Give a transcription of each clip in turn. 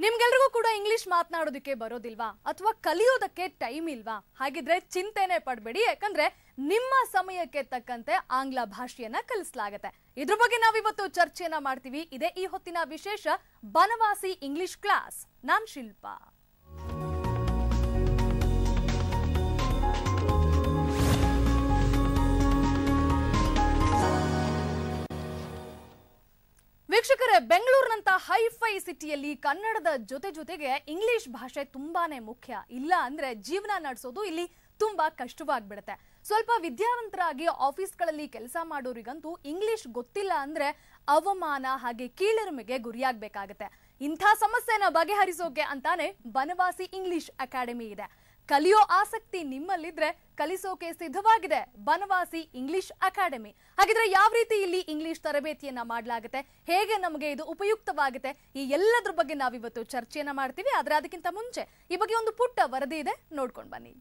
ನಿಮ್ಗೆಲ್ರಿಗೂ ಕೂಡ ಇಂಗ್ಲಿಷ್ ಮಾತನಾಡೋದಕ್ಕೆ ಬರೋದಿಲ್ವಾ ಅಥವಾ ಕಲಿಯೋದಕ್ಕೆ ಟೈಮ್ ಇಲ್ವಾ ಹಾಗಿದ್ರೆ ಚಿಂತೆನೆ ಪಡ್ಬೇಡಿ ಯಾಕಂದ್ರೆ ನಿಮ್ಮ ಸಮಯಕ್ಕೆ ತಕ್ಕಂತೆ ಆಂಗ್ಲ ಭಾಷೆಯನ್ನ ಕಲಿಸಲಾಗತ್ತೆ ಇದ್ರ ಬಗ್ಗೆ ನಾವಿವತ್ತು ಚರ್ಚೆಯನ್ನ ಮಾಡ್ತೀವಿ ಇದೇ ಈ ಹೊತ್ತಿನ ವಿಶೇಷ ಬನವಾಸಿ ಇಂಗ್ಲಿಷ್ ಕ್ಲಾಸ್ ನಾನ್ ಶಿಲ್ಪಾ ವೀಕ್ಷಕರೇ ಬೆಂಗಳೂರಿನಂತ ಹೈಫೈ ಸಿಟಿಯಲ್ಲಿ ಕನ್ನಡದ ಜೊತೆ ಜೊತೆಗೆ ಇಂಗ್ಲಿಷ್ ಭಾಷೆ ತುಂಬಾನೇ ಮುಖ್ಯ ಇಲ್ಲ ಅಂದ್ರೆ ಜೀವನ ನಡೆಸೋದು ಇಲ್ಲಿ ತುಂಬಾ ಕಷ್ಟವಾಗ್ಬಿಡುತ್ತೆ ಸ್ವಲ್ಪ ವಿದ್ಯಾವಂತರಾಗಿ ಆಫೀಸ್ಗಳಲ್ಲಿ ಕೆಲಸ ಮಾಡೋರಿಗಂತೂ ಇಂಗ್ಲಿಷ್ ಗೊತ್ತಿಲ್ಲ ಅಂದ್ರೆ ಅವಮಾನ ಹಾಗೆ ಕೀಳರಿಮೆಗೆ ಗುರಿಯಾಗಬೇಕಾಗತ್ತೆ ಇಂಥ ಸಮಸ್ಯೆನ ಬಗೆಹರಿಸೋಕೆ ಅಂತಾನೆ ಬನವಾಸಿ ಇಂಗ್ಲಿಷ್ ಅಕಾಡೆಮಿ ಇದೆ ಕಲಿಯೋ ಆಸಕ್ತಿ ನಿಮ್ಮಲ್ಲಿದ್ರೆ ಕಲಿಸೋಕೆ ಸಿದ್ಧವಾಗಿದೆ ಬನವಾಸಿ ಇಂಗ್ಲಿಷ್ ಅಕಾಡೆಮಿ ಹಾಗಿದ್ರೆ ಯಾವ ರೀತಿ ಇಲ್ಲಿ ಇಂಗ್ಲಿಷ್ ತರಬೇತಿಯನ್ನ ಮಾಡಲಾಗುತ್ತೆ ಹೇಗೆ ನಮಗೆ ಇದು ಉಪಯುಕ್ತವಾಗುತ್ತೆ ಈ ಎಲ್ಲದ್ರ ಬಗ್ಗೆ ನಾವಿವತ್ತು ಚರ್ಚೆಯನ್ನ ಮಾಡ್ತೀವಿ ಆದ್ರೆ ಅದಕ್ಕಿಂತ ಮುಂಚೆ ಈ ಬಗ್ಗೆ ಒಂದು ಪುಟ್ಟ ವರದಿ ಇದೆ ನೋಡ್ಕೊಂಡು ಬನ್ನಿ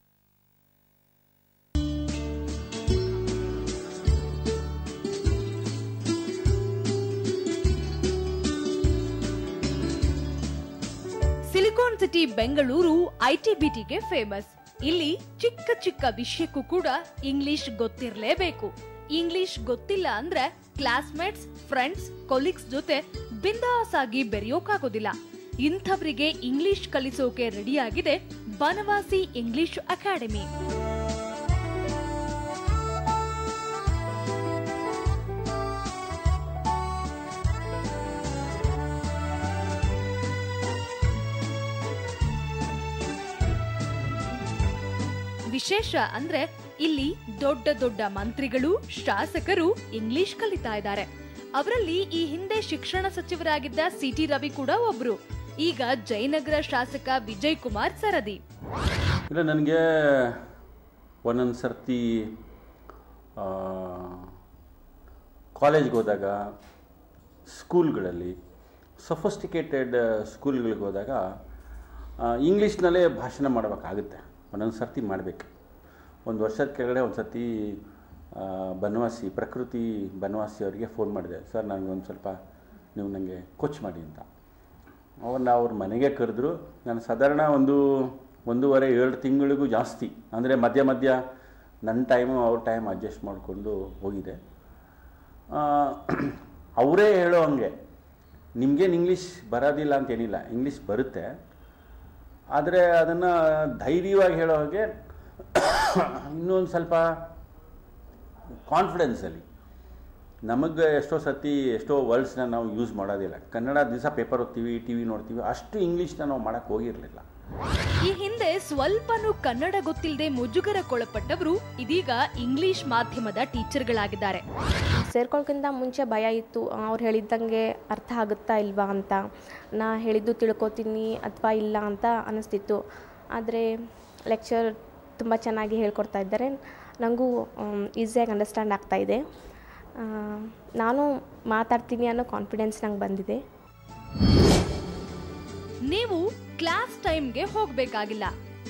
ಸಿಲಿಕಾನ್ ಸಿಟಿ ಬೆಂಗಳೂರು ಐಟಿ ಬಿಟಿಗೆ ಫೇಮಸ್ ಇಲ್ಲಿ ಚಿಕ್ಕ ಚಿಕ್ಕ ವಿಷಯಕ್ಕೂ ಕೂಡ ಇಂಗ್ಲಿಷ್ ಗೊತ್ತಿರಲೇಬೇಕು ಇಂಗ್ಲಿಷ್ ಗೊತ್ತಿಲ್ಲ ಅಂದ್ರೆ ಕ್ಲಾಸ್ಮೇಟ್ಸ್ ಫ್ರೆಂಡ್ಸ್ ಕೊಲೀಗ್ಸ್ ಜೊತೆ ಬಿಂದಾಸ್ ಆಗಿ ಬೆರೆಯೋಕಾಗೋದಿಲ್ಲ ಇಂಥವರಿಗೆ ಇಂಗ್ಲಿಷ್ ಕಲಿಸೋಕೆ ರೆಡಿಯಾಗಿದೆ ಬನವಾಸಿ ಇಂಗ್ಲಿಷ್ ಅಕಾಡೆಮಿ ವಿಶೇಷ ಅಂದ್ರೆ ಇಲ್ಲಿ ದೊಡ್ಡ ದೊಡ್ಡ ಮಂತ್ರಿಗಳು ಶಾಸಕರು ಇಂಗ್ಲಿಷ್ ಕಲಿತಾ ಇದ್ದಾರೆ ಅವರಲ್ಲಿ ಈ ಹಿಂದೆ ಶಿಕ್ಷಣ ಸಚಿವರಾಗಿದ್ದ ಸಿಟಿ ರವಿ ಕೂಡ ಒಬ್ರು ಈಗ ಜಯನಗರ ಶಾಸಕ ವಿಜಯ್ ಕುಮಾರ್ ಸರದಿ ಇಲ್ಲ ನನಗೆ ಒಂದೊಂದು ಸರ್ತಿ ಕಾಲೇಜ್ಗೆ ಹೋದಾಗ ಸ್ಕೂಲ್ಗಳಲ್ಲಿ ಸೊಫಿಸ್ಟಿಕೇಟೆಡ್ ಸ್ಕೂಲ್ಗಳಿಗೆ ಹೋದಾಗ ಇಂಗ್ಲೀಷ್ನಲ್ಲೇ ಭಾಷಣ ಮಾಡಬೇಕಾಗುತ್ತೆ ಒಂದೊಂದು ಸರ್ತಿ ಮಾಡಬೇಕು ಒಂದು ವರ್ಷದ ಕೆಳಗಡೆ ಒಂದು ಸರ್ತಿ ಆ, ಬನವಾಸಿ ಪ್ರಕೃತಿ ಬನವಾಸಿ ಅವರಿಗೆ ಫೋನ್ ಮಾಡಿದೆ ಸರ್ ನನಗೊಂದು ಸ್ವಲ್ಪ ನೀವು ನನಗೆ ಕೋಚ್ ಮಾಡಿ ಅಂತ ಅವ್ರನ್ನ ಅವ್ರ ಮನೆಗೆ ಕರೆದ್ರು ನಾನು ಸಾಧಾರಣ ಒಂದು ಒಂದೂವರೆ ಎರಡು ತಿಂಗಳಿಗೂ ಜಾಸ್ತಿ ಅಂದರೆ ಮಧ್ಯ ಮಧ್ಯ ನನ್ನ ಟೈಮು ಅವ್ರ ಟೈಮ್ ಅಡ್ಜಸ್ಟ್ ಮಾಡಿಕೊಂಡು ಹೋಗಿದೆ ಅವರೇ ಹೇಳೋ ಹಂಗೆ ನಿಮಗೇನು ಇಂಗ್ಲೀಷ್ ಬರೋದಿಲ್ಲ ಅಂತೇನಿಲ್ಲ ಇಂಗ್ಲೀಷ್ ಬರುತ್ತೆ ಆದರೆ ಅದನ್ನು ಧೈರ್ಯವಾಗಿ ಹೇಳೋ ಹಾಗೆ ಇನ್ನೊಂದು ಸ್ವಲ್ಪ ಕಾನ್ಫಿಡೆನ್ಸಲ್ಲಿ ನಮಗೆ ಎಷ್ಟೋ ಸತಿ ಎಷ್ಟೋ ವರ್ಡ್ಸ್ನ ನಾವು ಯೂಸ್ ಮಾಡೋದಿಲ್ಲ ಕನ್ನಡ ದಿವಸ ಪೇಪರ್ ಓದ್ತೀವಿ ಟಿ ವಿ ನೋಡ್ತೀವಿ ಅಷ್ಟು ಇಂಗ್ಲೀಷ್ನ ನಾವು ಮಾಡೋಕ್ಕೆ ಹೋಗಿರಲಿಲ್ಲ ಈ ಹಿಂದೆ ಸ್ವಲ್ಪನೂ ಕನ್ನಡ ಗೊತ್ತಿಲ್ಲದೆ ಮುಜುಗರಕ್ಕೊಳಪಟ್ಟವರು ಇದೀಗ ಇಂಗ್ಲಿಷ್ ಮಾಧ್ಯಮದ ಟೀಚರ್ಗಳಾಗಿದ್ದಾರೆ ಸೇರ್ಕೊಳ್ಳೋಕ್ಕಿಂತ ಮುಂಚೆ ಭಯ ಇತ್ತು ಅವ್ರು ಹೇಳಿದ್ದಂಗೆ ಅರ್ಥ ಆಗುತ್ತಾ ಇಲ್ವಾ ಅಂತ ನಾ ಹೇಳಿದ್ದು ತಿಳ್ಕೊತೀನಿ ಅಥವಾ ಇಲ್ಲ ಅಂತ ಅನ್ನಿಸ್ತಿತ್ತು ಆದರೆ ಲೆಕ್ಚರ್ ತುಂಬ ಚೆನ್ನಾಗಿ ಹೇಳ್ಕೊಡ್ತಾ ಇದ್ದಾರೆ ನನಗೂ ಈಸಿಯಾಗಿ ಅಂಡರ್ಸ್ಟ್ಯಾಂಡ್ ಆಗ್ತಾ ಇದೆ ಆ, ನಾನು ಮಾತಾಡ್ತೀನಿ ಅನ್ನೋ ಕಾನ್ಫಿಡೆನ್ಸ್ ನಂಗೆ ಬಂದಿದೆ ನೀವು ಕ್ಲಾಸ್ ಟೈಮ್ಗೆ ಹೋಗ್ಬೇಕಾಗಿಲ್ಲ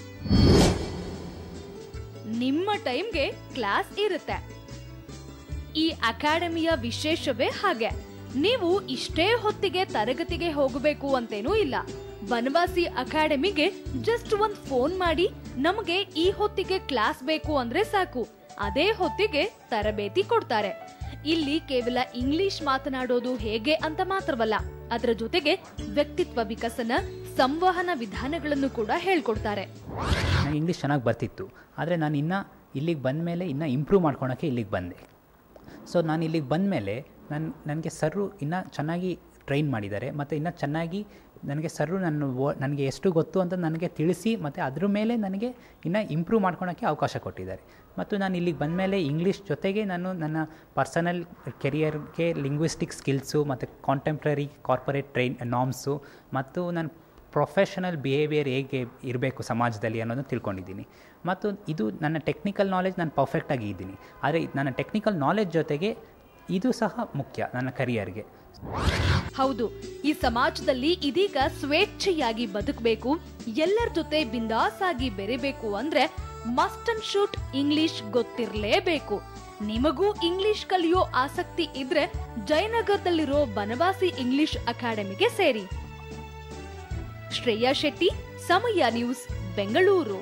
ನಿಮ್ಮ ಟೈಮ್ಗೆ ಕ್ಲಾಸ್ ಇರುತ್ತೆ ಈ ಅಕಾಡೆಮಿಯ ವಿಶೇಷವೇ ಹಾಗೆ ನೀವು ಇಷ್ಟೇ ಹೊತ್ತಿಗೆ ತರಗತಿಗೆ ಹೋಗಬೇಕು ಅಂತೇನೂ ಇಲ್ಲ ಬನವಾಸಿ ಅಕಾಡೆಮಿಗೆ ಜಸ್ಟ್ ಒಂದ್ ಫೋನ್ ಮಾಡಿ ನಮಗೆ ಈ ಹೊತ್ತಿಗೆ ಕ್ಲಾಸ್ ಬೇಕು ಅಂದ್ರೆ ಸಾಕು ಅದೇ ಹೊತ್ತಿಗೆ ತರಬೇತಿ ಕೊಡ್ತಾರೆ ಇಲ್ಲಿ ಕೇವಲ ಇಂಗ್ಲಿಷ್ ಮಾತನಾಡೋದು ಹೇಗೆ ಅಂತ ಮಾತ್ರವಲ್ಲ ಅದರ ಜೊತೆಗೆ ವ್ಯಕ್ತಿತ್ವ ವಿಕಸನ ಸಂವಹನ ವಿಧಾನಗಳನ್ನು ಕೂಡ ಹೇಳ್ಕೊಡ್ತಾರೆ ನನಗೆ ಇಂಗ್ಲೀಷ್ ಚೆನ್ನಾಗಿ ಬರ್ತಿತ್ತು ಆದರೆ ನಾನು ಇನ್ನೂ ಇಲ್ಲಿಗೆ ಬಂದ ಮೇಲೆ ಇನ್ನೂ ಇಂಪ್ರೂವ್ ಮಾಡ್ಕೊಳಕ್ಕೆ ಇಲ್ಲಿಗೆ ಬಂದೆ ಸೊ ನಾನು ಇಲ್ಲಿಗೆ ಬಂದ ಮೇಲೆ ನನ್ನ ನನಗೆ ಸರ್ರು ಇನ್ನೂ ಚೆನ್ನಾಗಿ ಟ್ರೈನ್ ಮಾಡಿದ್ದಾರೆ ಮತ್ತು ಇನ್ನೂ ಚೆನ್ನಾಗಿ ನನಗೆ ಸರ್ರು ನನ್ನ ವೋ ನನಗೆ ಎಷ್ಟು ಗೊತ್ತು ಅಂತ ನನಗೆ ತಿಳಿಸಿ ಮತ್ತು ಅದ್ರ ಮೇಲೆ ನನಗೆ ಇನ್ನೂ ಇಂಪ್ರೂವ್ ಮಾಡ್ಕೊಳಕ್ಕೆ ಅವಕಾಶ ಕೊಟ್ಟಿದ್ದಾರೆ ಮತ್ತು ನಾನು ಇಲ್ಲಿಗೆ ಬಂದ ಮೇಲೆ ಇಂಗ್ಲೀಷ್ ಜೊತೆಗೆ ನಾನು ನನ್ನ ಪರ್ಸನಲ್ ಕೆರಿಯರ್ಗೆ ಲಿಂಗ್ವಿಸ್ಟಿಕ್ ಸ್ಕಿಲ್ಸು ಮತ್ತು ಕಾಂಟೆಂಪ್ರರಿ ಕಾರ್ಪೊರೇಟ್ ಟ್ರೈನ್ ನಾಮ್ಸು ಮತ್ತು ನನ್ನ ಪ್ರೊಫೆಷನಲ್ ಬಿಹೇವಿಯರ್ ಹೇಗೆ ಇರಬೇಕು ಸಮಾಜದಲ್ಲಿ ಅನ್ನೋದನ್ನು ತಿಳ್ಕೊಂಡಿದ್ದೀನಿ ಮತ್ತು ಇದು ನನ್ನ ಟೆಕ್ನಿಕಲ್ ನಾಲೆಜ್ ನಾನು ಪರ್ಫೆಕ್ಟಾಗಿ ಇದ್ದೀನಿ ಆದರೆ ನನ್ನ ಟೆಕ್ನಿಕಲ್ ನಾಲೆಜ್ ಜೊತೆಗೆ ಇದು ಸಹ ಮುಖ್ಯ ನನ್ನ ಕರಿಯರ್ಗೆ ಹೌದು ಈ ಸಮಾಜದಲ್ಲಿ ಇದೀಗ ಸ್ವೇಚ್ಛೆಯಾಗಿ ಬದುಕಬೇಕು ಎಲ್ಲರ ಜೊತೆ ಬಿಂದಾಸ್ ಆಗಿ ಬೆರೆಬೇಕು ಅಂದ್ರೆ ಮಸ್ಟ್ ಅಂಡ್ ಶೂಟ್ ಇಂಗ್ಲಿಷ್ ಗೊತ್ತಿರಲೇಬೇಕು ನಿಮಗೂ ಇಂಗ್ಲಿಷ್ ಕಲಿಯೋ ಆಸಕ್ತಿ ಇದ್ರೆ ಜಯನಗರದಲ್ಲಿರೋ ಬನವಾಸಿ ಇಂಗ್ಲಿಷ್ ಅಕಾಡೆಮಿಗೆ ಸೇರಿ ಶ್ರೇಯಾ ಶೆಟ್ಟಿ ಸಮಯ ನ್ಯೂಸ್ ಬೆಂಗಳೂರು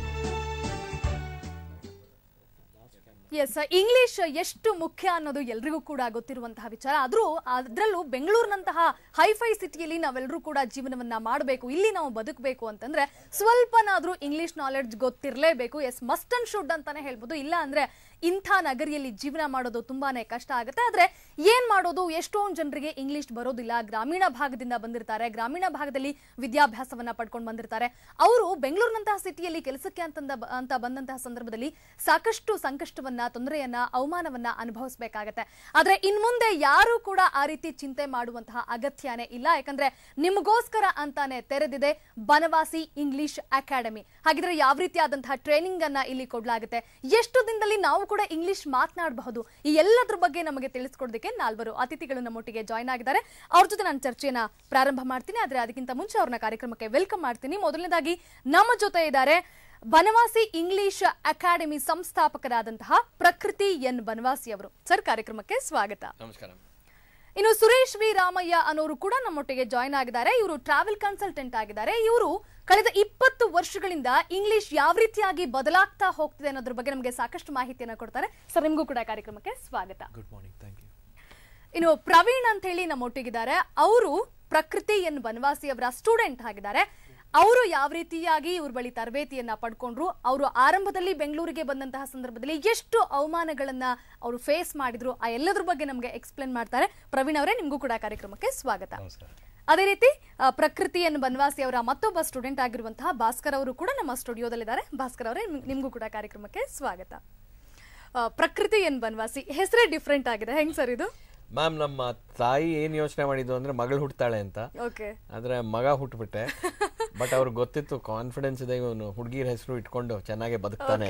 ಎಸ್ ಇಂಗ್ಲಿಷ್ ಎಷ್ಟು ಮುಖ್ಯ ಅನ್ನೋದು ಎಲ್ರಿಗೂ ಕೂಡ ಗೊತ್ತಿರುವಂತಹ ವಿಚಾರ ಆದ್ರೂ ಅದರಲ್ಲೂ ಬೆಂಗಳೂರಿನಂತಹ ಹೈಫೈ ಸಿಟಿಯಲ್ಲಿ ನಾವೆಲ್ಲರೂ ಕೂಡ ಜೀವನವನ್ನ ಮಾಡಬೇಕು ಇಲ್ಲಿ ನಾವು ಬದುಕಬೇಕು ಅಂತಂದ್ರೆ ಸ್ವಲ್ಪನಾದ್ರೂ ಇಂಗ್ಲಿಷ್ ನಾಲೆಡ್ಜ್ ಗೊತ್ತಿರಲೇಬೇಕು ಎಸ್ ಮಸ್ಟ್ ಅಂಡ್ ಶುಡ್ ಅಂತಾನೆ ಹೇಳ್ಬೋದು ಇಲ್ಲ ಅಂದ್ರೆ ಇಂಥ ನಗರಿಯಲ್ಲಿ ಜೀವನ ಮಾಡೋದು ತುಂಬಾನೇ ಕಷ್ಟ ಆಗುತ್ತೆ ಆದ್ರೆ ಏನ್ ಮಾಡೋದು ಎಷ್ಟೊಂದು ಜನರಿಗೆ ಇಂಗ್ಲಿಷ್ ಬರೋದಿಲ್ಲ ಗ್ರಾಮೀಣ ಭಾಗದಿಂದ ಬಂದಿರ್ತಾರೆ ಗ್ರಾಮೀಣ ಭಾಗದಲ್ಲಿ ವಿದ್ಯಾಭ್ಯಾಸವನ್ನ ಪಡ್ಕೊಂಡು ಬಂದಿರ್ತಾರೆ ಅವರು ಬೆಂಗಳೂರಿನಂತಹ ಸಿಟಿಯಲ್ಲಿ ಕೆಲಸಕ್ಕೆ ಅಂತಂದ ಅಂತ ಬಂದಂತಹ ಸಂದರ್ಭದಲ್ಲಿ ಸಾಕಷ್ಟು ಸಂಕಷ್ಟವನ್ನ ತೊಂದರೆಯನ್ನ ಅವಮಾನವನ್ನ ಅನುಭವಿಸಬೇಕಾಗತ್ತೆ ಆದ್ರೆ ಇನ್ ಮುಂದೆ ಯಾರು ಕೂಡ ಆ ರೀತಿ ಚಿಂತೆ ಮಾಡುವಂತಹ ಅಗತ್ಯನೇ ಇಲ್ಲ ಯಾಕಂದ್ರೆ ನಿಮಗೋಸ್ಕರ ಅಂತಾನೆ ತೆರೆದಿದೆ ಬನವಾಸಿ ಇಂಗ್ಲಿಷ್ ಅಕಾಡೆಮಿ ಹಾಗಿದ್ರೆ ಯಾವ ರೀತಿಯಾದಂತಹ ಟ್ರೈನಿಂಗ್ ಅನ್ನ ಇಲ್ಲಿ ಕೊಡ್ಲಾಗುತ್ತೆ ಎಷ್ಟು ದಿನದಲ್ಲಿ ನಾವು ಕೂಡ ಇಂಗ್ಲಿಷ್ ಮಾತನಾಡಬಹುದು ಈ ಎಲ್ಲದ್ರ ಬಗ್ಗೆ ನಮಗೆ ತಿಳಿಸ್ಕೊಡೋದಕ್ಕೆ ನಾಲ್ವರು ಅತಿಥಿಗಳು ನಮ್ಮೊಟ್ಟಿಗೆ ಜಾಯ್ನ್ ಆಗಿದ್ದಾರೆ ಅವ್ರ ಜೊತೆ ನಾನು ಚರ್ಚೆಯನ್ನ ಪ್ರಾರಂಭ ಮಾಡ್ತೀನಿ ಆದ್ರೆ ಅದಕ್ಕಿಂತ ಮುಂಚೆ ಅವ್ರನ್ನ ಕಾರ್ಯಕ್ರಮಕ್ಕೆ ವೆಲ್ಕಮ್ ಮಾಡ್ತೀನಿ ಮೊದಲನೇದಾಗಿ ನಮ್ಮ ಜೊತೆ ಇದ್ದಾರೆ ಬನವಾಸಿ ಇಂಗ್ಲಿಷ್ ಅಕಾಡೆಮಿ ಸಂಸ್ಥಾಪಕರಾದಂತಹ ಪ್ರಕೃತಿ ಎನ್ ಬನವಾಸಿ ಅವರು ಸರ್ ಕಾರ್ಯಕ್ರಮಕ್ಕೆ ಸ್ವಾಗತ ನಮಸ್ಕಾರ ಇನ್ನು ಸುರೇಶ್ ವಿ ರಾಮಯ್ಯ ಅನ್ನೋರು ಕೂಡ ನಮ್ಮೊಟ್ಟಿಗೆ ಜಾಯ್ನ್ ಆಗಿದ್ದಾರೆ ಇವರು ಟ್ರಾವೆಲ್ ಕನ್ಸಲ್ಟೆಂಟ್ ಆಗಿದ್ದಾರೆ ಇವರು ಕಳೆದ ಇಪ್ಪತ್ತು ವರ್ಷಗಳಿಂದ ಇಂಗ್ಲಿಷ್ ಯಾವ ರೀತಿಯಾಗಿ ಬದಲಾಗ್ತಾ ಹೋಗ್ತಿದೆ ಅನ್ನೋದ್ರ ಬಗ್ಗೆ ನಮಗೆ ಸಾಕಷ್ಟು ಮಾಹಿತಿಯನ್ನ ಕೊಡ್ತಾರೆ ಸರ್ ನಿಮಗೂ ಕೂಡ ಕಾರ್ಯಕ್ರಮಕ್ಕೆ ಸ್ವಾಗತ ಗುಡ್ ಮಾರ್ನಿಂಗ್ ಥ್ಯಾಂಕ್ ಯು ಇನ್ನು ಪ್ರವೀಣ್ ಅಂತ ಹೇಳಿ ನಮ್ಮೊಟ್ಟಿಗಿದ್ದಾರೆ ಅವರು ಪ್ರಕೃತಿ ಎನ್ ಬನವಾಸಿ ಅವರ ಸ್ಟೂಡೆಂಟ್ ಆಗಿದ್ದಾರೆ ಅವರು ಯಾವ ರೀತಿಯಾಗಿ ಇವ್ರ ಬಳಿ ತರಬೇತಿಯನ್ನ ಪಡ್ಕೊಂಡ್ರು ಅವರು ಆರಂಭದಲ್ಲಿ ಬೆಂಗಳೂರಿಗೆ ಬಂದಂತಹ ಸಂದರ್ಭದಲ್ಲಿ ಎಷ್ಟು ಅವಮಾನಗಳನ್ನ ಅವರು ಫೇಸ್ ಮಾಡಿದ್ರು ಆ ಎಲ್ಲದ್ರ ಬಗ್ಗೆ ನಮಗೆ ಎಕ್ಸ್ಪ್ಲೇನ್ ಮಾಡ್ತಾರೆ ಪ್ರವೀಣ್ ಅವರೇ ನಿಮಗೂ ಕೂಡ ಕಾರ್ಯಕ್ರಮಕ್ಕೆ ಸ್ವಾಗತ ನಮಸ್ಕಾರ ಅದೇ ರೀತಿ ಆ, ಪ್ರಕೃತಿ ಎನ್ ಬನವಾಸಿ ಅವರ ಮತ್ತೊಬ್ಬ ಸ್ಟೂಡೆಂಟ್ ಆಗಿರುವಂತಹ ಭಾಸ್ಕರ್ ಅವರು ಕೂಡ ನಮ್ಮ ಸ್ಟುಡಿಯೋದಲ್ಲಿದ್ದಾರೆ ಭಾಸ್ಕರ್ ಅವರೇ ನಿಮ್- ನಿಮ್ಗೂ ಕೂಡ ಕಾರ್ಯಕ್ರಮಕ್ಕೆ ಸ್ವಾಗತ ಆ, ಪ್ರಕೃತಿ ಎನ್ ಬನವಾಸಿ ಹೆಸರೇ ಡಿಫ್ರೆಂಟ್ ಆಗಿದೆ ಹೆಂಗ್ ಸರ್ ಇದು ಮ್ಯಾಮ್ ನಮ್ಮ ತಾಯಿ ಏನ್ ಯೋಚನೆ ಮಾಡಿದ್ದು ಅಂದ್ರೆ ಮಗಳು ಹುಟ್ತಾಳೆ ಅಂತ ಓಕೆ ಆದ್ರೆ ಮಗ ಹುಟ್ಬಿಟ್ಟೆ ಬಟ್ ಅವ್ರಿಗೆ ಗೊತ್ತಿತ್ತು ಕಾನ್ಫಿಡೆನ್ಸ್ ಇದೆ ಇವನು ಹುಡುಗಿರ ಹೆಸರು ಇಟ್ಕೊಂಡು ಚೆನ್ನಾಗಿ ಬದುಕ್ತಾನೆ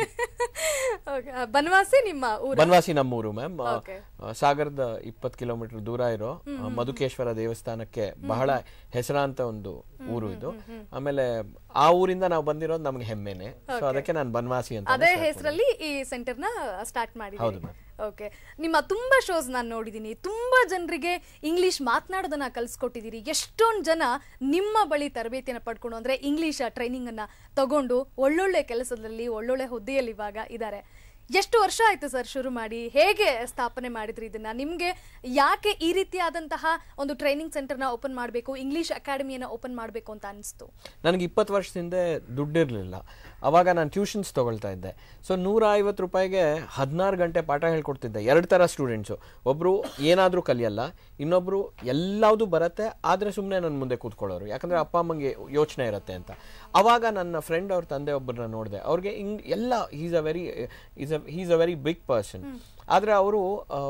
ಓಕೆ ಬನವಾಸಿ ನಿಮ್ಮ ಊರು ಬನವಾಸಿ ನಮ್ಮೂರು ಮ್ಯಾಮ್ Okay. ಸಾಗರದ ಇಪ್ಪತ್ತು ಕಿಲೋಮೀಟರ್ ದೂರ ಇರೋ ಆ, ಮಧುಕೇಶ್ವರ ದೇವಸ್ಥಾನಕ್ಕೆ ಬಹಳ ಹೆಸರಾಂತ ಒಂದು ಊರು ಇದು ಆಮೇಲೆ ಆ ಊರಿಂದ ನಾವು ಬಂದಿರೋದು ನಮ್ಗೆ ಹೆಮ್ಮೆನೆ ಸೊ ಅದಕ್ಕೆ ನಾನು ಬನವಾಸಿ ಅಂತ ಅದೇ ಹೆಸರಲ್ಲಿ ಈ ಸೆಂಟರ್ ನ ಸ್ಟಾರ್ಟ್ ಹೌದು ಮಾಡಿದ್ದೀರಿ ma'am. ಓಕೆ ನಿಮ್ಮ ತುಂಬಾ ಶೋಸ್ ನಾನು ನೋಡಿದ್ದೀನಿ ತುಂಬಾ ಜನರಿಗೆ ಇಂಗ್ಲಿಷ್ ಮಾತನಾಡೋದನ್ನ ಕಲಿಸ್ಕೊಟ್ಟಿದ್ದೀರಿ ಎಷ್ಟೊಂದು ಜನ ನಿಮ್ಮ ಬಳಿ ತರಬೇತಿಯನ್ನು ಪಡ್ಕೊಂಡು ಅಂದ್ರೆ ಇಂಗ್ಲಿಷ್ ಟ್ರೈನಿಂಗ್ ಅನ್ನ ತಗೊಂಡು ಒಳ್ಳೊಳ್ಳೆ ಕೆಲಸದಲ್ಲಿ ಒಳ್ಳೊಳ್ಳೆ ಹುದ್ದೆಯಲ್ಲಿ ಇವಾಗ ಇದ್ದಾರೆ ಎಷ್ಟು ವರ್ಷ ಆಯ್ತು ಸರ್ ಶುರು ಮಾಡಿ ಹೇಗೆ ಸ್ಥಾಪನೆ ಮಾಡಿದ್ರಿ ಇದನ್ನ ನಿಮ್ಗೆ ಯಾಕೆ ಈ ರೀತಿಯಾದಂತಹ ಒಂದು ಟ್ರೈನಿಂಗ್ ಸೆಂಟರ್ನ ಓಪನ್ ಮಾಡಬೇಕು ಇಂಗ್ಲಿಷ್ ಅಕಾಡೆಮಿಯನ್ನ ಓಪನ್ ಮಾಡಬೇಕು ಅಂತ ಅನಿಸ್ತು ನನಗೆ ಇಪ್ಪತ್ತು ವರ್ಷದ ಹಿಂದೆ ದುಡ್ಡಿರಲಿಲ್ಲ ಅವಾಗ ನಾನು ಟ್ಯೂಷನ್ಸ್ ತೊಗೊಳ್ತಾ ಇದ್ದೆ ಸೊ ನೂರ ಐವತ್ತು ರೂಪಾಯಿಗೆ ಹದಿನಾರು ಗಂಟೆ ಪಾಠ ಹೇಳ್ಕೊಡ್ತಿದ್ದೆ ಎರಡು ಥರ ಸ್ಟೂಡೆಂಟ್ಸು ಒಬ್ಬರು ಏನಾದರೂ ಕಲಿಯಲ್ಲ ಇನ್ನೊಬ್ಬರು ಎಲ್ಲವುದು ಬರುತ್ತೆ ಆದರೆ ಸುಮ್ಮನೆ ನನ್ನ ಮುಂದೆ ಕೂತ್ಕೊಳ್ಳೋರು ಯಾಕಂದರೆ ಅಪ್ಪ ಅಮ್ಮಂಗೆ ಯೋಚನೆ ಇರುತ್ತೆ ಅಂತ ಅವಾಗ ನನ್ನ ಫ್ರೆಂಡ್ ಅವ್ರ ತಂದೆ ಒಬ್ಬರನ್ನ ನೋಡಿದೆ ಅವ್ರಿಗೆ ಇಂಗ್ ಎಲ್ಲ is a very is a he's a very big person ಆದರೆ ಅವರು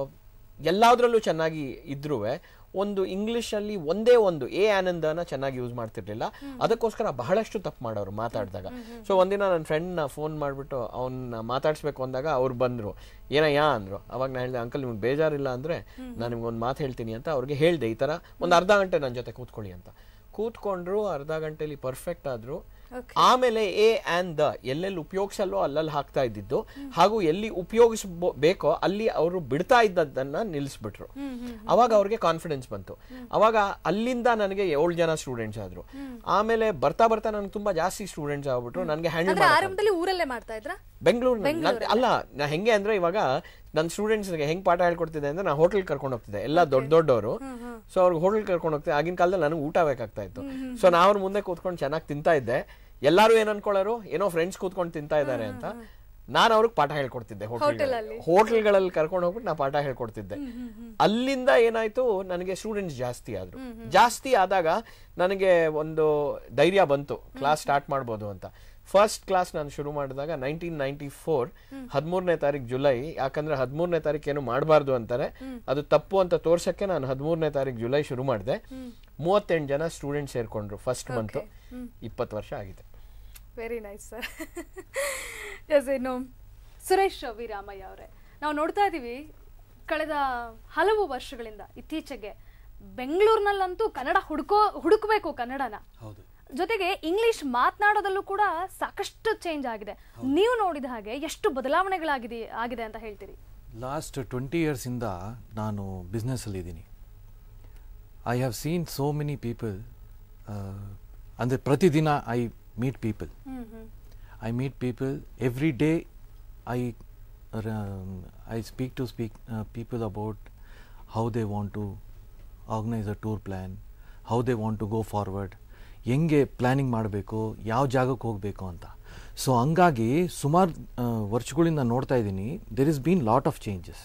ಎಲ್ಲದರಲ್ಲೂ ಚೆನ್ನಾಗಿ ಇದ್ರೂ ಒಂದು ಇಂಗ್ಲಿಷಲ್ಲಿ ಒಂದೇ ಒಂದು ಎ ಆನಂದನ ಚೆನ್ನಾಗಿ ಯೂಸ್ ಮಾಡ್ತಿರ್ಲಿಲ್ಲ ಅದಕ್ಕೋಸ್ಕರ ಬಹಳಷ್ಟು ತಪ್ಪು ಮಾಡೋರು ಮಾತಾಡಿದಾಗ ಸೊ ಒಂದಿನ ನನ್ನ ಫ್ರೆಂಡ್ನ ಫೋನ್ ಮಾಡಿಬಿಟ್ಟು ಅವನ್ನ ಮಾತಾಡಿಸ್ಬೇಕು ಅಂದಾಗ ಅವ್ರು ಬಂದರು ಏನಯ್ಯ ಅಂದರು ಅವಾಗ ನಾನು ಹೇಳಿದೆ ಅಂಕಲ್ ನಿಮ್ಗೆ ಬೇಜಾರಿಲ್ಲ ಅಂದರೆ ನಾನು ನಿಮ್ಗೆ ಒಂದು ಮಾತು ಹೇಳ್ತೀನಿ ಅಂತ ಅವ್ರಿಗೆ ಹೇಳಿದೆ ಈ ಥರ ಒಂದು ಅರ್ಧ ಗಂಟೆ ನನ್ನ ಜೊತೆ ಕೂತ್ಕೊಳ್ಳಿ ಅಂತ ಕೂತ್ಕೊಂಡ್ರು ಅರ್ಧ ಗಂಟೆಲಿ ಪರ್ಫೆಕ್ಟ್ ಆದ್ರು ಆಮೇಲೆ ಎ ಆ್ಯಂಡ್ ದ ಎಲ್ಲೆಲ್ಲಿ ಉಪಯೋಗಿಸಲ್ಲೋ ಅಲ್ಲಲ್ಲಿ ಹಾಕ್ತಾ ಇದ್ದಿದ್ದು ಹಾಗೂ ಎಲ್ಲಿ ಉಪಯೋಗಿಸ್ಬೋ ಬೇಕೋ ಅಲ್ಲಿ ಅವರು ಬಿಡ್ತಾ ಇದ್ದದ್ದನ್ನ ನಿಲ್ಲಿಸ್ಬಿಟ್ರು ಅವಾಗ ಅವ್ರಿಗೆ ಕಾನ್ಫಿಡೆನ್ಸ್ ಬಂತು ಅವಾಗ ಅಲ್ಲಿಂದ ನನಗೆ ಏಳು ಜನ ಸ್ಟೂಡೆಂಟ್ಸ್ ಆದ್ರು ಆಮೇಲೆ ಬರ್ತಾ ಬರ್ತಾ ನನಗೆ ತುಂಬಾ ಜಾಸ್ತಿ ಸ್ಟೂಡೆಂಟ್ಸ್ ಆಗ್ಬಿಟ್ರು ನನಗೆ ಹ್ಯಾಂಡಲ್ ಅಂದ್ರೆ ಆರಂಭದಲ್ಲಿ ಊರಲ್ಲೇ ಮಾಡ್ತಾ ಇದ್ರಾ ಬೆಂಗಳೂರು ಅಲ್ಲ ನಾ ಹೆಂಗೆ ಅಂದ್ರೆ ಇವಾಗ ನನ್ನ ಸ್ಟೂಡೆಂಟ್ಸ್ಗೆ ಹೆಂಗ್ ಪಾಠ ಹೇಳ್ಕೊಡ್ತಿದ್ದೆ ಅಂದ್ರೆ ನಾನು ಹೋಟೆಲ್ ಕರ್ಕೊಂಡು ಹೋಗ್ತಿದ್ದೆ ಎಲ್ಲ ದೊಡ್ಡ ದೊಡ್ಡವರು ಸೊ ಅವ್ರಿಗೆ ಹೋಟೆಲ್ ಕರ್ಕೊಂಡು ಹೋಗ್ತಿದ್ದೆ ಆಗಿನ ಕಾಲದಲ್ಲಿ ನನಗೆ ಊಟ ಬೇಕಾಗ್ತಾ ಇತ್ತು ಸೊ ನಾ ಅವ್ರ ಮುಂದೆ ಕೂತ್ಕೊಂಡು ಚೆನ್ನಾಗಿ ತಿಂತಾ ಇದ್ದೆ ಎಲ್ಲರೂ ಏನ್ ಅನ್ಕೊಳ್ಳೋರು ಏನೋ ಫ್ರೆಂಡ್ಸ್ ಕೂತ್ಕೊಂಡು ತಿಂತಾ ಇದ್ದಾರೆ ಅಂತ ನಾನು ಅವ್ರಿಗೆ ಪಾಠ ಹೇಳ್ಕೊಡ್ತಿದ್ದೆ ಹೋಟೆಲ್ ಹೋಟೆಲ್ಗಳಲ್ಲಿ ಕರ್ಕೊಂಡು ಹೋಗ್ಬಿಟ್ಟು ನಾ ಪಾಠ ಹೇಳ್ಕೊಡ್ತಿದ್ದೆ ಅಲ್ಲಿಂದ ಏನಾಯ್ತು ನನಗೆ ಸ್ಟೂಡೆಂಟ್ಸ್ ಜಾಸ್ತಿ ಆದ್ರು ಜಾಸ್ತಿ ಆದಾಗ ನನಗೆ ಒಂದು ಧೈರ್ಯ ಬಂತು ಕ್ಲಾಸ್ ಸ್ಟಾರ್ಟ್ ಮಾಡ್ಬೋದು ಅಂತ ಫಸ್ಟ್ ಕ್ಲಾಸ್ ನಾನು ಶುರು ಮಾಡಿದಾಗ ನೈನ್ಟೀನ್ ನೈನ್ಟಿ ಫೋರ್ ಹದಿಮೂರನೇ ತಾರೀಕು ಜುಲೈ ಯಾಕಂದ್ರೆ ಹದಿಮೂರನೇ ತಾರೀಕು ಏನು ಮಾಡಬಾರ್ದು ಅಂತಾರೆ ಅದು ತಪ್ಪು ಅಂತ ತೋರ್ಸಕ್ಕೆ ನಾನು ಹದಿಮೂರನೇ ತಾರೀಕು ಜುಲೈ ಶುರು ಮಾಡಿದೆ ಮೂವತ್ತೆಂಟು ಜನ ಸ್ಟೂಡೆಂಟ್ ಸೇರ್ಕೊಂಡ್ರು ಫಸ್ಟ್ ಮಂತ್ ಇಪ್ಪತ್ತು ವರ್ಷ ಆಗಿದೆ ವೆರಿ ನೈಸ್ ಸರ್ ಎಸ್ ಇನ್ನು ಸುರೇಶ್ ವಿರಾಮಯ್ಯ ಅವರೇ ನಾವು ನೋಡ್ತಾ ಇದ್ದೀವಿ ಕಳೆದ ಹಲವು ವರ್ಷಗಳಿಂದ ಇತ್ತೀಚೆಗೆ ಬೆಂಗಳೂರಿನಲ್ಲಂತೂ ಕನ್ನಡ ಹುಡುಕೋ ಹುಡುಕಬೇಕು ಕನ್ನಡನ ಹೌದು ಜೊತೆಗೆ ಇಂಗ್ಲಿಷ್ ಮಾತನಾಡೋದಲ್ಲೂ ಕೂಡ ಸಾಕಷ್ಟು ಚೇಂಜ್ ಆಗಿದೆ ನೀವು ನೋಡಿದ ಹಾಗೆ ಎಷ್ಟು ಬದಲಾವಣೆಗಳಾಗಿದೆ ಆಗಿದೆ ಅಂತ ಹೇಳ್ತೀರಿ ಲಾಸ್ಟ್ ಟ್ವೆಂಟಿ ಇಯರ್ಸಿಂದ ನಾನು ಬಿಸ್ನೆಸ್ಸಲ್ಲಿದ್ದೀನಿ I have seen so many people ಅಂದರೆ ಪ್ರತಿದಿನ I meet people I meet people every day I I speak to speak people about how they want to organise a tour plan how they want to go forward ಹೆಂಗೆ planning ಮಾಡಬೇಕು ಯಾವ ಜಾಗಕ್ಕೆ ಹೋಗಬೇಕು ಅಂತ so ಹಂಗಾಗಿ ಸುಮಾರು ವರ್ಷಗಳಿಂದ ನೋಡ್ತಾ ಇದ್ದೀನಿ there is been lot of changes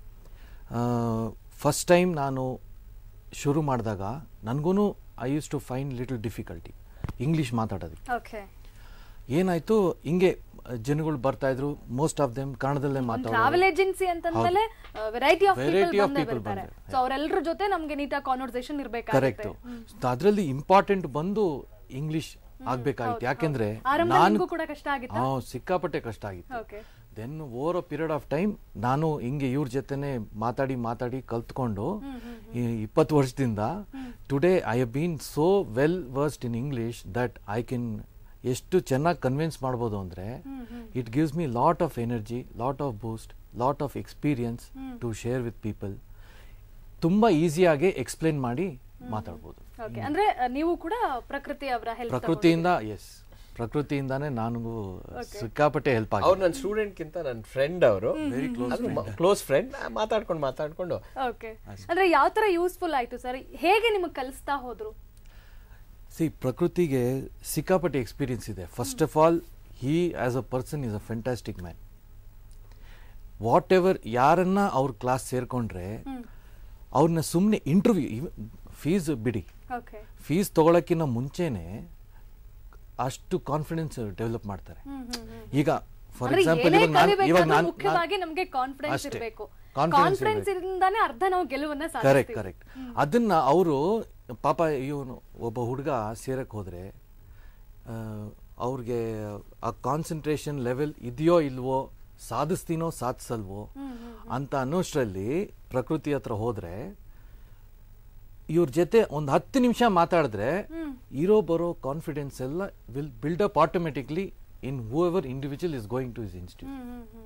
first time ನಾನು ಶುರು ಮಾಡಿದಾಗ ನನಗೂ I use to find little difficulty English ಮಾತಾಡೋದಕ್ಕೆ ಓಕೆ ಏನಾಯಿತು ಹಿಂಗೆ ಜನಗಳು ಬರ್ತಾ ಇದ್ರು ಮೋಸ್ಟ್ ಆಫ್ ದೆಮ್ ಕನ್ನಡದಲ್ಲೇ ಟ್ರಾವೆಲ್ ಮಾತಾಡೋದು ಏಜೆನ್ಸಿ ಅಂತಂದ್ಮೇಲೆ variety of Variety people of ಬಂದೇ people ಬರ್ತಾರೆ ಬಂದ್ರೆ. ಸೊ ಅವರೆಲ್ಲರ ಜೊತೆ ನಮ್ಗೆ ನೀಟಾಗಿ ಕಾನ್ವರ್ಸೇಷನ್ ಕರೆಕ್ಟು ಇರ್ಬೇಕಾಗುತ್ತೆ ಅದರಲ್ಲಿ ಇಂಪಾರ್ಟೆಂಟ್ ಬಂದು ಇಂಗ್ಲಿಷ್ ಆಗ್ಬೇಕಾಗಿತ್ತು ಯಾಕೆಂದ್ರೆ ಆರಂಭದಲ್ಲಿ ನಾನು ನಿಮ್ಗೂ ಕೂಡ ಕಷ್ಟ ಆಗಿತ್ತಾ? ಹಾ ಸಿಕ್ಕಾಪಟ್ಟೆ ಕಷ್ಟ ಆಗಿತ್ತು okay then over a period of time ನಾನು ಹಿಂಗೆ ಇವ್ರ ಜೊತೆನೆ ಮಾತಾಡಿ ಮಾತಾಡಿ ಕಲ್ತ್ಕೊಂಡು ಈ ಇಪ್ಪತ್ತು ವರ್ಷದಿಂದ today I have been so well versed in English that I can ಎಷ್ಟು ಚೆನ್ನಾಗಿ ಕನ್ವಿನ್ಸ್ ಮಾಡ್ಬೋದು ಅಂದರೆ it gives me lot of energy lot of boost lot of experience to share with people ತುಂಬ ಈಸಿಯಾಗಿ ಎಕ್ಸ್ಪ್ಲೇನ್ ಮಾಡಿ ಮಾತಾಡ್ಬೋದು ಓಕೆ ಅಂದ್ರೆ ಅಹ್, ನೀವು ಕೂಡ ಪ್ರಕೃತಿ ಅವರ ಹೆಲ್ಪ್ ಪ್ರಕೃತಿಯಿಂದ ಎಸ್ ಪ್ರಕೃತಿಯಿಂದಾನೇ ನನಗೂ ಸಿಕ್ಕಾಪಟ್ಟೆ ಹೆಲ್ಪ್ ಅವ್ರು ಆಗಿದೆ ನನ್ನ ಸ್ಟೂಡೆಂಟ್ಗಿಂತ ನನ್ನ ಫ್ರೆಂಡ್ ಅವರು ವೆರಿ ಕ್ಲೋಸ್ ಕ್ಲೋಸ್ ಫ್ರೆಂಡ್ ಮಾತಾಡ್ಕೊಂಡು ಮಾತಾಡ್ಕೊಂಡು ಓಕೆ ಅಂದ್ರೆ ಯಾವ ತರ ಯೂಸ್ಫುಲ್ ಆಯ್ತು ಸರ್ ಹೇಗೆ ನಿಮಗೆ ಕಲಿಸ್ತಾ ಹೋದ್ರು ಸಿ ಪ್ರಕೃತಿಗೆ ಸಿಕ್ಕಾಪಟ್ಟೆ ಎಕ್ಸ್ಪೀರಿಯನ್ಸ್ ಇದೆ first of all he as a person is a fantastic man whatever ಯಾರನ್ನ ಅವ್ರ ಕ್ಲಾಸ್ ಸೇರ್ಕೊಂಡ್ರೆ ಅವ್ರನ್ನ ಸುಮ್ಮನೆ ಇಂಟರ್ವ್ಯೂ ಫೀಸ್ ಬಿಡಿ ಓಕೆ ಫೀಸ್ ತಗೊಳಕ್ಕಿಂತ ಮುಂಚೆನೆ ಅಷ್ಟು ಕಾನ್ಫಿಡೆನ್ಸ್ ಡೆವಲಪ್ ಮಾಡ್ತಾರೆ ಈಗ ಫಾರ್ ಅಂದ್ರೆ ಎಕ್ಸಾಂಪಲ್ ಏನೇ ಇವಾಗ ನಾನು ಇವಾಗ ಕಲಿಬೇಕಾದ್ರೂ ನಾನು ಮುಖ್ಯವಾಗಿ ನಮ್ಗೆ ಕಾನ್ಫಿಡೆನ್ಸ್ ಅಷ್ಟೇ. ಇರಬೇಕು Confidence ಕಾನ್ಫಿಡೆನ್ಸ್ ಇಂದಾನೆ ಅರ್ಧ ನಾವು ಗೆಲುವನ್ನ ಕರೆಕ್ಟ್ ಸಾಧಿಸ್ತೀವಿ ಕರೆಕ್ಟ್ ಅದನ್ನ ಅವರು ಪಾಪ ಇವನು ಒಬ್ಬ ಹುಡುಗ ಸೇರಕ್ಕೆ ಹೋದ್ರೆ ಆ, ಅವ್ರಿಗೆ ಆ ಕಾನ್ಸಂಟ್ರೇಷನ್ ಲೆವೆಲ್ ಇದೆಯೋ ಇಲ್ವೋ ಸಾಧಿಸ್ತೀನೋ ಸಾಧಿಸಲ್ವೋ ಅಂತ ಅನ್ನೋಷ್ಟರಲ್ಲಿ ಪ್ರಕೃತಿ ಹತ್ರ ಹೋದ್ರೆ ಇವ್ರ ಜೊತೆ ಒಂದು ಹತ್ತು ನಿಮಿಷ ಮಾತಾಡಿದ್ರೆ ಇರೋ ಬರೋ ಕಾನ್ಫಿಡೆನ್ಸ್ ಎಲ್ಲ will build up automatically in whoever individual is going to is institute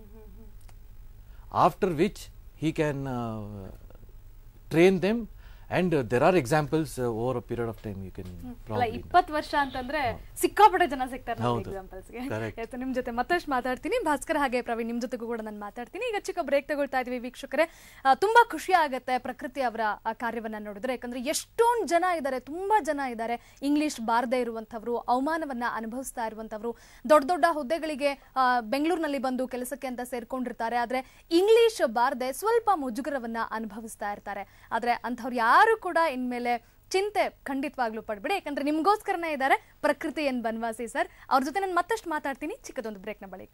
after which he can uh, train them and uh, there are examples uh, over a period of time you can ಅಲ್ಲ probably know. ಇಪ್ಪತ್ತು ವರ್ಷ ಅಂತಂದ್ರೆ ಸಿಕ್ಕಾಪಟ್ಟೆ ಜನ ಸಿಗ್ತಾರೆ ಹೌದು. ಎಕ್ಸಾಂಪಲ್ಸ್ಗೆ Correct. ಆಯ್ತು ನಿಮ್ ಜೊತೆ ಮತ್ತಷ್ಟು ಮಾತಾಡ್ತೀನಿ ಭಾಸ್ಕರ್ ಹಾಗೆ ಪ್ರವೀಣ್ ನಿಮ್ ಜೊತೆಗೂ ಕೂಡ ನಾನು ಮಾತಾಡ್ತೀನಿ ಈಗ ಚಿಕ್ಕ ಬ್ರೇಕ್ ತಗೊಳ್ತಾ ಇದೀವಿ ವೀಕ್ಷಕರೇ ಆ, ತುಂಬಾ ಖುಷಿ ಆಗತ್ತೆ ಪ್ರಕೃತಿ ಅವರ ಆ ಕಾರ್ಯವನ್ನ ನೋಡಿದ್ರೆ ಯಾಕಂದ್ರೆ ಎಷ್ಟೊಂದು ಜನ ಇದ್ದಾರೆ ತುಂಬಾ ಜನ ಇದ್ದಾರೆ ಇಂಗ್ಲಿಷ್ ಬಾರದೇ ಇರುವಂತವ್ರು ಅವಮಾನವನ್ನ ಅನುಭವಿಸ್ತಾ ಇರುವಂತವ್ರು ದೊಡ್ಡ ದೊಡ್ಡ ಹುದ್ದೆಗಳಿಗೆ ಆ, ಬೆಂಗಳೂರಿನಲ್ಲಿ ಬಂದು ಕೆಲಸಕ್ಕೆ ಅಂತ ಸೇರ್ಕೊಂಡಿರ್ತಾರೆ ಆದ್ರೆ ಇಂಗ್ಲಿಷ್ ಬಾರದೆ ಸ್ವಲ್ಪ ಮುಜುಗರವನ್ನ ಅನುಭವಿಸ್ತಾ ಇರ್ತಾರೆ ಆದ್ರೆ ಅಂಥವ್ರು ಯಾರು ಕೂಡ ಇನ್ಮೇಲೆ ಚಿಂತೆ ಖಂಡಿತವಾಗ್ಲೂ ಪಡ್ಬೇಡಿ ಯಾಕಂದ್ರೆ ನಿಮ್ಗೋಸ್ಕರನೇ ಇದ್ದಾರೆ ಪ್ರಕೃತಿ ಎನ್ ಬನ್ವಾಸಿ ಸರ್ ಅವ್ರ ಜೊತೆ ನಾನು ಮತ್ತಷ್ಟು ಮಾತಾಡ್ತೀನಿ ಚಿಕ್ಕದೊಂದು ಬ್ರೇಕ್ನ ಬಳಿಕ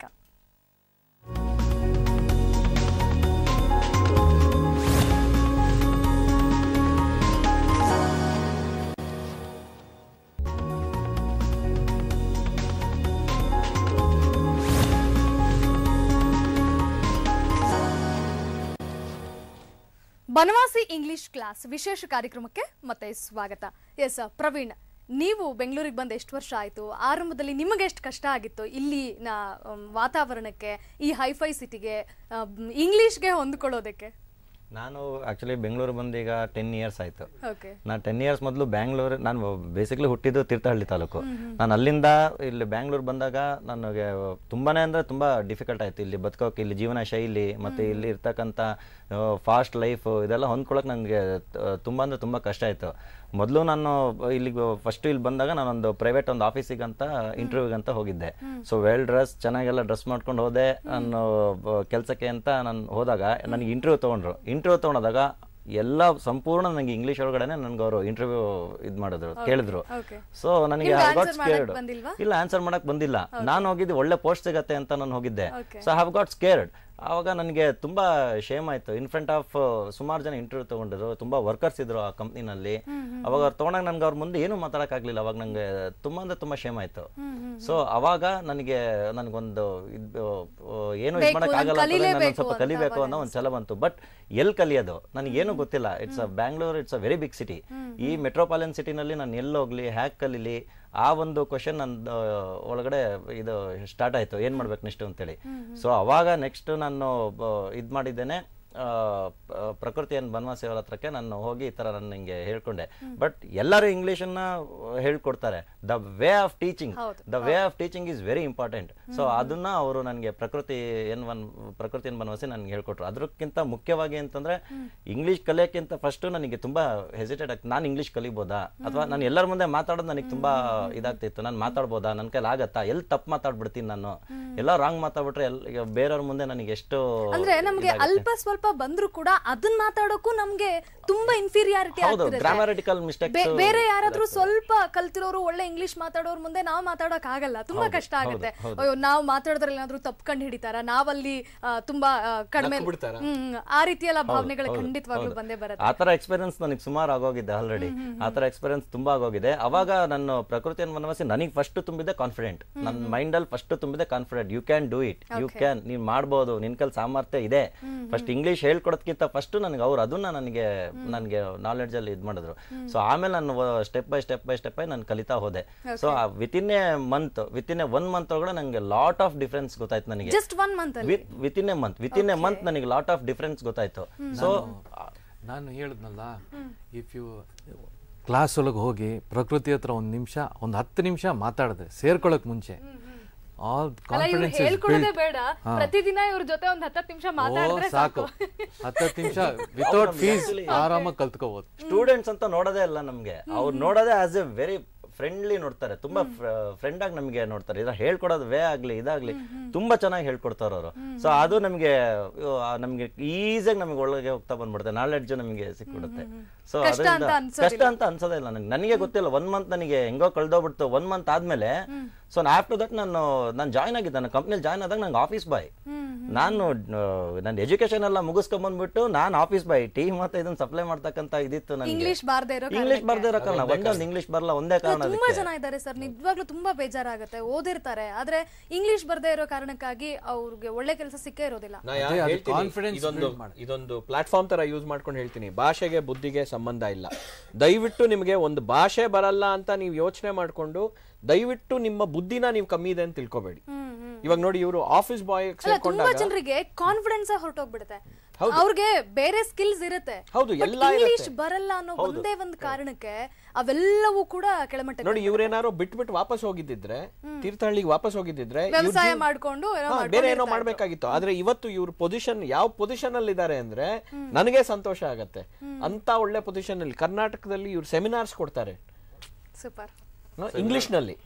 ಬನವಾಸಿ ಇಂಗ್ಲಿಷ್ ಕ್ಲಾಸ್ ವಿಶೇಷ ಕಾರ್ಯಕ್ರಮಕ್ಕೆ ಮತ್ತೆ ಸ್ವಾಗತ ಎಸ್ ಪ್ರವೀಣ್ ನೀವು ಬೆಂಗಳೂರಿಗೆ ಬಂದು ಎಷ್ಟು ವರ್ಷ ಆಯಿತು ಆರಂಭದಲ್ಲಿ ನಿಮಗೆ ಎಷ್ಟು ಕಷ್ಟ ಆಗಿತ್ತು ಇಲ್ಲಿನ ಮ್, ವಾತಾವರಣಕ್ಕೆ ಈ ಹೈಫೈ ಸಿಟಿಗೆ ಇಂಗ್ಲಿಷ್ಗೆ ಹೊಂದ್ಕೊಳ್ಳೋದಕ್ಕೆ ನಾನು ಆ್ಯಕ್ಚುಲಿ ಬೆಂಗಳೂರು ಬಂದು ಈಗ ಟೆನ್ ಇಯರ್ಸ್ ಆಯಿತು ಓಕೆ ನಾನು ಟೆನ್ ಇಯರ್ಸ್ ಮೊದಲು ಬ್ಯಾಂಗ್ಳೂರು ನಾನು ಬೇಸಿಕ್ಲಿ ಹುಟ್ಟಿದ್ದು ತೀರ್ಥಹಳ್ಳಿ ತಾಲೂಕು ನಾನು ಅಲ್ಲಿಂದ ಇಲ್ಲಿ ಬ್ಯಾಂಗ್ಳೂರು ಬಂದಾಗ ನನಗೆ ತುಂಬಾನೇ ಅಂದರೆ ತುಂಬ ಡಿಫಿಕಲ್ಟ್ ಆಯಿತು ಇಲ್ಲಿ ಬದುಕೋಕೆ ಇಲ್ಲಿ ಜೀವನ ಶೈಲಿ ಮತ್ತು ಇಲ್ಲಿ ಇರ್ತಕ್ಕಂಥ ಫಾಸ್ಟ್ ಲೈಫ್ ಇದೆಲ್ಲ ಹೊಂದ್ಕೊಳಕ್ಕೆ ನನಗೆ ತುಂಬ ಅಂದರೆ ತುಂಬ ಕಷ್ಟ ಆಯಿತು ಮೊದಲು ನಾನು ಇಲ್ಲಿಗೆ ಫಸ್ಟ್ ಇಲ್ಲಿ ಬಂದಾಗ ನಾನೊಂದು ಪ್ರೈವೇಟ್ ಒಂದು ಆಫೀಸಿಗಂತ ಇಂಟರ್ವ್ಯೂಗಂತ ಹೋಗಿದ್ದೆ ಸೊ ವೆಲ್ ಡ್ರೆಸ್ ಚೆನ್ನಾಗೆಲ್ಲ ಡ್ರೆಸ್ ಮಾಡ್ಕೊಂಡು ಹೋದೆ ನಾನು ಕೆಲಸಕ್ಕೆ ಅಂತ ನಾನು ಹೋದಾಗ ನನಗೆ ಇಂಟರ್ವ್ಯೂ ತೊಗೊಂಡ್ರು ಇಂಟರ್ವ್ಯೂ ತೊಗೊಂಡಾಗ ಎಲ್ಲ ಸಂಪೂರ್ಣ ನನಗೆ ಇಂಗ್ಲೀಷ್ ಒಳಗಡೆನೆ ನನಗೆ ಅವರು ಇಂಟರ್ವ್ಯೂ ಇದು ಮಾಡಿದ್ರು ಕೇಳಿದ್ರು okay. ಸೊ ನನಗೆ ನಿಮ್ಗೆ I got answer ಮಾಡಕ್ scared. ಬಂದಿಲ್ವಾ? ಇಲ್ಲ ಆನ್ಸರ್ ಮಾಡಕ್ ಬಂದಿಲ್ಲ ನಾನು ಹೋಗಿದ್ದು ಒಳ್ಳೆ ಪೋಸ್ಟ್ ಸಿಗತ್ತೆ ಅಂತ ನಾನು ಹೋಗಿದ್ದೆ Okay. So have got scared ಆವಾಗ ನನಗೆ ತುಂಬಾ ಶೇಮ್ ಆಯ್ತು ಇನ್ ಫ್ರಂಟ್ ಆಫ್ ಸುಮಾರು ಜನ ಇಂಟರ್ವ್ಯೂ ತಗೊಂಡಿದ್ರು ತುಂಬಾ ವರ್ಕರ್ಸ್ ಇದ್ರು ಆ ಕಂಪ್ನಿನಲ್ಲಿ ಅವಾಗ ಅವ್ರು ತಗೊಂಡಾಗ ನನ್ಗೆ ಅವ್ರ ಮುಂದೆ ಏನು ಮಾತಾಡಕ್ ಆಗ್ಲಿಲ್ಲ ಅವಾಗ ನಂಗೆ ತುಂಬಾ ಅಂದ್ರೆ ತುಂಬಾ ಶೇಮ್ ಆಯ್ತು ಸೊ ಅವಾಗ ನನಗೆ ನನಗೊಂದು ಇದು ಆ, ಏನು ಇದು ಬೇಕು, ಮಾಡಕ್ ನಾನ್ ಆಗಲ್ಲ ಅಂತ ಕಲೀಲೇಬೇಕು ನಾನು ಸ್ವಲ್ಪ ಅಂತ ಕಲಿಬೇಕು ಅವಾಗ ಅನ್ನೋ ಒಂದು ಛಲ ಬಂತು ಬಟ್ ಎಲ್ಲಿ ಕಲಿಯೋದು ನನಗೇನು ಗೊತ್ತಿಲ್ಲ it's a Bangalore it's a very big city ಈ ಮೆಟ್ರೋಪಾಲಿಯನ್ ಸಿಟಿನಲ್ಲಿ ನಾನು ಎಲ್ಲಿ ಹೋಗ್ಲಿ ಹ್ಯಾಕ್ ಕಲೀಲಿ ಆ ಒಂದು ಕ್ವಶನ್ ನನ್ನ ಒಳಗಡೆ ಇದು ಸ್ಟಾರ್ಟ್ ಆಯ್ತು ಏನ್ ಮಾಡ್ಬೇಕು ನೆಕ್ಸ್ಟ್ ಅಂತೇಳಿ ಸೊ ಅವಾಗ ನೆಕ್ಸ್ಟ್ ನಾನು ಇದು ಮಾಡಿದ್ದೇನೆ ಆ, ಪ- ಪ್ರಕೃತಿ ಏನು ಬನವಾಸಿ ಅವ್ರ ಹತ್ರಕ್ಕೆ ನಾನು ಹೋಗಿ ಈ ಥರ ನಾನು ಹಿಂಗೆ ಹೇಳ್ಕೊಂಡೆ ಬಟ್ ಎಲ್ಲರೂ ಇಂಗ್ಲೀಷನ್ನ ಹೇಳ್ಕೊಡ್ತಾರೆ the way of teaching the way of teaching is very important so ಅದನ್ನ ಅವರು ನನಗೆ ಪ್ರಕೃತಿ ಏನ್ ಒನ್ ಪ್ರಕೃತಿ ಏನ್ ಬನವಾಸಿ ನನಗೆ ಹೇಳ್ಕೊಟ್ರು ಅದಕ್ಕಿಂತ ಮುಖ್ಯವಾಗಿ ಅಂತಂದ್ರೆ ಇಂಗ್ಲಿಷ್ ಕಲಿಯೋಕ್ಕಿಂತ ಫಸ್ಟ್ ನನಗೆ ತುಂಬಾ ಹೆಸಿಟೇಟ್ ಆಗ್ತದೆ ನಾನು ಇಂಗ್ಲಿಷ್ ಕಲಿಬೋದಾ ಅಥವಾ ನಾನು ಎಲ್ಲರ ಮುಂದೆ ಮಾತಾಡೋದು ನನಗೆ ತುಂಬಾ ಇದಾಗ್ತಿತ್ತು ನಾನು ಮಾತಾಡ್ಬೋದಾ ನನ್ನ ಕೈಲಿ ಆಗತ್ತಾ ಎಲ್ಲಿ ತಪ್ಪು ಮಾತಾಡ್ಬಿಡ್ತೀನಿ ನಾನು ಎಲ್ಲ ರಾಂಗ್ ಮಾತಾಡ್ಬಿಟ್ರೆ ಎಲ್ ಈಗ ಬೇರೆಯವ್ರ ಮುಂದೆ ನನಗೆ ಎಷ್ಟು ಅಂದ್ರೆ ನಮ್ಗೆ ಅಲ್ಪ ಸ್ವಲ್ಪ ಬಂದ್ರು ಕೂಡ ಅದನ್ನ ಮಾತಾಡೋಕ್ಕೂ ನಮ್ಗೆ ತುಂಬಾ ಇನ್ಫೀರಿಯಾರಿಟಿ ಹೌದು ಗ್ರಾಮರಿಟಿಕಲ್ ಮಿಸ್ಟೇಕ್ಸ್ ಬೇರೆ ಯಾರಾದ್ರೂ ಸ್ವಲ್ಪ ಕಲ್ತಿರೋರು ಒಳ್ಳೆ ಇಂಗ್ಲಿಷ್ ಮಾತಾಡೋರ್ ಮುಂದೆ ನಾವು ಮಾತಾಡೋಕ್ ಆಗಲ್ಲ ತುಂಬಾ ಕಷ್ಟ ಆಗುತ್ತೆ ಅಯ್ಯೋ ನಾವು ಮಾತಾಡೋದ್ರಲ್ಲಿ ಏನಾದ್ರೂ ತಪ್ಪು ಕಂಡು ಹಿಡಿತಾರ ನಾವಲ್ಲಿ ಆ, ತುಂಬಾ ಆ, ಕಡಿಮೆ ಹ್ಮ್ ಆ ರೀತಿಯೆಲ್ಲ ಭಾವನೆಗಳು ಖಂಡಿತವಾಗ್ಲೂ ಬಂದೇ ಬರುತ್ತೆ ಆ ಥರ ಎಕ್ಸ್ಪೀರಿಯನ್ಸ್ ನನಗೆ ಸುಮಾರು ಆಗೋಗಿದೆ ಆಲ್ರೆಡಿ ಆ ಥರ ಎಕ್ಸ್ಪೀರಿಯನ್ಸ್ ತುಂಬಾ ಆಗೋಗಿದೆ ಅವಾಗ ನಾನು ಪ್ರಕೃತಿಯನ್ನು ವನವಾಸಿ ನನಗೆ ಫಸ್ಟ್ ತುಂಬಿದೆ ಕಾನ್ಫಿಡೆಂಟ್ ನನ್ನ ಮೈಂಡಲ್ಲಿ ಫಸ್ಟ್ ತುಂಬಿದೆ confident you can do it you can ನೀನ್ ಮಾಡ್ಬೋದು ನಿನ್ ಕಲ್ ಸಾಮರ್ಥ್ಯ ಇದೆ ಫಸ್ಟ್ ಇಂಗ್ಲಿಷ್ ಹೇಳ್ಕೊಡೋದಕ್ಕಿಂತ ಫಸ್ಟ್ ನನಗೆ ಅವ್ರು ಅದನ್ನ ನನಗೆ ನನಗೆ ನಾಲೆಡ್ಜ್ ಅಲ್ಲಿ ಇದು ಮಾಡಿದ್ರು ಸೊ ಆಮೇಲೆ ನಾನು step by step by step by ನಾನು ಕಲಿತಾ ಹೋದೆ so within a month within a one month ಒಳಗಡೆ ನನಗೆ ಲಾಟ್ ಆಫ್ ಡಿಫ್ರೆನ್ಸ್ ಗೊತ್ತಾಯ್ತು ನನಗೆ ಜಸ್ಟ್ ಒನ್ ಮಂತ್ ಅಲ್ಲಿ within a month within a month ನನಗೆ ಲಾಟ್ ಆಫ್ ಡಿಫ್ರೆನ್ಸ್ ಗೊತ್ತಾಯ್ತು ಸೊ ನಾನು ಹೇಳಿದ್ನಲ್ಲ ಇಫ್ ಯು ಕ್ಲಾಸ್ ಒಳಗೆ ಹೋಗಿ ಪ್ರಕೃತಿ ಹತ್ರ ಒಂದು ನಿಮಿಷ ಒಂದು ಹತ್ತು ನಿಮಿಷ ಮಾತಾಡಿದ್ರೆ ಸೇರ್ಕೊಳ್ಳೋಕೆ ಮುಂಚೆ ಆಲ್ ಅಲ್ಲ ಇವ್ರು ಕಾನ್ಫಿಡೆನ್ಸ್ ಹೇಳ್ಕೊಡೋದೇ ಬೇಡ ಪ್ರತಿದಿನ ಇವ್ರ ಜೊತೆ ಒಂದ್ ಹತ್ತತ್ತು ನಿಮಿಷ ಓ ಮಾತಾಡಿದ್ರೆ ಸಾಕು ಹತ್ತತ್ತು ನಿಮಿಷ ವಿತೌಟ್ ಫೀಸ್ ಆರಾಮಾಗಿ ಕಲ್ತ್ಕೋಬಹುದು ಸ್ಟೂಡೆಂಟ್ಸ್ ಅಂತ ನೋಡೋದೇ ಇಲ್ಲ ನಮ್ಗೆ ಅವ್ರು ನೋಡೋದೇ ಆಸ್ ಎ ವೆರಿ ಫ್ರೆಂಡ್ಲಿ ನೋಡ್ತಾರೆ ತುಂಬಾ ಫ್ರೆಂಡ್ ಆಗಿ ನಮಗೆ ನೋಡ್ತಾರೆ ಇದ್ರ ಹೇಳ್ಕೊಡೋದು ವೇ ಆಗ್ಲಿ ಇದಾಗ್ಲಿ ತುಂಬಾ ಚೆನ್ನಾಗಿ ಹೇಳ್ಕೊಡ್ತಾರೆ ಅವರು ಸೊ ಅದು ನಮಗೆ ನಮಗೆ ಈಸಿಯಾಗಿ ನಮಗೆ ಒಳಗೆ ಹೋಗ್ತಾ ಬಂದ್ಬಿಡುತ್ತೆ ನಾಲೆಡ್ಜ್ ನಮಗೆ ಸಿಕ್ಬಿಡುತ್ತೆ ಸೊ ಕಷ್ಟ ಅಂತ ಅದರಿಂದ ಅನ್ಸೋದಿಲ್ಲ. ಕಷ್ಟ ಅಂತ ಅನ್ಸೋದೇ ಇಲ್ಲ ನನಗೆ ನನಗೆ ಗೊತ್ತಿಲ್ಲ ಒನ್ ಮಂತ್ ನನಗೆ ಹೆಂಗೋ ಕಳ್ದೋಗ್ಬಿಡ್ತು ಒನ್ ಮಂತ್ ಆದ್ಮೇಲೆ ಸೊ ಆಫ್ಟರ್ ದಟ್ ನಾನು ನಾನು ಜಾಯ್ನ್ ಆಗಿದ್ದೆ ನನ್ನ ಕಂಪ್ನಿಲಿ ಜಾಯ್ನ್ ಆದಾಗ ನಂಗೆ ಆಫೀಸ್ ಬಾಯ್ ನಾನು ನನ್ನ ಎಜುಕೇಶನ್ ಎಲ್ಲ ಮುಗಿಸ್ಕೊಂಡ್ ಬಂದ್ಬಿಟ್ಟು ನಾನು ಆಫೀಸ್ ಬಾಯ್ ಟೀ ಮತ್ತೆ ಇದನ್ನ ಸಪ್ಲೈ ಮಾಡ್ತಕ್ಕಂತ ಇದಿತ್ತು ನನಗೆ ಇಂಗ್ಲಿಷ್ ಬಾರ್ದೇ ಇರೋ ಇಂಗ್ಲಿಷ್ ಬರ್ದೇ ಇರೋ ಕಾರಣ ಒಂದೇ ಒಂದು ಇಂಗ್ಲಿಷ್ ಬರಲ್ಲ ಒಂದೇ ಕಾರಣ ತುಂಬಾ ಅದಕ್ಕೆ ಜನ ಇದ್ದಾರೆ ಸರ್ ನಿಜವಾಗ್ಲೂ ತುಂಬಾ ಬೇಜಾರಾಗುತ್ತೆ ಓದಿರ್ತಾರೆ ಆದ್ರೆ ಇಂಗ್ಲಿಷ್ ಬರ್ದೇ ಇರೋ ಕಾರಣಕ್ಕಾಗಿ ಅವ್ರಿಗೆ ಒಳ್ಳೆ ಕೆಲಸ ಸಿಕ್ಕೇ ಇರೋದಿಲ್ಲ ನಾ ಯಾಕ್ ಅದೇ ಅದು ಹೇಳ್ತೀನಿ, confidence ಇದೊಂದು build ಮಾಡಿ. ಇದೊಂದು ಪ್ಲಾಟ್ಫಾರ್ಮ್ ತರ ಯೂಸ್ ಮಾಡ್ಕೊಂಡು ಹೇಳ್ತೀನಿ ಭಾಷೆಗೆ ಬುದ್ಧಿಗೆ ಸಂಬಂಧ ಇಲ್ಲ ದಯವಿಟ್ಟು ನಿಮಗೆ ಒಂದು ಭಾಷೆ ಬರಲ್ಲ ಅಂತ ನೀವು ಯೋಚನೆ ಮಾಡ್ಕೊಂಡು ದಯವಿಟ್ಟು ನಿಮ್ಮ ಬುದ್ಧಿನ ನೀವು ಕಮ್ಮಿ ಇದೆ ಅಂತ ತಿಳ್ಕೊಬೇಡಿ ಇವಾಗ ನೋಡಿ ಇವರು ಆಫೀಸ್ ಬಾಯ್ ಅಲ್ಲ ತುಂಬಾ ಸೇರ್ಕೊಂಡಾಗ ಜನರಿಗೆ ಕಾನ್ಫಿಡೆನ್ಸ್ ಹೊರಟೋಗ್ಬಿಡುತ್ತೆ ಅವ್ರಿಗೆ ಬೇರೆ ಸ್ಕಿಲ್ಸ್ ಇರುತ್ತೆ ಹೌದು, But ಎಲ್ಲ ಇರುತ್ತೆ. ಇಂಗ್ಲಿಷ್ ಬರಲ್ಲ ಅನ್ನೋ ಒಂದೇ ಒಂದ್ ಕಾರಣಕ್ಕೆ ಅವೆಲ್ಲವೂ ಕೂಡ ಕೆಳಮಟ್ಟ ನೋಡಿ ಇವ್ರೇನಾರು ಬಿಟ್ಬಿಟ್ಟು ವಾಪಸ್ ಹೋಗಿದ್ದಿದ್ರೆ ತೀರ್ಥಹಳ್ಳಿಗೆ ವಾಪಸ್ ಹೋಗಿದ್ದಿದ್ರೆ ಇವ್ರ ವ್ಯವಸಾಯ ಜೀವ- ಮಾಡ್ಕೊಂಡು ಏನೋ ಹಾ, ಮಾಡ್ಕೊಂಡು ಬೇರೆ ಏನೋ ಇರ್ತಾ ಮಾಡ್ಬೇಕಾಗಿತ್ತು ಆದ್ರೆ ಇವತ್ತು ಇವ್ರ ಪೊಸಿಷನ್ ಯಾವ ಪೊಸಿಷನ್ ಅಲ್ಲಿ ಇದ್ದಾರೆ ಅಂದ್ರೆ ನನಗೆ ಸಂತೋಷ ಆಗತ್ತೆ ಅಂತ ಒಳ್ಳೆ ಪೊಸಿಷನ್ ಅಲ್ಲಿ ಕರ್ನಾಟಕದಲ್ಲಿ ಇವ್ರು ಸೆಮಿನಾರ್ಸ್ ಕೊಡ್ತಾರೆ ಸೂಪರ್ ಇಂಗ್ಲಿಷ್ ನಲ್ಲಿ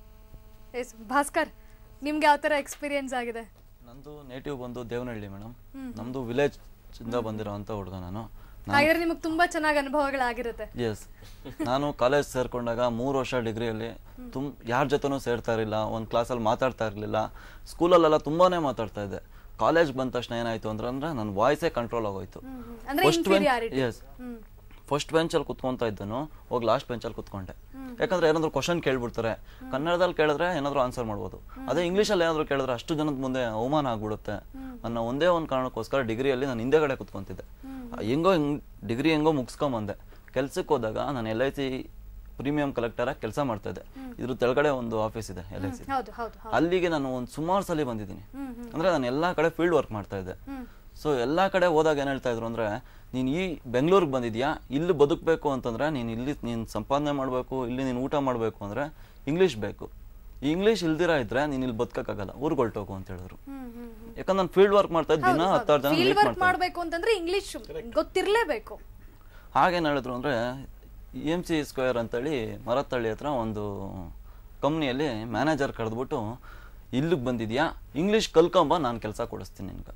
ಎಸ್ ಭಾಸ್ಕರ್ ನಿಮ್ಗೆ ಯಾವ ತರ ಎಕ್ಸ್ಪೀರಿಯನ್ಸ್ ಆಗಿದೆ ನಂದು ನೇಟಿವ್ ಬಂದು ದೇವನಹಳ್ಳಿ ಮೇಡಮ್ ನಮ್ದು ವಿಲೇಜ್ ಇಂದ ಬಂದಿರೋಂಥ ಹುಡುಗ ನಾನು ಹಾಗಾದ್ರೆ ನಿಮಗೆ ತುಂಬಾ ಚೆನ್ನಾಗಿ ಅನುಭವಗಳಾಗಿರುತ್ತೆ ಎಸ್ ನಾನು ಕಾಲೇಜ್ ಸೇರ್ಕೊಂಡಾಗ ಮೂರು ವರ್ಷ ಡಿಗ್ರಿಯಲ್ಲಿ ತುಮ್ ಯಾರ ಜೊತೆನೂ ಸೇರ್ತಾ ಇರಲಿಲ್ಲ ಒಂದು ಕ್ಲಾಸಲ್ಲಿ ಮಾತಾಡ್ತಾ ಇರಲಿಲ್ಲ ಸ್ಕೂಲಲ್ಲೆಲ್ಲ ತುಂಬಾನೇ ಮಾತಾಡ್ತಾ ಇದ್ದೆ ಕಾಲೇಜ್ ಬಂದ ತಕ್ಷಣ ಏನಾಯ್ತು ಅಂದ್ರೆ ಅಂದ್ರೆ ನನ್ನ ವಾಯ್ಸೇ ಕಂಟ್ರೋಲ್ ಆಗೋಯ್ತು ಅಂದ್ರೆ inferiority. ಎಸ್ ಫಸ್ಟ್ ಬೆಂಚಲ್ಲಿ ಕುತ್ಕೊಂತ ಇದ್ದನು ಹೋಗಿ ಲಾಸ್ಟ್ ಬೆಂಚಲ್ಲಿ ಕುತ್ಕೊಂಡೆ ಯಾಕಂದ್ರೆ ಏನಾದ್ರು ಕ್ವಶನ್ ಕೇಳ್ಬಿಡ್ತಾರೆ ಕನ್ನಡದಲ್ಲಿ ಕೇಳಿದ್ರೆ ಏನಾದ್ರು ಆನ್ಸರ್ ಮಾಡ್ಬೋದು ಅದೇ ಇಂಗ್ಲೀಷಲ್ಲಿ ಏನಾದ್ರು ಕೇಳಿದ್ರೆ ಅಷ್ಟು ಜನದ ಮುಂದೆ ಅವಮಾನ ಆಗ್ಬಿಡುತ್ತೆ ಅನ್ನೋ ಒಂದೇ ಒಂದು ಕಾರಣಕ್ಕೋಸ್ಕರ ಡಿಗ್ರಿಯಲ್ಲಿ ನಾನು ಹಿಂದೆಗಡೆ ಕುತ್ಕೊಂತಿದ್ದೆ ಹೆಂಗೋ ಡಿಗ್ರಿ ಹೆಂಗೋ ಮುಗಿಸ್ಕೊಂಬಂದೆ ಕೆಲ್ಸಕ್ಕೆ ಹೋದಾಗ ನಾನು ಎಲ್ ಐ ಸಿ ಪ್ರೀಮಿಯಂ ಕಲೆಕ್ಟರಾಗಿ ಕೆಲಸ ಮಾಡ್ತಾ ಇದ್ದೆ ಇದ್ರ ತೆಳಗಡೆ ಒಂದು ಆಫೀಸ್ ಇದೆ ಎಲ್ ಐ ಸಿ ಹೌದು ಹೌದು ಹೌದು ಅಲ್ಲಿಗೆ ನಾನು ಒಂದು ಸುಮಾರು ಸಲ ಬಂದಿದ್ದೀನಿ ಅಂದ್ರೆ ನಾನು ಎಲ್ಲಾ ಕಡೆ ಫೀಲ್ಡ್ ವರ್ಕ್ ಮಾಡ್ತಾ ಇದ್ದೆ ಸೊ ಎಲ್ಲಾ ಕಡೆ ಹೋದಾಗ ಏನ್ ಹೇಳ್ತಾ ಇದ್ರು ಅಂದ್ರೆ ನೀನ್ ಈ ಬೆಂಗಳೂರಿಗೆ ಬಂದಿದ್ಯಾ ಇಲ್ಲಿ ಬದುಕಬೇಕು ಅಂತಂದ್ರೆ ನೀನ್ ಇಲ್ಲಿ ನೀನ್ ಸಂಪಾದನೆ ಮಾಡಬೇಕು ಇಲ್ಲಿ ನೀನ್ ಊಟ ಮಾಡಬೇಕು ಅಂದ್ರೆ ಇಂಗ್ಲಿಷ್ ಬೇಕು ಈ ಇಂಗ್ಲಿಷ್ ಇಲ್ದಿರ ಇದ್ರೆ ನೀನ್ ಇಲ್ಲಿ ಬದುಕಕ್ಕಾಗಲ್ಲ ಊರ್ಗ್ ಹೊರ್ಟೋಗು ಅಂತ ಹೇಳಿದ್ರು ಯಾಕಂದ್ರೆ ನಾನು ಫೀಲ್ಡ್ ವರ್ಕ್ ಮಾಡ್ತಾ ಇದ್ದ ದಿನ ಹತ್ತಾರು ಜನ ಫೀಲ್ಡ್ ಮೀಟ್ ವರ್ಕ್ ಮಾಡ್ತಾ ಇದ್ದೆ. ಮಾಡ್ಬೇಕು ಅಂತಂದ್ರೆ ಇಂಗ್ಲಿಷ್ ಗೊತ್ತಿರ್ಲೇಬೇಕು ಹಾಗೇನು ಹೇಳಿದ್ರು ಅಂದರೆ ಎಮ್ ಸಿ ಸ್ಕ್ವೇರ್ ಅಂತೇಳಿ ಮರತ್ತಳ್ಳಿ ಹತ್ರ ಒಂದು ಕಂಪ್ನಿಯಲ್ಲಿ ಮ್ಯಾನೇಜರ್ ಕರೆದ್ಬಿಟ್ಟು ಇಲ್ಲಿಗೆ ಬಂದಿದ್ಯಾ ಇಂಗ್ಲೀಷ್ ಕಲ್ಕೊಂಬ ನಾನು ಕೆಲಸ ಕೊಡಿಸ್ತೀನಿ ನಿನ್ಗೆ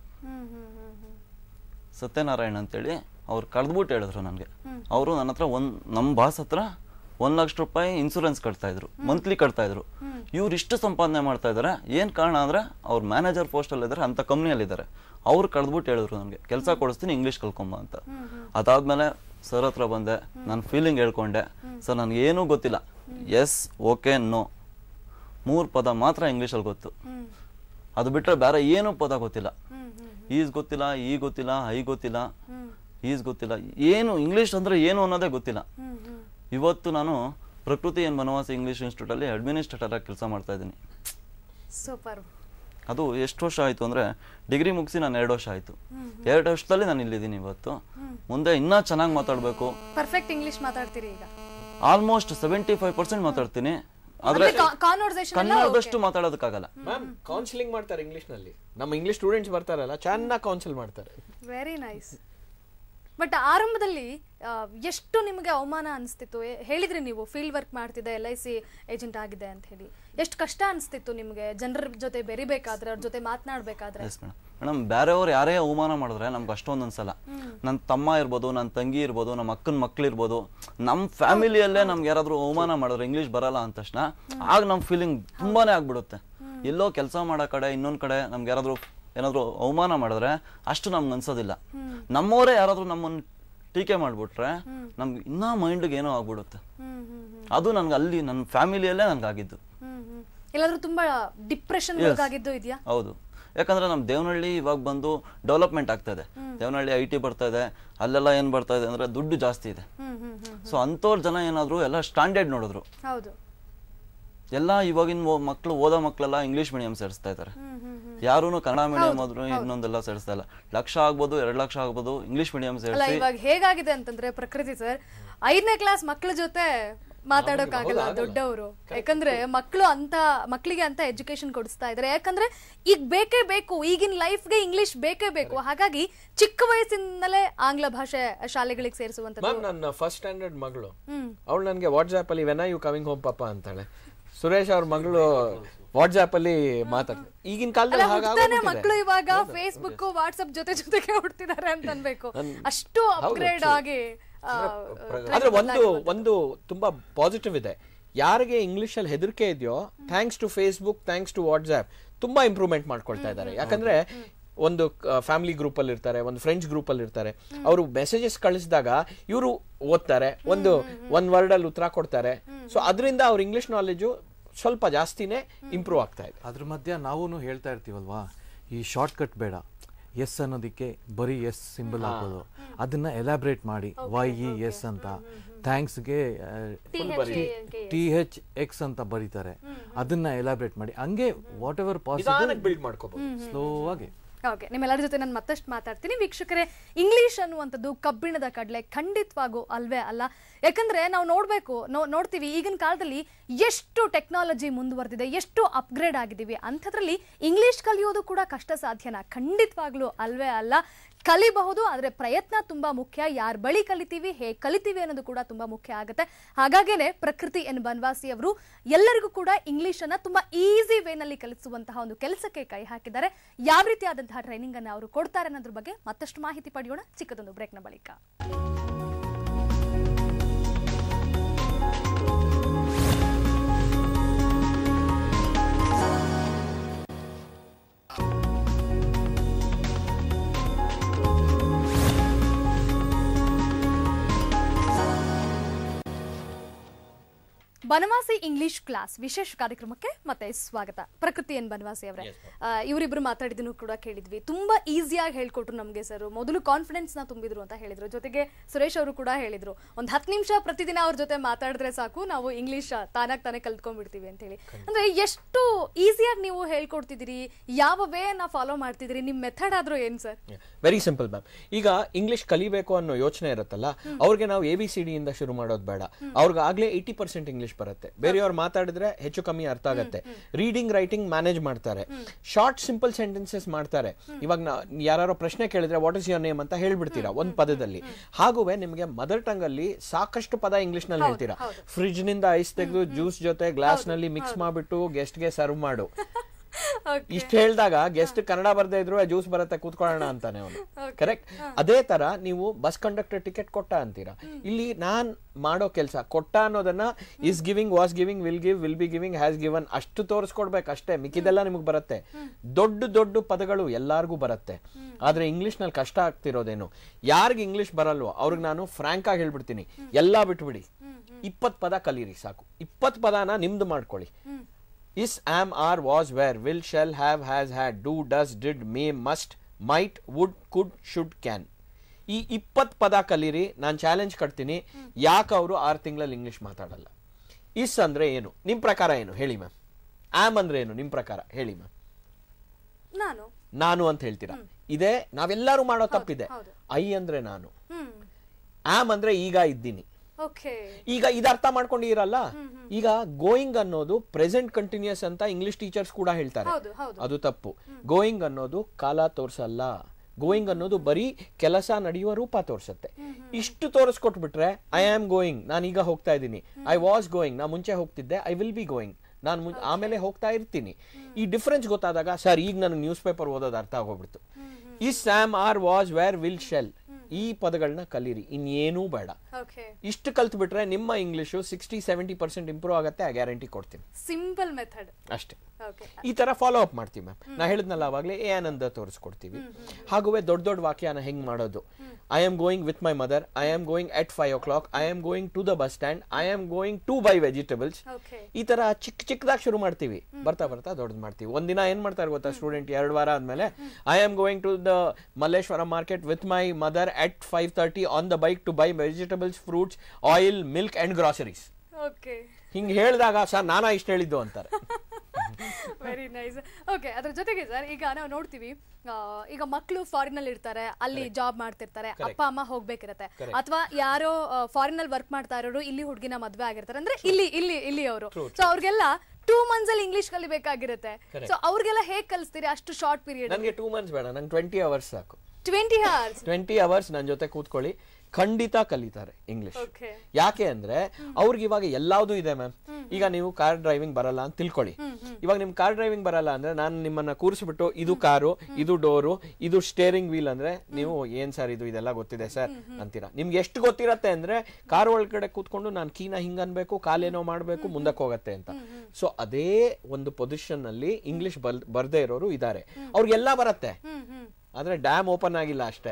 ಸತ್ಯನಾರಾಯಣ್ ಅಂತೇಳಿ ಅವ್ರು ಕರೆದ್ಬಿಟ್ಟು ಹೇಳಿದ್ರು ನನಗೆ ಅವರು ನನ್ನ ಹತ್ರ ಒಂದು ನಮ್ಮ ಬಾಸ್ ಹತ್ರ ಒಂದು ಲಕ್ಷ ರೂಪಾಯಿ ಇನ್ಸೂರೆನ್ಸ್ ಕಟ್ತಾ ಇದ್ರು ಮಂತ್ಲಿ ಕಟ್ತಾ ಇದ್ರು ಇವ್ರು ಇಷ್ಟು ಸಂಪಾದನೆ ಮಾಡ್ತಾ ಇದ್ದಾರೆ ಏನು ಕಾರಣ ಅಂದರೆ ಅವ್ರು ಮ್ಯಾನೇಜರ್ ಪೋಸ್ಟಲ್ಲಿ ಇದ್ದಾರೆ ಅಂಥ ಕಂಪ್ನಿಯಲ್ಲಿದ್ದಾರೆ ಅವ್ರು ಕರೆದ್ಬಿಟ್ಟು ಹೇಳಿದ್ರು ನನಗೆ ಕೆಲಸ ಕೊಡಿಸ್ತೀನಿ ಇಂಗ್ಲೀಷ್ ಕಲ್ಕೊಂಬ ಅಂತ ಅದಾದ್ಮೇಲೆ ಸರ್ ಹತ್ರ ಬಂದೆ ನಾನು ಫೀಲಿಂಗ್ ಹೇಳ್ಕೊಂಡೆ ಸರ್ ನನಗೆ ಏನೂ ಗೊತ್ತಿಲ್ಲ ಎಸ್ ಓಕೆ ನೋ ಮೂರು ಪದ ಮಾತ್ರ ಇಂಗ್ಲೀಷಲ್ಲಿ ಗೊತ್ತು ಅದು ಬಿಟ್ಟರೆ ಬೇರೆ ಏನೂ ಪದ ಗೊತ್ತಿಲ್ಲ ಈಸ್ ಗೊತ್ತಿಲ್ಲ ಈ ಗೊತ್ತಿಲ್ಲ ಐ ಗೊತ್ತಿಲ್ಲ ಈಸ್ ಗೊತ್ತಿಲ್ಲ ಏನು ಇಂಗ್ಲೀಷ್ ಅಂದ್ರೆ ಏನು ಅನ್ನೋದೇ ಗೊತ್ತಿಲ್ಲ ಇವತ್ತು ನಾನು ಪ್ರಕೃತಿ ಏನ್ ಬನವಾಸಿ ಇಂಗ್ಲೀಷ್ ಇನ್ಸ್ಟಿಟ್ಯೂಟ್ ಅಲ್ಲಿ ಅಡ್ಮಿನಿಸ್ಟ್ರೇಟರ್ ಆಗಿ ಕೆಲಸ ಮಾಡ್ತಾ ಇದ್ದೀನಿ ಸೂಪರ್ ಅದು ಎಷ್ಟು ವರ್ಷ ಆಯಿತು ಅಂದರೆ ಡಿಗ್ರಿ ಮುಗಿಸಿ ನಾನು ಎರಡು ವರ್ಷ ಆಯಿತು ಎರಡು ವರ್ಷದಲ್ಲಿ ನಾನು ಇಲ್ಲಿದ್ದೀನಿ ಇವತ್ತು ಮುಂದೆ ಇನ್ನೂ ಚೆನ್ನಾಗಿ ಮಾತಾಡಬೇಕು ಪರ್ಫೆಕ್ಟ್ ಇಂಗ್ಲಿಷ್ ಮಾತಾಡ್ತೀರಿ ಈಗ ಆಲ್ಮೋಸ್ಟ್ ಸೆವೆಂಟಿ ಫೈವ್ ಪರ್ಸೆಂಟ್ ಮಾತಾಡ್ತೀನಿ ಆದರೆ ಕಾನ್ವರ್ಸೇಷನ್ ಕನ್ನಡದಷ್ಟು ಮಾತಾಡೋದಕ್ಕಾಗಲ್ಲ ಮ್ಯಾಮ್ ಕೌನ್ಸಿಲಿಂಗ್ ಮಾಡ್ತಾರೆ ಇಂಗ್ಲಿಷ್ ನಲ್ಲಿ ನಮ್ಮ ಇಂಗ್ಲಿಷ್ ಸ್ಟೂಡೆಂಟ್ಸ್ ಬರ್ತಾರಲ್ಲ ಚೆನ್ನಾಗಿ ಕೌನ್ಸಿಲ್ ಮಾಡ್ತಾರೆ ವೆರಿ ನೈಸ್ ಬಟ್ ಆರಂಭದಲ್ಲಿ ಆ, ಎಷ್ಟು ನಿಮಗೆ ಅವಮಾನ ಅನಿಸ್ತಿತ್ತು ಏ- ಹೇಳಿದ್ರಿ ನೀವು ಫೀಲ್ಡ್ ವರ್ಕ್ ಮಾಡ್ತಿದ್ದೆ ಎಲ್ ಐ ಸಿ ಏಜೆಂಟ್ ಆಗಿದೆ ಅಂತ ಹೇಳಿ ಎಷ್ಟು ಕಷ್ಟ ಅನಿಸ್ತಿತ್ತು ನಿಮಗೆ ಜನರ ಜೊತೆ ಬೆರಿಬೇಕಾದ್ರೆ ಅವ್ರ ಜೊತೆ ಮಾತನಾಡ್ಬೇಕಾದ್ರೆ ಎಸ್ ಮೇಡಮ್ ಮೇಡಮ್ ಬೇರೆಯವ್ರು ಯಾರೇ ಅವಮಾನ ಮಾಡಿದ್ರೆ ನಮ್ಗೆ ಅಷ್ಟೊಂದು ಅನ್ಸಲ್ಲ ನನ್ನ ತಮ್ಮ ಇರ್ಬೋದು ನನ್ನ ತಂಗಿ ಇರ್ಬೋದು ನಮ್ಮ ಅಕ್ಕನ ಮಕ್ಳು ಇರ್ಬೋದು ನಮ್ಮ ಫ್ಯಾಮಿಲಿಯಲ್ಲೇ ನಮ್ಗೆ ಯಾರಾದರೂ ಅವಮಾನ ಮಾಡಿದ್ರೆ ಇಂಗ್ಲೀಷ್ ಬರಲ್ಲ ಅಂದ ತಕ್ಷಣ ಆಗ ನಮ್ಮ ಫೀಲಿಂಗ್ ತುಂಬಾನೇ ಆಗ್ಬಿಡುತ್ತೆ ಎಲ್ಲೋ ಕೆಲಸ ಮಾಡೋ ಕಡೆ ಇನ್ನೊಂದು ಕಡೆ ನಮ್ಗೆ ಯಾರಾದರೂ ಏನಾದರೂ ಅವಮಾನ ಮಾಡಿದ್ರೆ ಅಷ್ಟು ನಮ್ಗೆ ಅನ್ಸೋದಿಲ್ಲ ನಮ್ಮವರೇ ಯಾರಾದರೂ ನಮ್ಮನ್ನು ಟೀಕೆ ಮಾಡಿಬಿಟ್ರೆ ನಮ್ಗೆ ಇನ್ನೂ ಮೈಂಡ್ಗೆ ಏನೋ ಆಗ್ಬಿಡುತ್ತೆ ಅದು ನನ್ಗೆ ಅಲ್ಲಿ ನನ್ನ ಫ್ಯಾಮಿಲಿಯಲ್ಲೇ ನನಗಾಗಿದ್ದು ಹ್ಮ್ ಹ್ಮ್ ಎಲ್ಲಾದ್ರೂ ತುಂಬಾ ಡಿಪ್ರೆಷನ್ Yes. ಆಗಿದ್ದು ಇದೆಯಾ ಹೌದು ಯಾಕಂದ್ರೆ ನಮ್ಮ ದೇವನಹಳ್ಳಿ ಇವಾಗ ಬಂದು ಡೆವಲಪ್ಮೆಂಟ್ ಆಗ್ತಾ ಇದೆ ದೇವನಹಳ್ಳಿ ಐ ಟಿ ಬರ್ತಾ ಇದೆ ಅಲ್ಲೆಲ್ಲ ಏನು ಬರ್ತಾ ಇದೆ ಅಂದ್ರೆ ದುಡ್ಡು ಜಾಸ್ತಿ ಇದೆ ಹ್ಮ್ ಹ್ಮ್ ಹ್ಮ್ ಸೊ ಅಂಥವ್ರ ಜನ ಏನಾದ್ರು ಎಲ್ಲ ಸ್ಟ್ಯಾಂಡರ್ಡ್ ನೋಡಿದ್ರು ಹೌದು ಎಲ್ಲ ಇವಾಗಿನ ಮೊ- ಮಕ್ಳು ಓದೋ ಮಕ್ಕಳೆಲ್ಲ ಇಂಗ್ಲಿಷ್ ಮೀಡಿಯಂ ಸೇರಿಸ್ತಾ ಇದ್ದಾರೆ ಯಾರೂ ಕನ್ನಡ ಮೀಡಿಯಂ ಆದ್ರೂ ಇನ್ನೊಂದೆಲ್ಲ ಸೇರಿಸ್ತಾ ಇಲ್ಲ ಲಕ್ಷ ಆಗ್ಬೋದು ಎರಡು ಲಕ್ಷ ಆಗ್ಬೋದು ಇಂಗ್ಲಿಷ್ ಮೀಡಿಯಂ ಅಲ್ಲ ಸೇರಿಸಿ ಇವಾಗ ಹೇಗಾಗಿದೆ ಅಂತಂದ್ರೆ ಪ್ರಕೃತಿ ಸರ್ ಐದನೇ ಕ್ಲಾಸ್ ಮಕ್ಕಳ ಜೊತೆ ಮಾತಾಡೋಕ್ಕಾಗಲ್ಲ ದೊಡ್ಡವರು ಯಾಕಂದ್ರೆ ಮಕ್ಕಳು ಅಂತ ಮಕ್ಕಳಿಗೆ ಅಂತ ಎಜುಕೇಶನ್ ಕೊಡಿಸ್ತಾ ಇದ್ದಾರೆ ಯಾಕಂದ್ರೆ ಈಗ ಬೇಕೇ ಬೇಕು ಈಗಿನ ಲೈಫ್ಗೆ ಇಂಗ್ಲಿಷ್ ಬೇಕೇ ಬೇಕು ಹಾಗಾಗಿ ಚಿಕ್ಕ ವಯಸ್ಸಿಂದಲೇ ಆಂಗ್ಲ ಭಾಷೆ ಶಾಲೆಗಳಿಗೆ ಸೇರಿಸುವಂತದ್ದು ಮ್ಯಾಮ್ ನನ್ನ ಫಸ್ಟ್ ಸ್ಟ್ಯಾಂಡರ್ಡ್ ಮಗಳು ಹ್ಮ್ ಅವಳು ನನಗೆ ವಾಟ್ಸ್ಆಪ್ ಅಲ್ಲಿ ವೆನ್ ಯು ಕಮಿಂಗ್ ಹೋಮ್ ಪಾಪ ಅಂತಾಳೆ ಸುರೇಶ್ ಅವ್ರ ಮಗಳು ವಾಟ್ಸ್ಆಪ್ ಅಲ್ಲಿ ಮಾತಾಡ್ತಾರೆ ಈಗಿನ ಅಲ್ಲ ಕಾಲದಲ್ಲಿ ಹುಡ್ತಾನೆ ಹಾಗಾಗ್ಬಿಟ್ಟಿದೆ. ಮಕ್ಕಳು ಇವಾಗ ಫೇಸ್ಬುಕ್ ವಾಟ್ಸ್ಆಪ್ ಜೊತೆ ಜೊತೆಗೆ ಹುಡ್ತಿದ್ದಾರೆ ಅಂತ ಅನ್ಬೇಕು ಅಷ್ಟು ಅಪ್ಗ್ರೇಡ್ ಆಗಿ ಆ, ಆದ್ರೆ ಒಂದು ಒಂದು ತುಂಬಾ ಪಾಸಿಟಿವ್ ಇದೆ ಯಾರಿಗೆ ಇಂಗ್ಲಿಷ್ ಅಲ್ಲಿ ಹೆದರಿಕೆ ಇದೆಯೋ thanks to Facebook thanks to WhatsApp ತುಂಬಾ ಇಂಪ್ರೂವ್ಮೆಂಟ್ ಮಾಡ್ಕೊಳ್ತಾ ಇದ್ದಾರೆ ಯಾಕಂದ್ರೆ ಒಂದು ಫ್ಯಾಮಿಲಿ ಗ್ರೂಪ್ ಅಲ್ಲಿ ಇರ್ತಾರೆ ಒಂದು ಫ್ರೆಂಡ್ಸ್ ಗ್ರೂಪ್ ಅಲ್ಲಿ ಇರ್ತಾರೆ ಅವರು ಮೆಸೇಜಸ್ ಕಳಿಸಿದಾಗ ಇವರು ಓದ್ತಾರೆ ಒಂದು ಒಂದ್ ವರ್ಡ್ ಅಲ್ಲಿ ಉತ್ತರ ಕೊಡ್ತಾರೆ ಸೊ ಅದರಿಂದ ಅವ್ರ ಇಂಗ್ಲಿಷ್ ನಾಲೆಜು ಸ್ವಲ್ಪ ಜಾಸ್ತಿನೇ ಇಂಪ್ರೂವ್ ಆಗ್ತಾ ಇದೆ ಅದ್ರ ಮಧ್ಯ ನಾವು ಹೇಳ್ತಾ ಇರ್ತೀವಲ್ವಾ ಈ ಶಾರ್ಟ್ ಕಟ್ ಬೇಡ ಎಸ್ ಅನ್ನೋದಕ್ಕೆ ಬರೀ ಎಸ್ ಸಿಂಬಲ್ ಹಾಕೋದು ಅದನ್ನ ಎಲಾಬ್ರೇಟ್ ಮಾಡಿ ವೈ ಇ ಎಸ್ ಅಂತ ಥ್ಯಾಂಕ್ಸ್ಗೆ ಟಿ ಹೆಚ್ ಎಕ್ಸ್ ಅಂತ ಬರೀತಾರೆ ಅದನ್ನ ಎಲಾಬ್ರೇಟ್ ಮಾಡಿ ಹಂಗೆ ವಾಟ್ ಎವರ್ ಪಾಸಿಬಲ್ ಬಿಲ್ಡ್ ಮಾಡ್ಕೋಬಹುದು ಸ್ಲೋ ಆಗಿ ಓಕೆ ನಿಮ್ಮೆಲ್ಲರ ಜೊತೆ ನಾನು ಮತ್ತಷ್ಟು ಮಾತಾಡ್ತೀನಿ ವೀಕ್ಷಕರೇ ಇಂಗ್ಲಿಷ್ ಅನ್ನುವಂಥದ್ದು ಕಬ್ಬಿಣದ ಕಡಲೆ ಖಂಡಿತವಾಗೂ ಅಲ್ವೇ ಅಲ್ಲ ಯಾಕಂದ್ರೆ ನಾವು ನೋಡಬೇಕು ನೋಡ್ತೀವಿ ಈಗಿನ ಕಾಲದಲ್ಲಿ ಎಷ್ಟು ಟೆಕ್ನಾಲಜಿ ಮುಂದುವರೆದಿದೆ ಎಷ್ಟು ಅಪ್ಗ್ರೇಡ್ ಆಗಿದ್ದೀವಿ ಅಂಥದ್ರಲ್ಲಿ ಇಂಗ್ಲಿಷ್ ಕಲಿಯೋದು ಕೂಡ ಕಷ್ಟ ಸಾಧ್ಯನಾ ಖಂಡಿತವಾಗ್ಲೂ ಅಲ್ವೇ ಅಲ್ಲ ಕಲಿಬಹುದು ಆದರೆ ಪ್ರಯತ್ನ ತುಂಬಾ ಮುಖ್ಯ ಯಾರ ಬಳಿ ಕಲಿತೀವಿ ಹೇಗೆ ಕಲಿತೀವಿ ಅನ್ನೋದು ಕೂಡ ತುಂಬಾ ಮುಖ್ಯ ಆಗುತ್ತೆ ಹಾಗಾಗೇನೆ ಪ್ರಕೃತಿ ಎನ್ ಬನ್ವಾಸಿ ಅವರು ಎಲ್ಲರಿಗೂ ಕೂಡ ಇಂಗ್ಲಿಷ್ ಅನ್ನ ತುಂಬಾ ಈಸಿ ವೇನಲ್ಲಿ ಕಲಿಸುವಂತಹ ಒಂದು ಕೆಲಸಕ್ಕೆ ಕೈ ಹಾಕಿದ್ದಾರೆ ಯಾವ ರೀತಿಯಾದಂತಹ ಟ್ರೈನಿಂಗ್ ಅನ್ನ ಅವರು ಕೊಡ್ತಾರೆ ಅನ್ನೋದ್ರ ಬಗ್ಗೆ ಮತ್ತಷ್ಟು ಮಾಹಿತಿ ಪಡೆಯೋಣ ಚಿಕ್ಕದೊಂದು ಬ್ರೇಕ್ನ ಬಳಿಕ ಬನವಾಸಿ ಇಂಗ್ಲಿಷ್ ಕ್ಲಾಸ್ ವಿಶೇಷ ಕಾರ್ಯಕ್ರಮಕ್ಕೆ ಮತ್ತೆ ಸ್ವಾಗತ ಪ್ರಕೃತಿ ಎನ್ ಬನವಾಸಿ ಅವರೇ ಇವರಿಬ್ರು ಮಾತಾಡಿದನು ಕೂಡ ಕೇಳಿದ್ವಿ ತುಂಬಾ ಈಸಿಯಾಗಿ ಹೇಳ್ಕೊಟ್ರು ನಮಗೆ ಸರ್ ಮೊದಲು ಕಾನ್ಫಿಡೆನ್ಸ್ ನ ತುಂಬಿದ್ರು ಅಂತ ಹೇಳಿದ್ರು ಜೊತೆಗೆ ಸುರೇಶ್ ಅವರು ಕೂಡ ಹೇಳಿದ್ರು ಒಂದ್ ಹತ್ತು ನಿಮಿಷ ಪ್ರತಿದಿನ ಅವ್ರ ಜೊತೆ ಮಾತಾಡಿದ್ರೆ ಸಾಕು ನಾವು ಇಂಗ್ಲಿಷ್ ತಾನಾಗ್ ತಾನೇ ಕಲ್ತ್ಕೊಂಡ್ಬಿಡ್ತೀವಿ ಅಂತ ಹೇಳಿ ಅಂದ್ರೆ ಎಷ್ಟು ಈಸಿಯಾಗಿ ನೀವು ಹೇಳ್ಕೊಡ್ತಿದ್ದೀರಿ ಯಾವ ವೇ ನ ಫಾಲೋ ಮಾಡ್ತಿದ್ದೀರಿ ನಿಮ್ ಮೆಥಡ್ ಆದ್ರೂ ಏನ್ ಸರ್ ವೆರಿ ಸಿಂಪಲ್ ಮ್ಯಾಮ್ ಈಗ ಇಂಗ್ಲಿಷ್ ಕಲಿಬೇಕು ಅನ್ನೋ ಯೋಚನೆ ಇರುತ್ತಲ್ಲ ಅವ್ರಿಗೆ ನಾವು ಎ ಬಿ ಸಿ ಡಿ ಇಂದ ಶುರು ಮಾಡೋದು ಬೇಡ ಅವ್ರಿಗೆ ಆಗ್ಲೇ ಏಯ್ಟಿ ಪರ್ಸೆಂಟ್ ಇಂಗ್ಲಿಷ್ ಬರುತ್ತೆ ಬೇರೆಯವ್ರು ಮಾತಾಡಿದ್ರೆ ಹೆಚ್ಚು ಕಮ್ಮಿ ಅರ್ಥ ಆಗುತ್ತೆ ರೀಡಿಂಗ್ ರೈಟಿಂಗ್ ಮ್ಯಾನೇಜ್ ಮಾಡ್ತಾರೆ ಶಾರ್ಟ್ ಸಿಂಪಲ್ ಸೆಂಟೆನ್ಸಸ್ ಮಾಡ್ತಾರೆ ಇವಾಗ ನಾ ಯಾರೋ ಪ್ರಶ್ನೆ ಕೇಳಿದ್ರೆ ವಾಟ್ ಇಸ್ ಯೋರ್ ನೇಮ್ ಅಂತ ಹೇಳ್ಬಿಡ್ತೀರಾ ಒಂದ್ ಪದದಲ್ಲಿ ಹಾಗುವೆ ನಿಮಗೆ ಮದರ್ ಟಂಗ್ ಅಲ್ಲಿ ಸಾಕಷ್ಟು ಪದ ಇಂಗ್ಲಿಷ್ ನಲ್ಲಿ ಹೇಳ್ತೀರಾ ಫ್ರಿಡ್ಜ್ ನಿಂದ ಐಸ್ ತೆಗೆದು ಜ್ಯೂಸ್ ಜೊತೆ ಗ್ಲಾಸ್ ನಲ್ಲಿ ಮಿಕ್ಸ್ ಮಾಡ್ಬಿಟ್ಟು ಗೆಸ್ಟ್ ಗೆ ಸರ್ವ್ ಮಾಡು ಇಷ್ಟ ಹೇಳ್ದಾಗ ಗೆಸ್ಟ್ ಕನ್ನಡ ಬರ್ದೇ ಇದ್ರು ಜ್ಯೂಸ್ ಬರುತ್ತೆ ಕೂತ್ಕೊಳ್ಳೋಣ ಅಂತಾನೆ ಅವನು ಕರೆಕ್ಟ್ ಅದೇ ತರ ನೀವು ಬಸ್ ಕಂಡಕ್ಟರ್ ಟಿಕೆಟ್ ಕೊಟ್ಟ ಅಂತೀರಾ ಇಲ್ಲಿ ನಾನ್ ಮಾಡೋ ಕೆಲಸ ಕೊಟ್ಟ ಅನ್ನೋದನ್ನ is giving was giving will give will be giving has given ಅಷ್ಟು ತೋರಿಸ್ಕೊಡ್ಬೇಕು ಅಷ್ಟೇ ಮಿಕ್ಕಿದೆಲ್ಲ ನಿಮಗೆ ಬರುತ್ತೆ ದೊಡ್ಡ ದೊಡ್ಡ ಪದಗಳು ಎಲ್ಲಾರ್ಗೂ ಬರುತ್ತೆ ಆದ್ರೆ ಇಂಗ್ಲಿಷ್ ನಲ್ಲಿ ಕಷ್ಟ ಆಗ್ತಿರೋದೇನು ಯಾರಿಗೆ ಇಂಗ್ಲಿಷ್ ಬರಲ್ವೋ ಅವ್ರಿಗೆ ನಾನು ಫ್ರಾಂಕ್ ಆಗಿ ಹೇಳ್ಬಿಡ್ತೀನಿ ಎಲ್ಲಾ ಬಿಟ್ಬಿಡಿ ಇಪ್ಪತ್ ಪದ ಕಲೀರಿ ಸಾಕು ಇಪ್ಪತ್ ಪದನ ನಿಮ್ದು ಮಾಡ್ಕೊಳ್ಳಿ is am are was were will shall have has had do does did may must might would could should can ಈ ಇಪ್ಪತ್ ಪದ ಕಲೀರಿ ನಾನು ಚಾಲೆಂಜ್ ಕಟ್ತೀನಿ ಯಾಕೆ ಅವರು ಆರು ತಿಂಗಳಲ್ಲಿ ಇಂಗ್ಲಿಷ್ ಮಾತಾಡಲ್ಲ ಇಸ್ ಅಂದ್ರೆ ಏನು ನಿಮ್ ಪ್ರಕಾರ ಏನು ಹೇಳಿ ಮ್ಯಾಮ್ ಆಮ್ ಅಂದ್ರೆ ಏನು ನಿಮ್ ಪ್ರಕಾರ ಹೇಳಿ ಮ್ಯಾಮ್ ನಾನು ನಾನು ಅಂತ ಹೇಳ್ತೀರಾ ಇದೇ ನಾವೆಲ್ಲರೂ ಮಾಡೋ ತಪ್ಪಿದೆ ಹೌದು. ಐ ಅಂದ್ರೆ ನಾನು ಹ್ಮ್ ಆಮ್ ಅಂದ್ರೆ ಈಗ ಇದ್ದೀನಿ ಓಕೆ ಈಗ ಇದು ಅರ್ಥ ಮಾಡ್ಕೊಂಡಿರಲ್ಲ ಈಗ ಗೋಯಿಂಗ್ ಅನ್ನೋದು ಪ್ರೆಸೆಂಟ್ ಕಂಟಿನ್ಯೂಸ್ ಅಂತ ಇಂಗ್ಲಿಷ್ ಟೀಚರ್ಸ್ ಕೂಡ ಹೇಳ್ತಾರೆ ಹೌದು, ಹೌದು. ಅದು ತಪ್ಪು ಗೋಯಿಂಗ್ ಅನ್ನೋದು ಕಾಲ ತೋರ್ಸಲ್ಲ ಗೋಯಿಂಗ್ ಅನ್ನೋದು ಬರೀ ಕೆಲಸ ನಡೆಯುವ ರೂಪ ತೋರ್ಸತ್ತೆ ಇಷ್ಟು ತೋರಿಸ್ಕೊಟ್ಬಿಟ್ರೆ ಐ ಆಮ್ ಗೋಯಿಂಗ್ ನಾನು ಈಗ ಹೋಗ್ತಾ ಇದ್ದೀನಿ ಐ ವಾಸ್ ಗೋಯಿಂಗ್ ನಾ ಮುಂಚೆ ಹೋಗ್ತಿದ್ದೆ ಐ ವಿಲ್ ಬಿ ಗೋಯಿಂಗ್ ನಾನು ಆಮೇಲೆ ಹೋಗ್ತಾ ಇರ್ತೀನಿ ಈ ಡಿಫ್ರೆನ್ಸ್ ಗೊತ್ತಾದಾಗ ಸರ್ ಈಗ ನನಗೆ ನ್ಯೂಸ್ ಪೇಪರ್ ಓದೋದು ಅರ್ಥ ಆಗೋಗ್ಬಿಡ್ತು ಈ am are was were will shall ಈ ಪದಗಳನ್ನ ಕಲೀರಿ ಇನ್ನೇನೂ ಬೇಡ ಓಕೆ ಇಷ್ಟು ಕಲ್ತು ಬಿಟ್ರೆ ನಿಮ್ಮ English sixty seventy percent improve ಆಗುತ್ತೆ ಆ ಗ್ಯಾರಂಟಿ ಕೊಡ್ತೀನಿ ಸಿಂಪಲ್ ಮೆಥಡ್ ಅಷ್ಟೇ ಓಕೆ ಈ ತರ ಫಾಲೋ ಅಪ್ ಮಾಡ್ತೀವಿ ಮ್ಯಾಮ್ ನಾ ಹೇಳಿದ್ನಲ್ಲ ಅವಾಗಲೇ ಎ ಆನಂದ ತೋರಿಸ್ಕೊಡ್ತೀವಿ ಹಾಗುವೆ ದೊಡ್ಡ ದೊಡ್ಡ ವಾಕ್ಯನ ಹೆಂಗ್ ಮಾಡೋದು I am going with my mother I am going at five o'clock I am going to the bus stand I am going to buy vegetables okay ಈ ತರ ಚಿಕ್ಕ ಚಿಕ್ಕದಾಗಿ ಶುರು ಮಾಡ್ತೀವಿ ಬರ್ತಾ ಬರ್ತಾ ದೊಡ್ಡದು ಮಾಡ್ತೀವಿ ಒಂದಿನ ಏನ್ ಮಾಡ್ತಾರೆ ಗೊತ್ತಾ ಸ್ಟೂಡೆಂಟ್ ಎರಡು ವಾರ ಆದ್ಮೇಲೆ I am going to the Malleshwara market with my mother at five thirty on the bike to buy vegetables fruits oil milk and groceries okay ಹಿಂಗ್ ಹೇಳಿದಾಗ ಸರ್ ನಾನಾ ಇಷ್ಟ ಹೇಳಿದ್ದು ಅಂತಾರೆ ವೆರಿ ನೈಸ್ ಓಕೆ ಅದ್ರ ಜೊತೆಗೆ ಸರ್ ಈಗ ನಾವು ನೋಡ್ತೀವಿ ಆ, ಈಗ ಮಕ್ಕಳು ಫಾರಿನ್ ಅಲ್ಲಿ ಇರ್ತಾರೆ ಅಲ್ಲಿ ಜಾಬ್ ಮಾಡ್ತಿರ್ತಾರೆ ಅಪ್ಪ ಅಮ್ಮ ಹೋಗ್ಬೇಕಿರತ್ತೆ ಅಥವಾ ಯಾರೋ ಫಾರಿನ್ ಅಲ್ಲಿ ವರ್ಕ್ ಮಾಡ್ತಾ ಇರೋರು ಇಲ್ಲಿ ಹುಡುಗಿನ ಮದ್ವೆ ಆಗಿರ್ತಾರೆ ಅಂದ್ರೆ ಇಲ್ಲಿ ಇಲ್ಲಿ ಇಲ್ಲಿ ಅವರು ಸೊ ಅವ್ರಿಗೆಲ್ಲ ಟೂ ಮಂತ್ಸ್ ಅಲ್ಲಿ ಇಂಗ್ಲಿಷ್ ಕಲಿಬೇಕಾಗಿರುತ್ತೆ ಸೊ ಅವ್ರಿಗೆಲ್ಲ ಹೇಗ್ ಕಲಿಸ್ತೀರಿ ಅಷ್ಟು ಶಾರ್ಟ್ ಪೀರಿಯಡ್ ನನಗೆ ಟೂ ಮಂತ್ಸ್ ಬೇಡ ನಂಗೆ ಟ್ವೆಂಟಿ ಅವರ್ಸ್ ಸಾಕು ಟ್ವೆಂಟಿ ಅವರ್ಸ್ ಟ್ವೆಂಟಿ ಅವರ್ಸ್ ನನ್ನ ಜೊತೆ ಕೂತ್ಕೊಳ್ಳಿ ಖಂಡಿತ ಕಲಿತಾರೆ ಇಂಗ್ಲಿಷ್ Okay. ಯಾಕೆ ಅಂದ್ರೆ ಅವ್ರಿಗೆ ಇವಾಗ ಎಲ್ಲಾವುದು ಇದೆ ಮ್ಯಾಮ್ ಈಗ ನೀವು ಕಾರ್ ಡ್ರೈವಿಂಗ್ ಬರಲ್ಲ ಅಂತ ತಿಳ್ಕೊಳ್ಳಿ ಇವಾಗ ನಿಮ್ ಕಾರ್ ಡ್ರೈವಿಂಗ್ ಬರಲ್ಲ ಅಂದ್ರೆ ನಾನು ನಿಮ್ಮನ್ನ ಕೂರಿಸ್ಬಿಟ್ಟು ಇದು ಕಾರು ಇದು ಡೋರು ಇದು ಸ್ಟೇರಿಂಗ್ ವೀಲ್ ಅಂದ್ರೆ ನೀವು ಏನ್ ಸರ್ ಇದು ಇದೆಲ್ಲ ಗೊತ್ತಿದೆ ಸರ್ ಅಂತೀರಾ ನಿಮ್ಗೆ ಎಷ್ಟು ಗೊತ್ತಿರತ್ತೆ ಅಂದ್ರೆ ಕಾರ್ ಒಳಗಡೆ ಕೂತ್ಕೊಂಡು ನಾನು ಕೀನ ಹಿಂಗ್ ಅನ್ಬೇಕು ಕಾಲೇನೋ ಮಾಡ್ಬೇಕು ಮುಂದಕ್ಕೆ ಹೋಗತ್ತೆ ಅಂತ ಸೊ ಅದೇ ಒಂದು ಪೊಸಿಷನ್ ಅಲ್ಲಿ ಇಂಗ್ಲಿಷ್ ಬಲ್ ಬರ್ದೇ ಇರೋರು ಇದ್ದಾರೆ ಅವ್ರಿಗೆಲ್ಲ ಬರತ್ತೆ ಆದ್ರೆ ಡ್ಯಾಮ್ ಓಪನ್ ಆಗಿಲ್ಲ ಅಷ್ಟೇ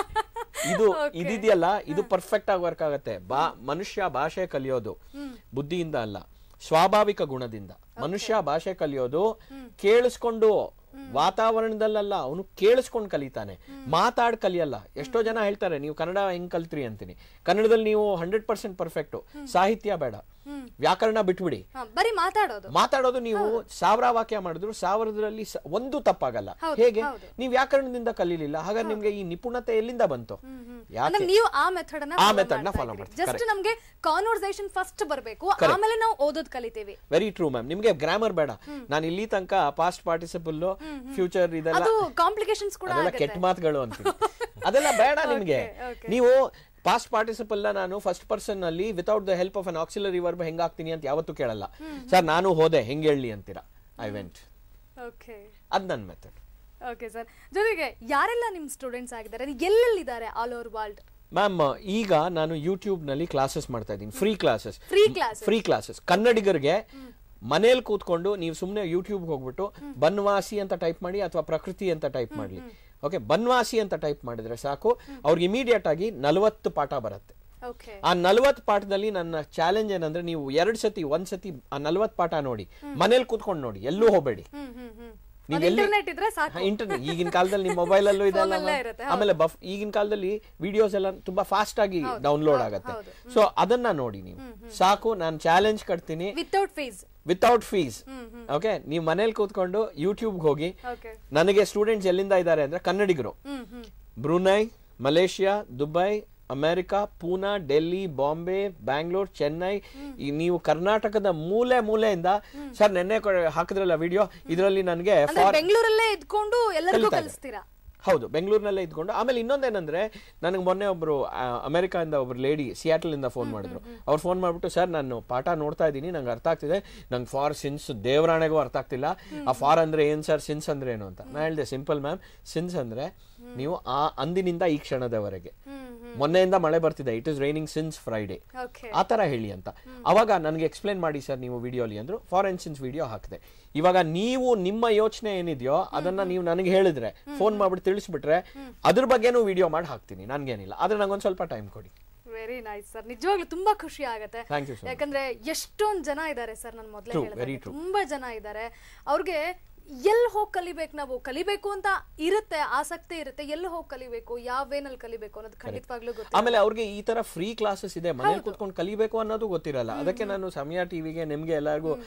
ಇದು ಇದಿದೆಯಲ್ಲ ಇದು ಪರ್ಫೆಕ್ಟ್ ಆಗಿ ವರ್ಕ್ ಆಗತ್ತೆ ಬಾ ಮನುಷ್ಯ ಭಾಷೆ ಕಲಿಯೋದು ಬುದ್ಧಿಯಿಂದ ಅಲ್ಲ ಸ್ವಾಭಾವಿಕ ಗುಣದಿಂದ ಮನುಷ್ಯ ಭಾಷೆ ಕಲಿಯೋದು ಕೇಳಿಸ್ಕೊಂಡು ವಾತಾವರಣದಲ್ಲ ಅವನು ಕೇಳಿಸ್ಕೊಂಡು ಕಲಿತಾನೆ ಮಾತಾಡ್ ಕಲಿಯಲ್ಲ ಎಷ್ಟೋ ಜನ ಹೇಳ್ತಾರೆ ನೀವು ಕನ್ನಡ ಹೆಂಗ್ ಕಲ್ತ್ರಿ ಅಂತೀನಿ ಕನ್ನಡದಲ್ಲಿ ನೀವು ಹಂಡ್ರೆಡ್ ಪರ್ಸೆಂಟ್ ಪರ್ಫೆಕ್ಟ್ ಸಾಹಿತ್ಯ ಬೇಡ ವ್ಯಾಕರಣ ಬಿಟ್ಬಿಡಿ ಬರೀ ಮಾತಾಡೋದು ಮಾತಾಡೋದು ನೀವು ಸಾವಿರ ವಾಕ್ಯ ಮಾಡಿದ್ರು ಸಾವಿರದಲ್ಲಿ ಸ- ಒಂದು ತಪ್ಪಾಗಲ್ಲ ಹೇಗೆ ನೀವು ವ್ಯಾಕರಣದಿಂದ ಕಲೀಲಿಲ್ಲ ಹಾಗಾದ್ರೆ ನಿಮ್ಗೆ ಈ ನಿಪುಣತೆ ಎಲ್ಲಿಂದ ಬಂತು ಅಂದ್ರೆ ಯಾಕೆ ನೀವು ಆ ಮೆಥಡ್ ಆ method ನ follow ಮಾಡ್ತೀವಿ. Just Correct. ನಮ್ಗೆ ಕಾನ್ವರ್ಸೇಷನ್ ಫಸ್ಟ್ ಬರಬೇಕು ಆಮೇಲೆ ನಾವು ಓದೋದ್ ಕಲಿತೀವಿ ವೆರಿ ಟ್ರೂ ಮ್ಯಾಮ್ ನಿಮ್ಗೆ ಗ್ರಾಮರ್ ಬೇಡ ನಾನು ಇಲ್ಲಿ ತನಕ ಪಾಸ್ಟ್ ಪಾರ್ಟಿಸಿಪಲ್ ಫ್ಯೂಚರ್ ಇದೆಲ್ಲ ಅದು ಕಾಂಪ್ಲಿಕೇಶನ್ಸ್ ಕೂಡ ಅದೆಲ್ಲ ಆಗುತ್ತೆ ಕೆಟ್ಟ ಮಾತುಗಳು ಅಂತೀನಿ ಅದೆಲ್ಲ ಬೇಡ ನಿಮ್ಗೆ okay. ನೀವು ಪಾಸ್ಟ್ ಪಾರ್ಟಿಸಿಪಲ್ ನಾನು ಫಸ್ಟ್ ಪರ್ಸನ್ ಅಲ್ಲಿ without the help of an auxiliary verb ಹೆಂಗಾಗ್ತೀನಿ ಅಂತ ಯಾವತ್ತೂ ಕೇಳಲ್ಲ ಸರ್ ನಾನು ಹೋದೆ ಹೆಂಗ್ ಹೇಳಿ ಅಂತೀರಾ ಐ ವೆಂಟ್ ಓಕೆ ಅದ್ ನನ್ನ ಮೆಥಡ್ ಓಕೆ ಸರ್ ಜೊತೆಗೆ ಯಾರೆಲ್ಲ ನಿಮ್ ಸ್ಟೂಡೆಂಟ್ಸ್ ಆಗಿದ್ದಾರೆ ಎಲ್ಲೆಲ್ಲಿದ್ದಾರೆ ಆಲ್ ಓವರ್ ವರ್ಲ್ಡ್ ಮ್ಯಾಮ್ ಈಗ ನಾನು ಯೂಟ್ಯೂಬ್ ನಲ್ಲಿ ಕ್ಲಾಸಸ್ ಮಾಡ್ತಾ ಇದ್ದೀನಿ free classes Free classes? Free classes ಕನ್ನಡಿಗರಿಗೆ ಮನೇಲಿ ಕೂತ್ಕೊಂಡು ನೀವು ಸುಮ್ಮನೆ ಯೂಟ್ಯೂಬ್ ಹೋಗ್ಬಿಟ್ಟು ಬನ್ವಾಸಿ ಅಂತ ಟೈಪ್ ಮಾಡಿ ಅಥವಾ ಪ್ರಕೃತಿ ಅಂತ ಟೈಪ್ ಮಾಡಲಿ ಓಕೆ ಬನ್ವಾಸಿ ಅಂತ ಟೈಪ್ ಮಾಡಿದ್ರೆ ಸಾಕು ಅವ್ರಿಗೆ ಇಮಿಡಿಯೇಟ್ ಆಗಿ ನಲವತ್ತು ಪಾಠ ಬರುತ್ತೆ ಓಕೆ ಆ ನಲವತ್ತು ಪಾಠದಲ್ಲಿ ನನ್ನ ಚಾಲೆಂಜ್ ಏನಂದ್ರೆ ನೀವು ಎರಡ್ ಸತಿ ಒಂದ್ ಸತಿ ಆ ನಲವತ್ತು ಪಾಠ ನೋಡಿ ಮನೇಲಿ ಕೂತ್ಕೊಂಡು ನೋಡಿ ಎಲ್ಲೂ ಹೋಗಬೇಡಿ ಹ್ಮ್ ಹ್ಮ್ ಹ್ಮ್ ನೀವ್ ಎಲ್ಲಿ ಇಂಟರ್ನೆಟ್ ಇದ್ರೆ ಸಾಕು ಇಂಟರ್ನೆಟ್ ಈಗಿನ ಕಾಲದಲ್ಲಿ ನಿಮ್ಮ ಮೊಬೈಲ್ ಅಲ್ಲೂ ಇದೆಲ್ಲ Phone ಅಲ್ಲೇ ಇರುತ್ತೆ, ಹೌದು. ಆಮೇಲೆ ಬಫ್ ಈಗಿನ ಕಾಲದಲ್ಲಿ ವಿಡಿಯೋಸ್ ಎಲ್ಲ ತುಂಬಾ ಫಾಸ್ಟ್ ಆಗಿ ಡೌನ್ಲೋಡ್ ಆಗತ್ತೆ ಸೊ ಅದನ್ನ ನೋಡಿ ನೀವು ಸಾಕು ನಾನು ಚಾಲೆಂಜ್ ಕಟ್ತೀನಿ without fees without fees okay ನೀವು ಮನೇಲಿ ಕೂತ್ಕೊಂಡು ಯೂಟ್ಯೂಬ್ಗೆ ಹೋಗಿ ಓಕೆ ನನಗೆ ಸ್ಟೂಡೆಂಟ್ಸ್ ಎಲ್ಲಿಂದ ಇದ್ದಾರೆ ಅಂದ್ರೆ ಕನ್ನಡಿಗರು ಹ್ಮ್ ಹ್ಮ್ Brunei Malaysia Dubai America Poona Delhi Bombay Bangalore Chennai ಈ ನೀವು ಕರ್ನಾಟಕದ ಮೂಲೆ ಮೂಲೆಯಿಂದ ಸರ್ ನೆನ್ನೆ ಕೊ- ಹಾಕಿದ್ರಲ್ಲ ವಿಡಿಯೋ ಇದರಲ್ಲಿ ನನಗೆ ಅಂದ್ರೆ ಬೆಂಗಳೂರಲ್ಲೇ ಇದ್ಕೊಂಡು ಎಲ್ಲರಿಗೂ ಕಲಿತಾ ಇದ್ದಾರೆ. ಕಲಿಸ್ತೀರಾ ಹೌದು ಬೆಂಗಳೂರಿನಲ್ಲೇ ಇದ್ಕೊಂಡು ಆಮೇಲೆ ಇನ್ನೊಂದೇನಂದ್ರೆ ನನಗೆ ಮೊನ್ನೆ ಒಬ್ರು ಆ, ಅಮೆರಿಕಾದಿಂದ ಒಬ್ರು ಲೇಡಿ ಸಿಯಾಟಲ್ ಇಂದ ಫೋನ್ ಮಾಡಿದ್ರು ಅವ್ರು ಫೋನ್ ಮಾಡ್ಬಿಟ್ಟು ಸರ್ ನಾನು ಪಾಠ ನೋಡ್ತಾ ಇದ್ದೀನಿ ನಂಗೆ ಅರ್ಥ ಆಗ್ತಿದೆ ನಂಗೆ ಫಾರ್ ಸಿನ್ಸ್ ದೇವರಾಣೆಗೂ ಅರ್ಥ ಆಗ್ತಿಲ್ಲ ಆ ಫಾರ್ ಅಂದ್ರೆ ಏನ್ ಸರ್ ಸಿನ್ಸ್ ಅಂದ್ರೆ ಏನು ಅಂತ ನಾ ಹೇಳಿದೆ ಸಿಂಪಲ್ ಮ್ಯಾಮ್ ಸಿನ್ಸ್ ಅಂದ್ರೆ ನೀವು ಆ ಅಂದಿನಿಂದ ಈ ಕ್ಷಣದವರೆಗೆ ಮೊನ್ನೆಯಿಂದ ಮಳೆ ಬರ್ತಿದೆ it is raining since Friday okay ಆ ತರ ಹೇಳಿ ಅಂತ ಅವಾಗ ನನಗೆ ಎಕ್ಸ್ಪ್ಲೇನ್ ಮಾಡಿ ಸರ್ ನೀವು ವಿಡಿಯೋಲಿ ಅಂದ್ರು ಫಾರ್ ಇನ್ಸ್ಟೆನ್ಸ್ ವಿಡಿಯೋ ಹಾಕಿದೆ ಇವಾಗ ನೀವು ನಿಮ್ಮ ಯೋಚನೆ ಏನಿದೆಯೋ ಅದನ್ನ ನೀವು ನನಗೆ ಹೇಳಿದ್ರೆ ಫೋನ್ ಮಾಡ್ಬಿಟ್ಟು ತಿಳಿಸ್ಬಿಟ್ರೆ ಅದ್ರ ಬಗ್ಗೆನೂ ವಿಡಿಯೋ ಮಾಡಿ ಹಾಕ್ತೀನಿ ನನ್ಗೇನಿಲ್ಲ ಆದ್ರೆ ನಂಗೊಂದ್ ಸ್ವಲ್ಪ ಟೈಮ್ ಕೊಡಿ ವೆರಿ ನೈಸ್ ಸರ್ ನಿಜವಾಗ್ಲೂ ತುಂಬಾ ಖುಷಿ ಆಗತ್ತೆ Thank you so much. ಯಾಕಂದ್ರೆ ಎಷ್ಟೊಂದ್ ಜನ ಇದ್ದಾರೆ ಸರ್ ನಾನು ಮೊದಲೇ True, ಹೇಳಿದೆ very true. ತುಂಬಾ ಜನ ಇದ್ದಾರೆ ಅವ್ರಿಗೆ ಎಲ್ಲಿ ಹೋಗಿ ಕಲಿಬೇಕು ನಾವು ಕಲಿಬೇಕು ಅಂತ ಇರುತ್ತೆ ಆಸಕ್ತಿ ಇರುತ್ತೆ ಎಲ್ಲಿ ಹೋಗಿ ಕಲಿಬೇಕು ಯಾವ ವೇನಲ್ಲಿ ಕಲಿಬೇಕು ಅನ್ನೋದು ಖಂಡಿತವಾಗ್ಲೂ ಗೊತ್ತಿಲ್ಲ ಆಮೇಲೆ ಅವ್ರಿಗೆ ಈ ತರ ಫ್ರೀ ಕ್ಲಾಸಸ್ ಇದೆ ಮನೇಲಿ ಕುತ್ಕೊಂಡು ಕಲಿಬೇಕು ಅನ್ನೋದು ಗೊತ್ತಿರಲ್ಲ ಅದಕ್ಕೆ ನಾನು ಸಮಯ ಟಿವಿಗೆ ನಿಮ್ಗೆ ಎಲ್ಲರಿಗೂ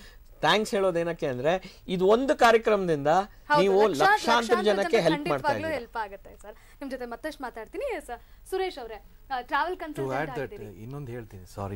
ಥ್ಯಾಂಕ್ಸ್ ಹೇಳೋದೇನಕ್ಕೆ ಅಂದ್ರೆ ಇದು ಒಂದು ಕಾರ್ಯಕ್ರಮದಿಂದ ಹೌದು, ನೀವು ಲಕ್ಷಾಂತರ- ಲಕ್ಷಾಂತರ ಲಕ್ಷಾಂತರ ಜನಕ್ಕೆ ಜನಕ್ಕೆ ಹೆಲ್ಪ್ ಮಾಡ್ತಾ ಖಂಡಿತವಾಗ್ಲೂ ಇದ್ದೀರಾ ಹೆಲ್ಪ್ ಆಗುತ್ತೆ ಸರ್ ನಿಮ್ ಜೊತೆ ಮತ್ತಷ್ಟು ಮಾತಾಡ್ತೀನಿ ಸರ್ ಸುರೇಶ್ ಅವರೇ travel to ad consultant that ಆಗಿದ್ದೀರಿ ಇನ್ನೊಂದು ಹೇಳ್ತೀನಿ ಸಾರಿ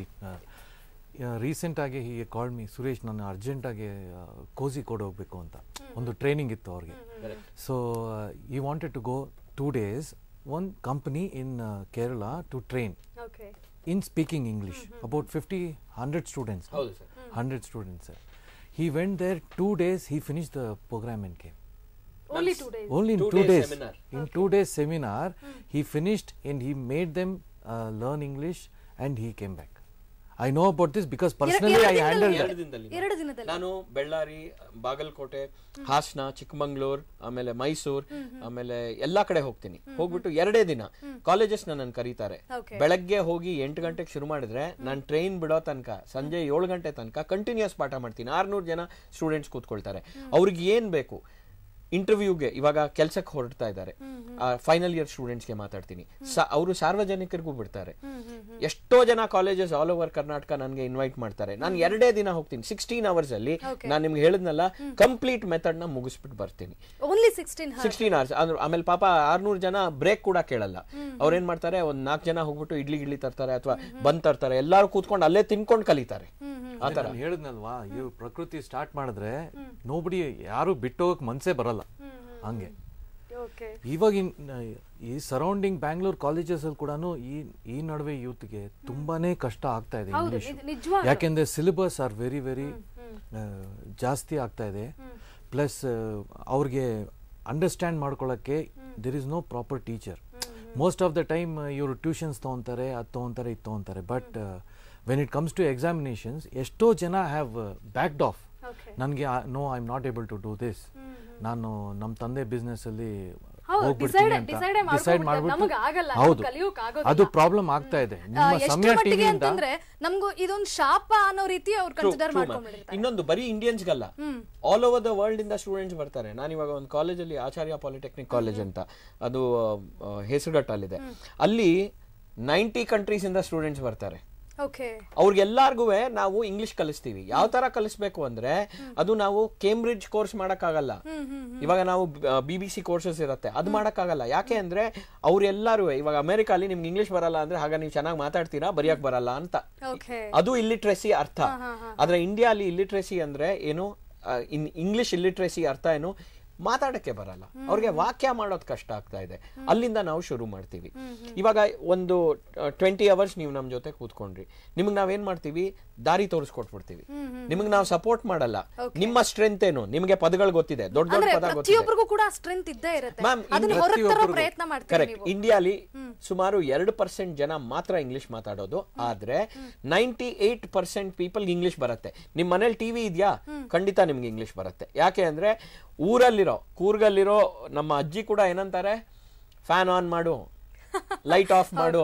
ರೀಸೆಂಟಾಗಿ ಹೀಗೆ ಕಾಲ್ ಮೀ ಸುರೇಶ್ ನಾನು ಅರ್ಜೆಂಟಾಗಿ ಕೋಸಿ ಕೋಡ್ ಹೋಗಬೇಕು ಅಂತ ಒಂದು ಟ್ರೈನಿಂಗ್ ಇತ್ತು ಅವ್ರಿಗೆ ಸೊ ಈ wanted to go two days one company in Kerala to train okay in speaking English. About 50, 100 students. ಹೌದು sir. 100 students. Sir. He went there two days, he finished the program and came. Only two days Only in Two two, days days. seminar. In two days seminar, he finished and he made them uh, learn English and he came back. I know about this because personally I handled ಎರಡು that. ದಿನದಲ್ಲಿ ಎರಡು ದಿನದಲ್ಲಿ ನಾನು ಬೆಳ್ಳಾರಿ ಬಾಗಲಕೋಟೆ ಹಾಸನ ಚಿಕ್ಕಮಂಗ್ಳೂರ್ ಆಮೇಲೆ ಮೈಸೂರ್ ಆಮೇಲೆ ಎಲ್ಲಾ ಕಡೆ ಹೋಗ್ತೀನಿ ಹೋಗ್ಬಿಟ್ಟು ಎರಡೇ ದಿನ ಕಾಲೇಜಸ್ ನನ್ನ ಕರೀತಾರೆ Okay. ಬೆಳಗ್ಗೆ ಹೋಗಿ ಎಂಟು ಗಂಟೆಗೆ ಶುರು ಮಾಡಿದ್ರೆ ನಾನು ಟ್ರೈನ್ ಬಿಡೋ ತನಕ ಸಂಜೆ ಏಳು ಗಂಟೆ ತನಕ ಕಂಟಿನ್ಯೂಸ್ ಪಾಠ ಮಾಡ್ತೀನಿ ಆರ್ನೂರು ಜನ ಸ್ಟೂಡೆಂಟ್ಸ್ ಕೂತ್ಕೊಳ್ತಾರೆ ಅವ್ರಿಗೆ ಏನ್ ಬೇಕು ಇಂಟರ್ವ್ಯೂಗೆ ಇವಾಗ ಕೆಲ್ಸಕ್ಕೆ ಹೊರಡ್ತಾ ಇದ್ದಾರೆ ಫೈನಲ್ ಇಯರ್ ಸ್ಟೂಡೆಂಟ್ಸ್ಗೆ ಮಾತಾಡ್ತೀನಿ ಅವರು ಸಾರ್ವಜನಿಕರಿಗೂ ಬಿಡ್ತಾರೆ ಎಷ್ಟೋ ಜನ ಕಾಲೇಜಸ್ ಆಲ್ ಓವರ್ ಕರ್ನಾಟಕ ನನಗೆ ಇನ್ವೈಟ್ ಮಾಡ್ತಾರೆ ನಾನು ಎರಡೇ ದಿನ ಹೋಗ್ತೀನಿ ಸಿಕ್ಸ್ಟೀನ್ ಅವರ್ಸ್ ಅಲ್ಲಿ ನಾನು ನಿಮ್ಗೆ ಹೇಳಿದ್ನಲ್ಲ ಕಂಪ್ಲೀಟ್ ಮೆಥಡ್ ನ ಮುಗಿಸ್ಬಿಟ್ಟು ಬರ್ತೀನಿ ಓನ್ಲಿ ಸಿಕ್ಸ್ಟೀನ್ ಸಿಕ್ಸ್ಟೀನ್ ಅವರ್ಸ್ ಆಮೇಲೆ ಪಾಪ ಆರ್ನೂರು ಜನ ಬ್ರೇಕ್ ಕೂಡ ಕೇಳಲ್ಲ ಅವ್ರೇನ್ ಮಾಡ್ತಾರೆ ಒಂದ್ ನಾಲ್ಕು ಜನ ಹೋಗ್ಬಿಟ್ಟು ಇಡ್ಲಿ ಗಿಡ್ಲಿ ತರ್ತಾರೆ ಅಥವಾ ಬಂದ್ ತರ್ತಾರೆ ಎಲ್ಲಾರು ಕೂತ್ಕೊಂಡು ಅಲ್ಲೇ ತಿನ್ಕೊಂಡು ಕಲಿತಾರೆ ಆತರ ನಾನು ಹೇಳಿದ್ನಲ್ವಾ ಇವ್ರು ಪ್ರಕೃತಿ ಸ್ಟಾರ್ಟ್ ಮಾಡಿದ್ರೆ ನೋಬಡಿ ಯಾರು ಬಿಟ್ಟೋಗಕ್ ಮನ್ಸೇ ಬರಲ್ಲ ಹಂಗೆ ಓಕೆ ಇವಾಗ ಇನ್- ಈ ಸರೌಂಡಿಂಗ್ ಬ್ಯಾಂಗ್ಳೂರ್ ಕಾಲೇಜಸ್ ಅಲ್ಲಿ ಕೂಡ ಈ ಈ ನಡುವೆ ಯೂತ್ಗೆ ತುಂಬಾನೇ ಕಷ್ಟ ಆಗ್ತಾ ಇದೆ ಹೌದು, ಇಂಗ್ಲಿಷ್ ಇದು ನಿಜವಾಗ್ಲೂ. ಯಾಕೆಂದ್ರೆ ಸಿಲೆಬಸ್ ಆರ್ ವೆರಿ ವೆರಿ ಜಾಸ್ತಿ ಆಗ್ತಾ ಇದೆ ಪ್ಲಸ್ ಅವ್ರಿಗೆ ಅಂಡರ್ಸ್ಟ್ಯಾಂಡ್ ಮಾಡ್ಕೊಳ್ಳೋಕ್ಕೆ there is no proper teacher most of the time ಇವರು ಟ್ಯೂಷನ್ಸ್ ತೊಗೊತಾರೆ ಅದು ತೊಗೊತಾರೆ ಇದು ತೊಗೊತಾರೆ but when it comes to examinations ಎಷ್ಟೋ ಜನ ಹ್ಯಾವ್ ಬ್ಯಾಕ್ಡ್ ಆಫ್ Okay. ನನಗೆ no I am not able to do this ನಾನು ನಮ್ಮ ತಂದೆ ಬಿಸ್ನೆಸ್ ಅಲ್ಲಿ ಹೌದು, ಹೋಗ್ಬಿಡ್ತೀನಿ decide- ಅಂತ decide ಮಾಡ್ಕೊಂಡ್ಬಿಡ್ತಾರೆ. ಡಿಸೈಡ್ ಮಾಡ್ಬಿಟ್ಟು ನಮಗೆ ಆಗಲ್ಲ, ಅದು ಹೌದು ಕಲಿಯೋಕ್ ಆಗೋದಿಲ್ಲ. ಅದು ಪ್ರಾಬ್ಲಮ್ ಆಗ್ತಾ ಇದೆ ನಿಮ್ಮ ಎಷ್ಟು ಸಮಯ ಮಟ್ಟಿಗೆ ಟಿವಿಯಿಂದ ಅಂತಂದ್ರೆ ನಮ್ಗೂ ಇದೊಂದು ಶಾಪ ಅನ್ನೋ ರೀತಿ ಅವ್ರು True, ಕನ್ಸಿಡರ್ true, ma'am. ಮಾಡ್ಕೊಂಡ್ಬಿಟ್ಟಿರ್ತಾರೆ ಇನ್ನೊಂದು ಬರೀ ಇಂಡಿಯನ್ಸ್ಗಲ್ಲ ಆಲ್ ಓವರ್ ದ ವರ್ಲ್ಡ್ ಇಂದ ಸ್ಟೂಡೆಂಟ್ಸ್ ಬರ್ತಾರೆ ನಾನು ಇವಾಗ ಒಂದು ಕಾಲೇಜಲ್ಲಿ ಆಚಾರ್ಯ ಪಾಲಿಟೆಕ್ನಿಕ್ ಕಾಲೇಜ್ ಅಂತ ಅದು ಆ, ಹೆಸರುಘಟ್ಟಲ್ಲಿದೆ ಅಲ್ಲಿ ನೈಂಟಿ ಕಂಟ್ರೀಸ್ ಇಂದ ಸ್ಟೂಡೆಂಟ್ಸ್ ಬರ್ತಾರೆ ಓಕೆ ಅವ್ರಿಗೆಲ್ಲಾರ್ಗು ನಾವು ಇಂಗ್ಲಿಷ್ ಕಲಿಸ್ತೀವಿ ಯಾವ ತರ ಕಲಿಸ್ಬೇಕು ಅಂದ್ರೆ ಅದು ನಾವು ಕೇಂಬ್ರಿಡ್ಜ್ ಕೋರ್ಸ್ ಮಾಡಕ್ಕಾಗಲ್ಲ ಇವಾಗ ನಾವು ಬಿ ಬಿ ಸಿ ಕೋರ್ಸಸ್ ಇರುತ್ತೆ ಅದು ಮಾಡಕ್ಕಾಗಲ್ಲ ಯಾಕೆ ಅಂದ್ರೆ ಅವ್ರೆಲ್ಲಾರು ಇವಾಗ ಅಮೆರಿಕಲ್ಲಿ ನಿಮ್ಗೆ ಇಂಗ್ಲಿಷ್ ಬರಲ್ಲ ಅಂದ್ರೆ ಹಾಗ ನೀವು ಚೆನ್ನಾಗಿ ಮಾತಾಡ್ತೀರಾ ಬರೆಯಕ್ ಬರಲ್ಲ ಅಂತ ಓಕೆ ಅದು ಇಲ್ಲಿಟ್ರೆಸಿ ಅರ್ಥ ಆದ್ರೆ ಇಂಡಿಯಾ ಅಲ್ಲಿ ಇಲ್ಲಿಟ್ರೆಸಿ ಅಂದ್ರೆ ಏನು ಇನ್ ಇಂಗ್ಲಿಷ್ ಇಲ್ಲಿಟ್ರೆಸಿ ಅರ್ಥ ಏನು ಮಾತಾಡಕ್ಕೆ ಬರಲ್ಲ ಅವ್ರಿಗೆ ವಾಕ್ಯ ಮಾಡೋದು ಕಷ್ಟ ಆಗ್ತಾ ಇದೆ ಅಲ್ಲಿಂದ ನಾವು ಶುರು ಮಾಡ್ತೀವಿ ಇವಾಗ ಒಂದು ಟ್ವೆಂಟಿ ಅವರ್ಸ್ ನೀವು ನಮ್ಮ ಜೊತೆ ಕೂತ್ಕೊಂಡ್ರಿ ನಿಮಗೆ ನಾವೇನ್ ಮಾಡ್ತೀವಿ ದಾರಿ ತೋರಿಸ್ಕೊಟ್ಬಿಡ್ತೀವಿ ನಿಮಗೆ ನಾವು ಸಪೋರ್ಟ್ ಮಾಡಲ್ಲ ನಿಮ್ಮ ಸ್ಟ್ರೆಂತ್ ಏನು ನಿಮಗೆ ಪದಗಳು ಗೊತ್ತಿದೆ ದೊಡ್ಡ ದೊಡ್ಡ ಅಂದ್ರೆ ಪದ ಗೊತ್ತಿದೆ ಪ್ರತಿಯೊಬ್ಬರಿಗೂ ಕೂಡ ಸ್ಟ್ರೆಂತ್ ಇದ್ದೇ ಇರುತ್ತೆ ಮ್ಯಾಮ್ ಅದನ್ನ ಹೊರಗೆ ತರೋ ಪ್ರಯತ್ನ ಮಾಡ್ತೀವಿ ಕರೆಕ್ಟ್ ನೀವು ಇಂಡಿಯಾಲಿ ಸುಮಾರು ಎರಡು ಪರ್ಸೆಂಟ್ ಜನ ಮಾತ್ರ ಇಂಗ್ಲಿಷ್ ಮಾತಾಡೋದು ಆದ್ರೆ ninety eight percent people English ಬರುತ್ತೆ ನಿಮ್ ಮನೇಲಿ ಟಿವಿ ಇದೆಯಾ ಖಂಡಿತ ನಿಮ್ಗೆ ಇಂಗ್ಲಿಷ್ ಬರುತ್ತೆ ಯಾಕೆ ಅಂದ್ರೆ ಊರಲ್ಲಿರೋ ಕೂರ್ಗಲ್ಲಿರೋ ನಮ್ಮ ಅಜ್ಜಿ ಕೂಡ ಏನಂತಾರೆ ಫ್ಯಾನ್ ಆನ್ ಮಾಡು ಲೈಟ್ ಆಫ್ ಮಾಡು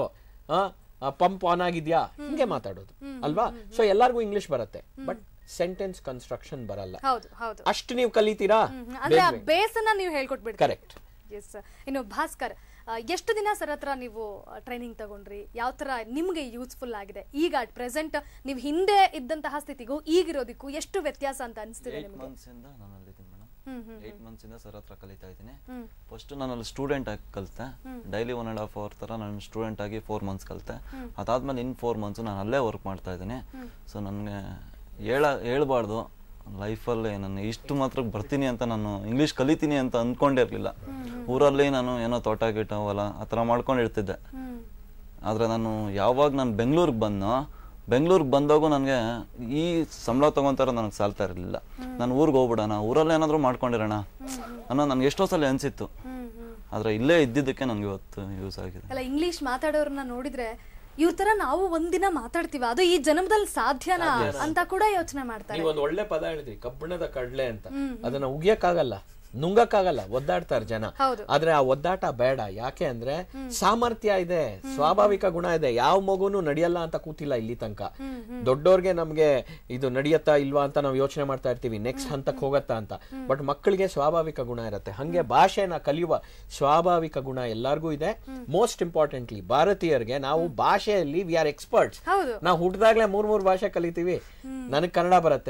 ಪಂಪ್ ಆನ್ ಆಗಿದ್ಯಾ ಹಿಂಗೆ ಮಾತಾಡೋದು ಅಲ್ವಾ ಸೊ ಎಲ್ಲಾರ್ಗೂ ಇಂಗ್ಲಿಷ್ ಬರುತ್ತೆ ಬಟ್ ಸೆಂಟೆನ್ಸ್ ಕನ್ಸ್ಟ್ರಕ್ಷನ್ ಬರಲ್ಲ ಹೌದು ಹೌದು ಅಷ್ಟು ನೀವು ಕಲಿತೀರಾ ಹ್ಮ್. ಅಂದ್ರೆ ಆ ಬೇಸ್ ಅನ್ನ ನೀವು ಹೇಳ್ಕೊಟ್ಬಿಡ್ತೀರಿ ಕರೆಕ್ಟ್ ಎಸ್ ಇನ್ನು ಭಾಸ್ಕರ್ ಆ, ಎಷ್ಟು ದಿನ ಸರ್ ಹತ್ರ ನೀವು ಟ್ರೈನಿಂಗ್ ತಗೊಂಡ್ರಿ ಯಾವ ತರ ನಿಮ್ಗೆ ಯೂಸ್ಫುಲ್ ಆಗಿದೆ ಈಗ ಅಟ್ ಪ್ರೆಸೆಂಟ್ ನೀವು ಹಿಂದೆ ಇದ್ದಂತಹ ಸ್ಥಿತಿಗೂ ಈಗಿರೋದಕ್ಕೂ ಎಷ್ಟು ವ್ಯತ್ಯಾಸ ಅಂತ ಅನಿಸ್ತಿದೆ ಏಟ್ ನಿಮ್ಗೆ ಮಂತ್ಸ್ ಇಂದ ನಾನು ಅಲ್ಲಿದ್ದೀನಿ ಮೇಡಮ್ ಏಟ್ ಮಂತ್ಸ್ ಇಂದ ಸರ್ ಹತ್ರ ಕಲಿತಾ ಇದ್ದೀನಿ ಫಸ್ಟ್ ನಾನು ಅಲ್ಲಿ ಸ್ಟೂಡೆಂಟ್ ಆಗಿ ಕಲಿತೆ daily one and half hour ತರ ನಾನು ಸ್ಟೂಡೆಂಟ್ ಆಗಿ ಫೋರ್ ಮಂತ್ಸ್ ಕಲಿತೆ ಅದಾದ್ಮೇಲೆ ಇನ್ ಫೋರ್ ಮಂತ್ಸ್ ನಾನು ಅಲ್ಲೇ ವರ್ಕ್ ಮಾಡ್ತಾ ಇದ್ದೀನಿ ಸೊ ನನಗೆ ಹೇಳ ಹೇಳ್ಬಾರ್ದು ಲೈಫಲ್ಲಿ ನಾನು ಇಷ್ಟು ಮಾತ್ರ ಬರ್ತೀನಿ ಅಂತ ನಾನು ಇಂಗ್ಲೀಷ್ ಕಲಿತೀನಿ ಅಂತ ಅಂದ್ಕೊಂಡಿರ್ಲಿಲ್ಲ ಊರಲ್ಲಿ ನಾನು ಏನೋ ತೋಟ ಗೀಟ ಹೊಲ ಆ ಥರ ಮಾಡ್ಕೊಂಡಿರ್ತಿದ್ದೆ ಆದರೆ ನಾನು ಯಾವಾಗ ನಾನು ಬೆಂಗಳೂರಿಗೆ ಬಂದೋ ಬೆಂಗಳೂರಿಗೆ ಬಂದಾಗೂ ನನಗೆ ಈ ಸಂಬಳ ತಗೊಂತಾರ ನನಗೆ ಸಾಲ್ತಾ ಇರಲಿಲ್ಲ ನಾನು ಊರಿಗೆ ಹೋಗ್ಬಿಡೋಣ ಊರಲ್ಲಿ ಏನಾದರೂ ಮಾಡ್ಕೊಂಡಿರೋಣ ಅನ್ನೋ ನನಗೆ ಎಷ್ಟೋ ಸಲ ಅನಿಸಿತ್ತು ಆದರೆ ಇಲ್ಲೇ ಇದ್ದಿದ್ದಕ್ಕೆ ನನಗೆ ಇವತ್ತು ಯೂಸ್ ಆಗಿದೆ ಅಲ್ಲ ಇಂಗ್ಲಿಷ್ ಮಾತಾಡೋರನ್ನ ನೋಡಿದ್ರೆ ಇವ್ರ ತರ ನಾವು ಒಂದಿನ ಮಾತಾಡ್ತೀವ ಅದು ಈ ಜನ್ಮದಲ್ಲಿ ಸಾಧ್ಯನಾ ಅಂತ ಕೂಡ ಯೋಚನೆ ಮಾಡ್ತಾರೆ ನೀವ್ ಒಂದ್ ಒಳ್ಳೆ ಪದ ಹೇಳಿದ್ರಿ ಕಬ್ಬಿಣದ ಕಡ್ಲೆ ಅಂತ ಅದನ್ನ ಉಗಿಯಕ್ಕಾಗಲ್ಲ ನುಂಗಕ್ಕಾಗಲ್ಲ ಒದ್ದಾಡ್ತಾರೆ ಜನ ಹೌದು. ಆದ್ರೆ ಆ ಒದ್ದಾಟ ಬೇಡ ಯಾಕೆ ಅಂದ್ರೆ ಸಾಮರ್ಥ್ಯ ಇದೆ ಸ್ವಾಭಾವಿಕ ಗುಣ ಇದೆ ಯಾವ ಮಗುನು ನಡೆಯಲ್ಲ ಅಂತ ಕೂತಿಲ್ಲ ಇಲ್ಲಿ ತನಕ ದೊಡ್ಡೋರ್ಗೆ ನಮ್ಗೆ ಇದು ನಡೆಯತ್ತಾ ಇಲ್ವಾ ಅಂತ ನಾವು ಯೋಚನೆ ಮಾಡ್ತಾ ಇರ್ತೀವಿ ನೆಕ್ಸ್ಟ್ ಹಂತಕ್ಕೆ ಹೋಗತ್ತಾ ಅಂತ ಬಟ್ ಮಕ್ಕಳಿಗೆ ಸ್ವಾಭಾವಿಕ ಗುಣ ಇರುತ್ತೆ ಹಂಗೆ ಭಾಷೆನ ಕಲಿಯುವ ಸ್ವಾಭಾವಿಕ ಗುಣ ಎಲ್ಲಾರ್ಗೂ ಇದೆ ಮೋಸ್ಟ್ ಇಂಪಾರ್ಟೆಂಟ್ಲಿ ಭಾರತೀಯರಿಗೆ ನಾವು ಭಾಷೆಯಲ್ಲಿ ವಿ ಆರ್ ಎಕ್ಸ್ಪರ್ಟ್ಸ್ ಹೌದು ನಾವು ಹುಟ್ಟಿದಾಗ್ಲೇ ಮೂರ್ ಮೂರ್ ಭಾಷೆ ಕಲಿತೀವಿ ನನಗ್ ಕನ್ನಡ ಬರುತ್ತೆ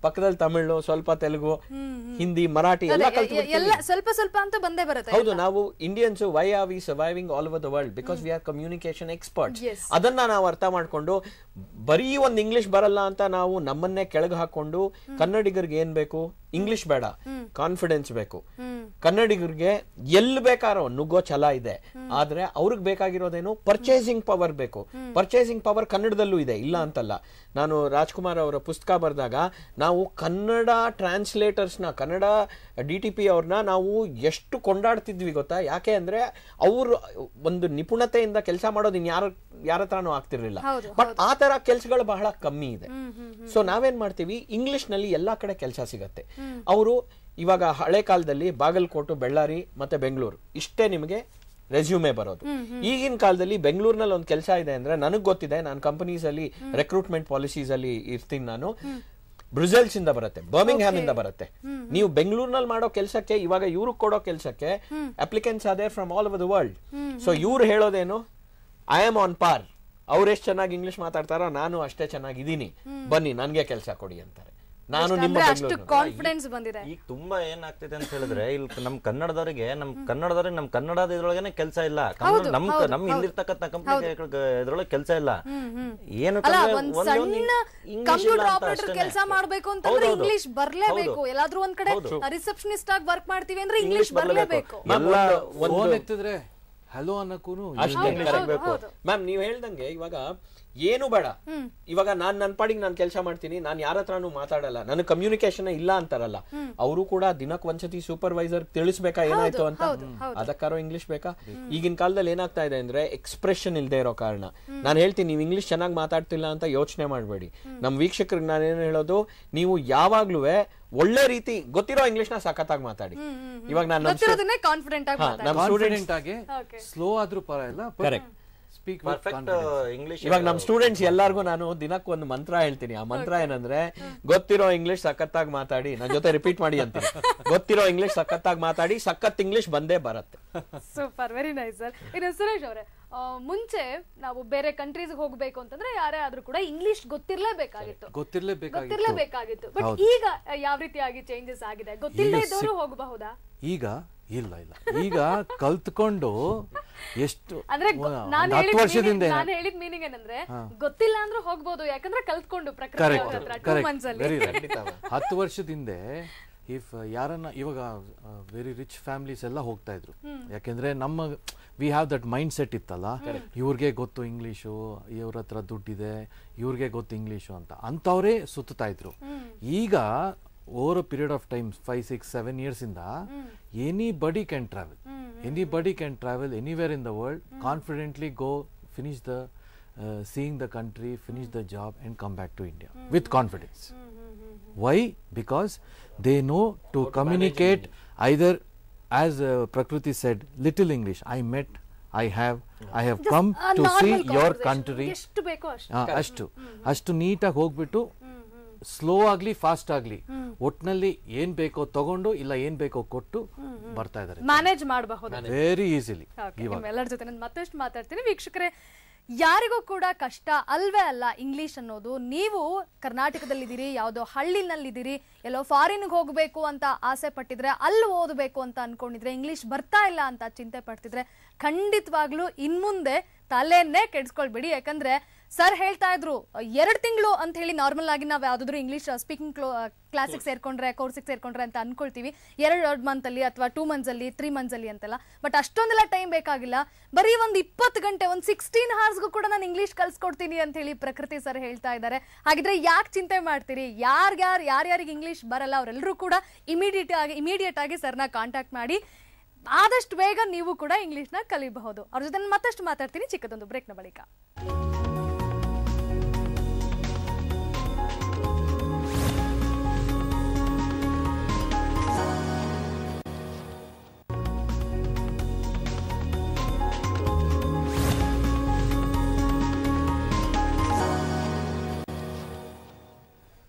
ಪಕ್ಕದಲ್ಲಿ ತಮಿಳು ಸ್ವಲ್ಪ ತೆಲುಗು ಹಿಂದಿ ಮರಾಠಿ ಎಲ್ಲ ಅದೇ, ಎ- ಎಲ್ಲ ಸ್ವಲ್ಪ ಸ್ವಲ್ಪ ಅಂತ ಬಂದೇ ಬರುತ್ತೆ ಹೌದು ನಾವು Indians why are we surviving all over the world because we are communication experts Yes. ಅದನ್ನ ನಾವು ಅರ್ಥ ಮಾಡ್ಕೊಂಡು ಬರೀ ಒಂದು ಇಂಗ್ಲಿಷ್ ಬರಲ್ಲ ಅಂತ ನಾವು ನಮ್ಮನ್ನೇ ಕೆಳಗೆ ಹಾಕೊಂಡು ಕನ್ನಡಿಗರಿಗೆ ಏನ್ ಬೇಕು ಇಂಗ್ಲಿಷ್ ಬೇಡ ಕಾನ್ಫಿಡೆನ್ಸ್ ಬೇಕು ಕನ್ನಡಿಗರಿಗೆ ಎಲ್ಲಿ ಬೇಕಾರೋ ನುಗ್ಗೋ ಛಲ ಇದೆ ಆದ್ರೆ ಅವ್ರಿಗೆ ಬೇಕಾಗಿರೋದೇನು ಪರ್ಚೇಸಿಂಗ್ ಪವರ್ ಬೇಕು ಪರ್ಚೇಸಿಂಗ್ ಪವರ್ ಕನ್ನಡದಲ್ಲೂ ಇದೆ ಇಲ್ಲ ಅಂತಲ್ಲ ನಾನು ರಾಜ್ಕುಮಾರ್ ಅವರ ಪುಸ್ತಕ ಬರೆದಾಗ ನಾವು ಕನ್ನಡ ಟ್ರಾನ್ಸ್ಲೇಟರ್ಸ್ ನ ಕನ್ನಡ ಡಿ ಟಿ ಪಿ ಅವ್ರನ್ನ ನಾವು ಎಷ್ಟು ಕೊಂಡಾಡ್ತಿದ್ವಿ ಗೊತ್ತಾ ಯಾಕೆ ಅಂದ್ರೆ ಅವರು ಒಂದು ನಿಪುಣತೆಯಿಂದ ಕೆಲಸ ಮಾಡೋದು ಇನ್ಯಾರ ಯಾರ ಹತ್ರನೂ ಆಗ್ತಿರ್ಲಿಲ್ಲ ಹೌದು, ಬಟ್ ಆ ತರ ಕೆಲ್ಸಗಳು ಬಹಳ ಕಮ್ಮಿ ಇದೆ ಸೊ ನಾವೇನ್ ಮಾಡ್ತೀವಿ ಇಂಗ್ಲಿಷ್ ನಲ್ಲಿ ಎಲ್ಲಾ ಕಡೆ ಕೆಲಸ ಸಿಗತ್ತೆ ಅವರು ಇವಾಗ ಹಳೆ ಕಾಲದಲ್ಲಿ ಬಾಗಲಕೋಟು ಬೆಳ್ಳಾರಿ ಮತ್ತೆ ಬೆಂಗಳೂರು ಇಷ್ಟೇ ನಿಮಗೆ ರೆಸ್ಯೂಮೆ ಬರೋದು ಈಗಿನ ಕಾಲದಲ್ಲಿ ಬೆಂಗಳೂರಿನಲ್ಲಿ ಒಂದು ಕೆಲಸ ಇದೆ ಅಂದ್ರೆ ನನಗ್ ಗೊತ್ತಿದೆ ನಾನು ಕಂಪನೀಸ್ ಅಲ್ಲಿ ರೆಕ್ರೂಟ್ಮೆಂಟ್ ಪಾಲಿಸೀಸ್ ಅಲ್ಲಿ ಇರ್ತೀನಿ ನಾನು ಬ್ರುಸೆಲ್ಸ್ ಇಂದ ಬರುತ್ತೆ ಬರ್ಮಿಂಗ್ಹ್ಯಾಮ್ ಇಂದ ಬರುತ್ತೆ ನೀವು ಬೆಂಗಳೂರಿನಲ್ಲಿ ಮಾಡೋ ಕೆಲಸಕ್ಕೆ ಇವಾಗ ಇವ್ರು ಕೊಡೋ ಕೆಲಸಕ್ಕೆ ಅಪ್ಲಿಕೆಂಟ್ಸ್ ಅದೇ from all over the world so ಇವ್ರು ಹೇಳೋದೇನು ಐ ಆಮ್ ಆನ್ ಪಾರ್ ಅವ್ರು ಎಷ್ಟು ಚೆನ್ನಾಗಿ ಇಂಗ್ಲಿಷ್ ಮಾತಾಡ್ತಾರೋ ನಾನು ಅಷ್ಟೇ ಚೆನ್ನಾಗಿದ್ದೀನಿ ಬನ್ನಿ ನನ್ಗೆ ಕೆಲಸ ಕೊಡಿ ಅಂತಾರೆ ನಾನು ನಿಮ್ಮ ಅಂದ್ರೆ ಅಷ್ಟು ಬೆಂಗಳೂರು ಕಾನ್ಫಿಡೆನ್ಸ್ ಬಂದಿದೆ ಈಗ ತುಂಬಾ ಏನಾಗ್ತಿದೆ ಅಂತ ಹೇಳಿದ್ರೆ ಇಲ್ಲಿ ನಮ್ ಕನ್ನಡದವರಿಗೆ ನಮ್ ಕನ್ನಡದವ್ರಿಗೆ ನಮ್ ಕನ್ನಡದ ಇದ್ರೊಳಗೇನೆ ಕೆಲಸ ಇಲ್ಲ ಕನ್ನಡ- ನಮ್ ನಮ್ ಇಲ್ಲಿರ್ತಕ್ಕಂಥ ಕಂಪ್ನಿ ಇದ್ರೊಳಗೆ ಕೆಲಸ ಇಲ್ಲ ಏನು ಅಲ್ಲ ಅಂದ್ರೆ ಒಂದ್ ಒಂದೇ ಒಂದು ಸಣ್ಣ English ಕಂಪ್ಯೂಟರ್ ಇಲ್ಲ ಅಂತ ಆಪರೇಟರ್ ಅಷ್ಟೇನೆ. ಕೆಲಸ ಮಾಡ್ಬೇಕು ಅಂತಂದ್ರೆ ಹೌದೌದು. ಇಂಗ್ಲಿಷ್ ಬರ್ಲೇಬೇಕು ಹೌದು. ಎಲ್ಲಾದ್ರೂ ಒಂದ್ ಕಡೆ ಹೌದು. ರಿಸೆಪ್ಷನಿಸ್ಟ್ ಆಗಿ ವರ್ಕ್ ಮಾಡ್ತೀವಿ ಅಂದ್ರೆ ಇಂಗ್ಲಿಷ್ English ಬರ್ಲೇಬೇಕು. ಬರ್ಲೇಬೇಕು ಮ್ಯಾಮ್, ಒಂದು- ಫೋನ್ ಎತ್ತಿದ್ರೆ ಹಲೋ ಅನ್ನಕ್ಕೂ ಅಷ್ಟೇ English correct. ಬೇಕು. ಮ್ಯಾಮ್ ನೀವು ಹೇಳ್ದಂಗೆ ಇವಾಗ ಏನು ಬೇಡ ಇವಾಗ ನಾನ್ ನನ್ನ ಪಾಡಿಗೆ ನಾನು ಕೆಲಸ ಮಾಡ್ತೀನಿ ನಾನು ಯಾರ ಹತ್ರನೂ ಮಾತಾಡಲ್ಲ ನನ್ನ ಕಮ್ಯುನಿಕೇಶನ್ ಇಲ್ಲ ಅಂತಾರಲ್ಲ ಅವರು ಕೂಡ ದಿನಕ್ಕೆ ಒಂದ್ಸತಿ ಸೂಪರ್ವೈಸರ್ ತಿಳಿಸ್ಬೇಕಾ ಏನಾಯ್ತು ಅಂತ ಅದಕ್ಕಾರೋ ಇಂಗ್ಲಿಷ್ ಬೇಕಾ ಈಗಿನ ಕಾಲದಲ್ಲಿ ಏನಾಗ್ತಾ ಇದೆ ಅಂದ್ರೆ ಎಕ್ಸ್ಪ್ರೆಷನ್ ಇಲ್ಲದೆ ಇರೋ ಕಾರಣ ನಾನು ಹೇಳ್ತೀನಿ ನೀವು ಇಂಗ್ಲಿಷ್ ಚೆನ್ನಾಗಿ ಮಾತಾಡ್ತಿಲ್ಲ ಅಂತ ಯೋಚನೆ ಮಾಡಬೇಡಿ ನಮ್ಮ ವೀಕ್ಷಕರಿಗೆ ನಾನೇನು ಹೇಳೋದು ನೀವು ಯಾವಾಗ್ಲೂ ಒಳ್ಳೆ ರೀತಿ ಗೊತ್ತಿರೋ ಇಂಗ್ಲಿಷ್ ನ ಸಖತ್ತಾಗಿ ಮಾತಾಡಿ ಇವಾಗ ನಾನು ಗೊತ್ತಿರೋದನ್ನೇ ಕಾನ್ಫಿಡೆಂಟ್ ಆಗಿ ಹಾ, ಮಾತಾಡಿ ನಮ್ ಕಾನ್ಫಿಡೆಂಟ್ ಆಗಿ Okay. ಸ್ಲೋ ಆದ್ರೂ ಪರವಾಗಿಲ್ಲ Correct. ಸ್ಪೀಕ್ ಪರ್ಫೆಕ್ಟ್ ಇಂಗ್ಲಿಷ್ ಇವಾಗ ನಮ್ ಸ್ಟೂಡೆಂಟ್ಸ್ ಎಲ್ಲಾರ್ಗು ನಾನು ದಿನಕ್ಕೆ ಒಂದು ಮಂತ್ರ ಹೇಳ್ತೀನಿ ಆ ಮಂತ್ರ ಏನಂದ್ರೆ ಗೊತ್ತಿರೋ ಇಂಗ್ಲಿಷ್ ಸಖತ್ತಾಗಿ ಮಾತಾಡಿ ನನ್ನ ಜೊತೆ ರಿಪೀಟ್ ಮಾಡಿ ಅಂತೀನಿ ಗೊತ್ತಿರೋ ಇಂಗ್ಲಿಷ್ ಸಖತ್ತಾಗಿ ಮಾತಾಡಿ ಸಖತ್ ಇಂಗ್ಲಿಷ್ ಬಂದೇ ಬರುತ್ತೆ ಸೂಪರ್ ವೆರಿ ನೈಸ್ ಸರ್ ಇನ್ನು ಸುರೇಶ್ ಅವರೇ ಮುಂಚೆ ನಾವು ಬೇರೆ ಕಂಟ್ರೀಸ್ ಹೋಗ್ಬೇಕು ಅಂತಂದ್ರೆ ಯಾರೇ ಆದ್ರೂ ಕೂಡ ಇಂಗ್ಲಿಷ್ ಗೊತ್ತಿರ್ಲೇಬೇಕಾಗಿತ್ತು ಗೊತ್ತಿರ್ಲೇಬೇಕಾಗಿತ್ತು ಗೊತ್ತಿರ್ಲೇಬೇಕಾಗಿತ್ತು ಬಟ್ ಈಗ ಆ, ಯಾವ ರೀತಿಯಾಗಿ ಚೇಂಜಸ್ ಆಗಿದೆ ಗೊತ್ತಿಲ್ಲದೆ ಈಗ ಇದ್ದವರು ಸಿಕ್- ಹೋಗಬಹುದಾ ಈಗ ಇಲ್ಲ ಇಲ್ಲ ಈಗ ಕಲ್ತ್ಕೊಂಡು ಎಷ್ಟು ಅಂದ್ರೆ ಒಂದು ನಾನು ಹತ್ತು ವರ್ಷದಿಂದ ಹೇಳಿದ ನಾನು ಹೇಳಿದ ಮೀನಿಂಗ್ ಏನಂದ್ರೆ ಗೊತ್ತಿಲ್ಲ ಅಂದ್ರೂ ಹೋಗ್ಬೋದು ಯಾಕಂದ್ರೆ ಕಲ್ತ್ಕೊಂಡು ಪ್ರಕೃತಿ ಅವ್ರ ಕರೆಕ್ಟ್ ಹತ್ರ ಟೂ ಕರೆಕ್ಟ್ ಮಂತ್ಸ್ ಅಲ್ಲಿ ವೆರಿ ರೈಟ್ ಹತ್ತು ವರ್ಷದಿಂದ ಇಫ್ ಯಾರನ್ನ ಇವಾಗ ವೆರಿ ರಿಚ್ ಫ್ಯಾಮಿಲೀಸ್ ಎಲ್ಲ ಹೋಗ್ತಾ ಇದ್ರು ಯಾಕೆಂದ್ರೆ ನಮ್ಮ we have that mind set ಇತ್ತಲ್ಲ ಇವ್ರಿಗೆ ಗೊತ್ತು ಇಂಗ್ಲೀಷು ಇವ್ರ ಹತ್ರ ದುಡ್ಡಿದೆ ಇವ್ರಿಗೆ ಗೊತ್ತು ಇಂಗ್ಲೀಷು ಅಂತ ಅಂಥವ್ರೇ ಸುತ್ತಾ ಇದ್ರು ಈಗ over a period of time five six seven years ಇಂದ anybody can travel anybody can travel anywhere in the world confidently go finish the seeing the country finish the job and come back to India with confidence why because they know to communicate either as uh, prakriti said little english i met i have i have come ಆ to see normal your conversation. country ಎಷ್ಟು ಬೇಕೋ ಅಷ್ಟು ಆ, ಅಷ್ಟು ಅಷ್ಟು ನೀಟಾಗಿ ಹೋಗ್ಬಿಟ್ಟು slow ಆಗ್ಲಿ ಫಾಸ್ಟ್ ಆಗ್ಲಿ ಒಟ್ನಲ್ಲಿ ಏನ್ ಬೇಕೋ ತಗೊಂಡು ಇಲ್ಲ ಏನ್ ಬೇಕೋ ಕೊಟ್ಟು ಬರ್ತಾ ಇದಾರೆ ಮ್ಯಾನೇಜ್ ಮಾಡಬಹುದು ವೆರಿ ಈಸಿಲಿ Okay, ನಿಮ್ಮೆಲ್ಲರ ಜೊತೆ ನಾನು ಮತ್ತಷ್ಟು ಮಾತಾಡ್ತೀನಿ ವೀಕ್ಷಕರೇ ಯಾರಿಗೂ ಕೂಡ ಕಷ್ಟ ಅಲ್ವೇ ಅಲ್ಲ ಇಂಗ್ಲಿಷ್ ಅನ್ನೋದು ನೀವು ಕರ್ನಾಟಕದಲ್ಲಿದ್ದೀರಿ ಯಾವುದೋ ಹಳ್ಳಿನಲ್ಲಿದ್ದೀರಿ ಎಲ್ಲೋ ಫಾರಿನ್ಗೆ ಹೋಗಬೇಕು ಅಂತ ಆಸೆ ಪಟ್ಟಿದ್ರೆ ಅಲ್ಲಿ ಓದಬೇಕು ಅಂತ ಅನ್ಕೊಂಡಿದ್ರೆ ಇಂಗ್ಲಿಷ್ ಬರ್ತಾ ಇಲ್ಲ ಅಂತ ಚಿಂತೆ ಪಡ್ತಿದ್ರೆ ಖಂಡಿತವಾಗ್ಲೂ ಇನ್ಮುಂದೆ ತಲೆಯನ್ನೇ ಕೆಡಿಸ್ಕೊಳ್ಬೇಡಿ ಯಾಕಂದ್ರೆ ಸರ್ ಹೇಳ್ತಾ ಇದ್ರು ಎರಡು ತಿಂಗಳು ಅಂತ ಹೇಳಿ ನಾರ್ಮಲ್ ಆಗಿ ನಾವು ಯಾವ್ದಾದ್ರು ಇಂಗ್ಲಿಷ್ ಸ್ಪೀಕಿಂಗ್ ಕ್ಲಾಸಿಗೆ ಸೇರ್ಕೊಂಡ್ರೆ ಕೋರ್ಸಿಗೆ ಸೇರ್ಕೊಂಡ್ರೆ ಅಂತ ಅನ್ಕೊಳ್ತೀವಿ ಎರಡು ಎರಡು ಮಂತ್ ಅಲ್ಲಿ ಅಥವಾ ಟೂ ಮಂತ್ಸ್ ಅಲ್ಲಿ ತ್ರೀ ಮಂತ್ಸ್ ಅಲ್ಲಿ ಅಂತೆಲ್ಲ ಬಟ್ ಅಷ್ಟೊಂದೆಲ್ಲ ಟೈಮ್ ಬೇಕಾಗಿಲ್ಲ ಬರೀ ಒಂದು ಇಪ್ಪತ್ತು ಗಂಟೆ ಒಂದು ಸಿಕ್ಸ್ಟೀನ್ ಹಾರ್ಸ್ಗೂ ಕೂಡ ನಾನು ಇಂಗ್ಲಿಷ್ ಕಲ್ಸ್ಕೊಡ್ತೀನಿ ಅಂತ ಹೇಳಿ ಪ್ರಕೃತಿ ಸರ್ ಹೇಳ್ತಾ ಇದ್ದಾರೆ ಹಾಗಿದ್ರೆ ಯಾಕೆ ಚಿಂತೆ ಮಾಡ್ತೀರಿ ಯಾರ್ಯಾರು ಯಾರ್ಯಾರಿಗೆ ಇಂಗ್ಲಿಷ್ ಬರಲ್ಲ ಅವರೆಲ್ಲರೂ ಕೂಡ ಇಮಿಡಿಯೇಟ್ ಆಗಿ ಇಮಿಡಿಯೇಟ್ ಆಗಿ ಸರ್ನ ಕಾಂಟ್ಯಾಕ್ಟ್ ಮಾಡಿ ಆದಷ್ಟು ಬೇಗ ನೀವು ಕೂಡ ಇಂಗ್ಲಿಷ್ನ ಕಲಿಬಹುದು ಅವ್ರ ಜೊತೆ ನಾನು ಮತ್ತಷ್ಟು ಮಾತಾಡ್ತೀನಿ ಚಿಕ್ಕದೊಂದು ಬ್ರೇಕ್ನ ಬಳಿಕ ಬನ್ನಿ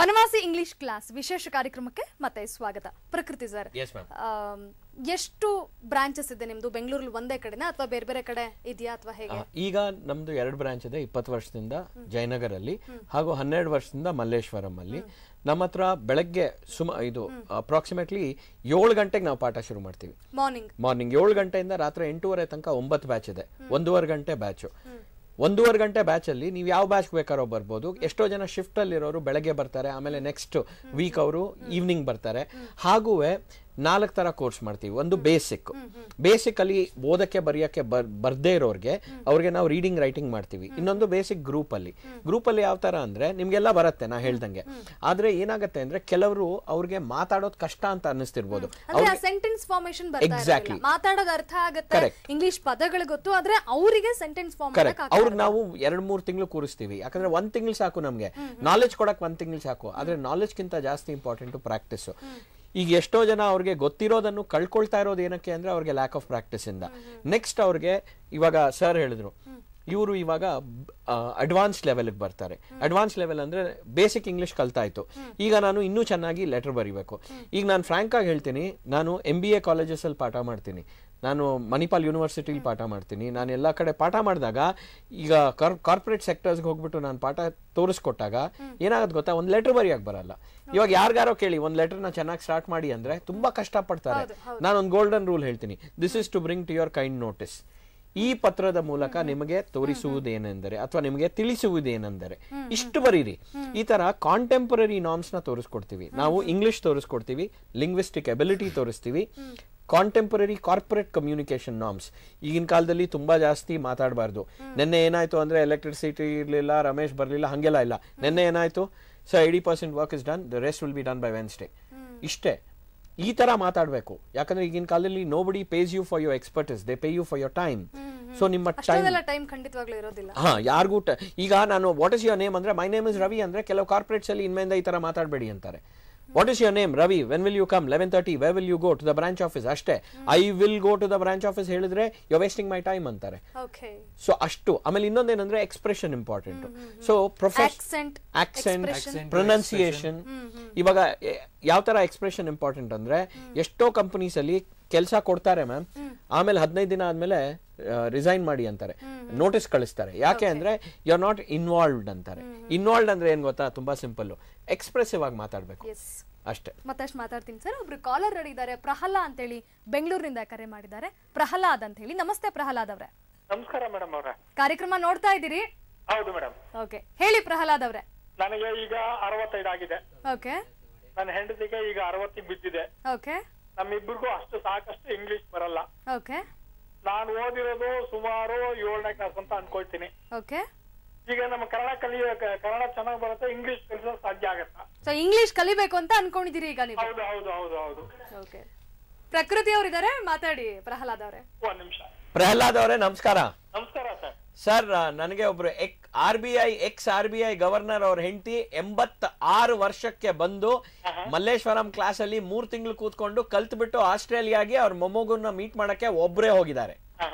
ಬನವಾಸಿ ಇಂಗ್ಲಿಷ್ ಕ್ಲಾಸ್ ವಿಶೇಷ ಕಾರ್ಯಕ್ರಮಕ್ಕೆ ಮತ್ತೆ ಸ್ವಾಗತ Prakriti sir Yes, ma'am. Um, ಎಷ್ಟು ಬ್ರಾಂಚಸ್ ಇದೆ ನಿಮ್ದು ಬೆಂಗಳೂರಲ್ಲಿ ಒಂದೇ ಕಡೆನಾ ಅಥವಾ ಬೇರೆ ಬೇರೆ ಕಡೆ ಇದೆಯಾ ಅಥವಾ ಹೇಗೆ ಆ, ಈಗ ನಮ್ದು ಎರಡು ಬ್ರಾಂಚ್ ಇದೆ ಇಪ್ಪತ್ತು ವರ್ಷದಿಂದ ಜಯನಗರಲ್ಲಿ ಹಾಗೂ ಹನ್ನೆರಡು ವರ್ಷದಿಂದ ಮಲ್ಲೇಶ್ವರಂ ಅಲ್ಲಿ ನಮ್ಮ ಹತ್ರ ಬೆಳಗ್ಗೆ ಸುಮ ಇದು ಅಪ್ರಾಕ್ಸಿಮೇಟ್ಲಿ ಏಳು ಗಂಟೆಗೆ ನಾವು ಪಾಠ ಶುರು ಮಾಡ್ತೀವಿ ಮಾರ್ನಿಂಗ್ ಮಾರ್ನಿಂಗ್ ಏಳು ಗಂಟೆಯಿಂದ ರಾತ್ರಿ ಎಂಟೂವರೆ ತನಕ ಒಂಬತ್ತು ಬ್ಯಾಚ್ ಇದೆ ಒಂದೂವರೆ ಗಂಟೆ ಬ್ಯಾಚು ಒಂದೂವರೆ ಗಂಟೆ ಬ್ಯಾಚ್ ಅಲ್ಲಿ ನೀವು ಯಾವ ಬ್ಯಾಚ್ ಬೇಕಾರೋ ಬರ್ಬೋದು ಎಷ್ಟೋ ಜನ ಶಿಫ್ಟ್ ಅಲ್ಲಿ ಇರೋರು ಬೆಳಗ್ಗೆ ಬರ್ತಾರೆ ಆಮೇಲೆ ನೆಕ್ಸ್ಟ್ ವೀಕ್ ಅವರು ಈವ್ನಿಂಗ್ ಬರ್ತಾರೆ ಹಾಗೂ ನಾಲ್ಕು ತರ ಕೋರ್ಸ್ ಮಾಡ್ತೀವಿ ಒಂದು ಬೇಸಿಕ್ ಬೇಸಿಕ್ ಅಲ್ಲಿ ಓದಕ್ಕೆ ಬರೆಯಕ್ಕೆ ಬರ್ ಬರ್ದೇ ಇರೋರ್ಗೆ ಅವ್ರಿಗೆ ನಾವು ರೀಡಿಂಗ್ ರೈಟಿಂಗ್ ಮಾಡ್ತೀವಿ ಇನ್ನೊಂದು ಬೇಸಿಕ್ ಗ್ರೂಪ್ ಅಲ್ಲಿ ಗ್ರೂಪ್ ಅಲ್ಲಿ ಯಾವ ತರ ಅಂದ್ರೆ ನಿಮ್ಗೆಲ್ಲ ಬರುತ್ತೆ ನಾ ಹೇಳ್ದಂಗೆ ಆದ್ರೆ ಏನಾಗುತ್ತೆ ಅಂದ್ರೆ ಕೆಲವರು ಅವ್ರಿಗೆ ಮಾತಾಡೋದು ಕಷ್ಟ ಅಂತ ಅನ್ನಿಸ್ತಿರ್ಬೋದು ಅಂದ್ರೆ ಆ ಸೆಂಟೆನ್ಸ್ ಫಾರ್ಮೇಶನ್ ಬರ್ತಾ Exactly. ಇರಲ್ಲ ಮಾತಾಡೋದು ಅರ್ಥ ಆಗುತ್ತೆ Correct. ಇಂಗ್ಲಿಷ್ ಪದಗಳು ಗೊತ್ತು ಆದ್ರೆ ಅವರಿಗೆ ಸೆಂಟೆನ್ಸ್ ಫಾರ್ಮ್ ಕರೆಕ್ಟ್ ಅವ್ರಿಗೆ ನಾವು ಎರಡ್ ಮೂರ್ ತಿಂಗಳು ಕೂರಿಸ್ತೀವಿ ಯಾಕಂದ್ರೆ ಒಂದ್ ತಿಂಗಳು ಸಾಕು ನಮ್ಗೆ ನಾಲೆಜ್ ಕೊಡಕ್ ಒಂದ್ ತಿಂಗಳು ಸಾಕು ಆದ್ರೆ ನಾಲೆಜ್ಗಿಂತ ಜಾಸ್ತಿ ಇಂಪಾರ್ಟೆಂಟ್ ಪ್ರಾಕ್ಟೀಸ್ ಈಗ ಎಷ್ಟೋ ಜನ ಅವ್ರಿಗೆ ಗೊತ್ತಿರೋದನ್ನು ಕಳ್ಕೊಳ್ತಾ ಇರೋದು ಏನಕ್ಕೆ ಅಂದ್ರೆ ಅವ್ರಿಗೆ ಲ್ಯಾಕ್ ಆಫ್ ಪ್ರಾಕ್ಟೀಸ್ ಇಂದ ನೆಕ್ಸ್ಟ್ ಅವ್ರಿಗೆ ಇವಾಗ ಸರ್ ಹೇಳಿದ್ರು ಇವರು ಇವಾಗ ಅಡ್ವಾನ್ಸ್ ಲೆವೆಲ್ಗೆ ಬರ್ತಾರೆ ಅಡ್ವಾನ್ಸ್ ಲೆವೆಲ್ ಅಂದ್ರೆ ಬೇಸಿಕ್ ಇಂಗ್ಲಿಷ್ ಕಲ್ತಾಯ್ತು ಈಗ ನಾನು ಇನ್ನೂ ಚೆನ್ನಾಗಿ ಲೆಟರ್ ಬರಿಬೇಕು ಈಗ ನಾನು ಫ್ರಾಂಕ್ ಆಗಿ ಹೇಳ್ತೀನಿ ನಾನು ಎಂ ಬಿ ಎ ಕಾಲೇಜಸ್ ಅಲ್ಲಿ ಪಾಠ ಮಾಡ್ತೀನಿ ನಾನು ಮಣಿಪಾಲ್ ಯೂನಿವರ್ಸಿಟಿಲಿ ಪಾಠ ಮಾಡ್ತೀನಿ ನಾನು ಎಲ್ಲ ಕಡೆ ಪಾಠ ಮಾಡಿದಾಗ ಈಗ ಕಾರ್ಪೊರೇಟ್ ಸೆಕ್ಟರ್ಸ್ಗೆ ಹೋಗ್ಬಿಟ್ಟು ನಾನು ಪಾಠ ತೋರಿಸ್ಕೊಟ್ಟಾಗ ಏನಾಗುತ್ತೆ ಗೊತ್ತಾ ಒಂದು ಲೆಟರ್ ಬರೆಯಕ್ಕೆ ಬರಲ್ಲ ಇವಾಗ ಯಾರಿಗಾರೋ ಕೇಳಿ ಒಂದು ಲೆಟರ್ನ ಚೆನ್ನಾಗಿ ಸ್ಟಾರ್ಟ್ ಮಾಡಿ ಅಂದ್ರೆ ತುಂಬಾ ಕಷ್ಟಪಡ್ತಾರೆ ನಾನು ಒಂದು ಗೋಲ್ಡನ್ ರೂಲ್ ಹೇಳ್ತೀನಿ this is to bring to your kind notice ಈ ಪತ್ರದ ಮೂಲಕ ನಿಮಗೆ ತೋರಿಸುವುದೇನೆಂದರೆ ಅಥವಾ ನಿಮಗೆ ತಿಳಿಸುವುದೇನೆಂದರೆ ಇಷ್ಟು ಬರೀರಿ ಈ ತರ ಕಾಂಟೆಂಪರರಿ ನಾರ್ಮ್ಸ್ ನ ತೋರಿಸ್ಕೊಡ್ತೀವಿ ನಾವು ಇಂಗ್ಲಿಷ್ ತೋರಿಸ್ಕೊಡ್ತೀವಿ ಲಿಂಗ್ವಿಸ್ಟಿಕ್ ಎಬಿಲಿಟಿ ತೋರಿಸ್ತೀವಿ ಕಾಂಟೆಂಪರರಿ ಕಾರ್ಪೊರೇಟ್ ಕಮ್ಯುನಿಕೇಶನ್ ನಾರ್ಮ್ಸ್ ಈಗಿನ ಕಾಲದಲ್ಲಿ ತುಂಬಾ ಜಾಸ್ತಿ ಮಾತಾಡಬಾರ್ದು ನಿನ್ನೆ ಏನಾಯ್ತು ಅಂದ್ರೆ ಎಲೆಕ್ಟ್ರಿಸಿಟಿ ಇರಲಿಲ್ಲ ರಮೇಶ್ ಬರಲಿಲ್ಲ ಹಂಗೆಲ್ಲ ಇಲ್ಲ ನಿನ್ನೆ ಏನಾಯ್ತು so eighty percent work is done the rest will be done by Wednesday ಇಷ್ಟೇ ಈ ತರ ಮಾತಾಡಬೇಕು ಯಾಕಂದ್ರೆ ಈಗಿನ ಕಾಲದಲ್ಲಿ nobody pays you for your expertise they pay you for your time so ನಿಮ್ಮ ಟೈಮ್ ಅಷ್ಟೊಂದೆಲ್ಲ ಟೈಮ್ ಖಂಡಿತವಾಗ್ಲೂ ಇರೋದಿಲ್ಲ ಹಾ ಯಾರಿಗೂ ಟ- ಈಗ ನಾನು ವಾಟ್ ಇಸ್ ಯುವರ್ ನೇಮ್ ಅಂದ್ರೆ ಮೈ ನೇಮ್ ಇಸ್ ರವಿ ಅಂದ್ರೆ ಕೆಲವು ಕಾರ್ಪೊರೇಟ್ಸ್ ಅಲ್ಲಿ ಇನ್ಮೇಲಿಂದ ಈ ತರ ಮಾತಾಡಬೇಡಿ ಅಂತಾರೆ what is your name Ravi when will you come eleven thirty we will go to to the branch ಆಫೀಸ್ ಅಷ್ಟೇ I will go to the branch office ಹೇಳಿದ್ರೆ ಯು ವೇಸ್ಟಿಂಗ್ ಮೈ ಟೈಮ್ ಅಂತಾರೆ ಓಕೆ ಸೊ ಅಷ್ಟು ಆಮೇಲೆ ಇನ್ನೊಂದೇನಂದ್ರೆ ಎಕ್ಸ್ಪ್ರೆಷನ್ ಇಂಪಾರ್ಟೆಂಟ್ ಸೊ ಪ್ರೊಫೆಸ್ Accent, accent expression. Pronunciation ಇವಾಗ ಯಾವ ತರ ಎಕ್ಸ್ಪ್ರೆಷನ್ ಇಂಪಾರ್ಟೆಂಟ್ ಅಂದ್ರೆ ಎಷ್ಟೋ ಕಂಪನೀಸ್ ಅಲ್ಲಿ ಕೆಲಸ ಕೊಡ್ತಾರೆ ಮ್ಯಾಮ್ ಆಮೇಲೆ ಹದಿನೈದು ದಿನ ಆದ್ಮೇಲೆ ರಿಸೈನ್ ಮಾಡಿ ಅಂತಾರೆ ನೋಟಿಸ್ ಕಳಿಸ್ತಾರೆ ಯಾಕೆ ಅಂದ್ರೆ ಯು ಆರ್ ನಾಟ್ ಇನ್ವಾಲ್ವ್ಡ್ ಅಂತಾರೆ ಇನ್ವಾಲ್ವ್ಡ್ ಅಂದ್ರೆ ಏನ್ ಗೊತ್ತಾ ತುಂಬಾ ಸಿಂಪಲ್ ಎಕ್ಸ್ಪ್ರೆಸಿವ್ ಆಗಿ ಮಾತಾಡ್ಬೇಕು ಎಸ್ ಅಷ್ಟೇ ಮತ್ತಷ್ಟು ಮಾತಾಡ್ತೀನಿ ಸರ್ ಒಬ್ರು ಕಾಲರ್ ರೆಡಿ ಇದ್ದಾರೆ ಪ್ರಹ್ಲಾ ಅಂತೇಳಿ ಬೆಂಗಳೂರಿನಿಂದ ಕರೆ ಮಾಡಿದ್ದಾರೆ ಪ್ರಹ್ಲಾದ್ ಅಂತ ಹೇಳಿ ನಮಸ್ತೆ ಪ್ರಹ್ಲಾದ್ ಅವ್ರೆ ನಮಸ್ಕಾರ ಮೇಡಮ್ ಅವ್ರೆ ಕಾರ್ಯಕ್ರಮ ನೋಡ್ತಾ ಇದ್ದೀರಿ ಹೌದು ಮೇಡಮ್ ಓಕೆ ಹೇಳಿ ಪ್ರಹ್ಲಾದ್ ಅವ್ರೆ ನನಗೆ ಈಗ ಅರವತ್ತೈದು ಆಗಿದೆ ಓಕೆ ನನ್ನ ಹೆಂಡತಿಗೆ ಈಗ ಅರವತ್ತಿಗೆ ಬಿದ್ದಿದೆ ಓಕೆ ನಮ್ಮಿಬ್ಬರಿಗೂ ಅಷ್ಟು ಸಾಕಷ್ಟು ಇಂಗ್ಲಿಷ್ ಬರಲ್ಲ ಓಕೆ ನಾನು ಓದಿರೋದು ಸುಮಾರು ಏಳನೇ ಕ್ಲಾಸ್ ಅಂತ ಅನ್ಕೊಳ್ತೀನಿ ಓಕೆ ಈಗ ನಮ್ಮ ಕನ್ನಡ ಕಲಿಯ ಕನ್ನಡ ಚೆನ್ನಾಗಿ ಬರುತ್ತೆ ಇಂಗ್ಲಿಷ್ ಕಲಿಸೋದು ಸಾಧ್ಯ ಆಗತ್ತಾ ಸೊ ಇಂಗ್ಲಿಷ್ ಕಲಿಬೇಕು ಅಂತ ಅನ್ಕೊಂಡಿದ್ದೀರಿ ಈಗ ನೀವು ಹೌದು ಹೌದು ಹೌದು ಹೌದು ಓಕೆ ಪ್ರಕೃತಿ ಅವರಿದ್ದಾರೆ ಮಾತಾಡಿ ಪ್ರಹ್ಲಾದ್ ಅವರೇ ಒಂದ್ ನಿಮಿಷ ಪ್ರಹ್ಲಾದ್ ಅವರೇ ನಮಸ್ಕಾರ ನಮಸ್ಕಾರ ಸರ್ ಸರ್ ನನಗೆ ಒಬ್ರು ex R B I ex R B I governor ಅವ್ರ ಹೆಂಡತಿ ಎಂಬತ್ತ ಆರು ವರ್ಷಕ್ಕೆ ಬಂದು ಮಲ್ಲೇಶ್ವರಂ ಕ್ಲಾಸ್ ಅಲ್ಲಿ ಮೂರ್ ತಿಂಗಳು ಕೂತ್ಕೊಂಡು ಕಲ್ತ್ಬಿಟ್ಟು ಆಸ್ಟ್ರೇಲಿಯಾಗೆ ಅವ್ರ ಮೊಮ್ಮಗುನ್ನ ಮೀಟ್ ಮಾಡಕ್ಕೆ ಒಬ್ರೇ ಹೋಗಿದ್ದಾರೆ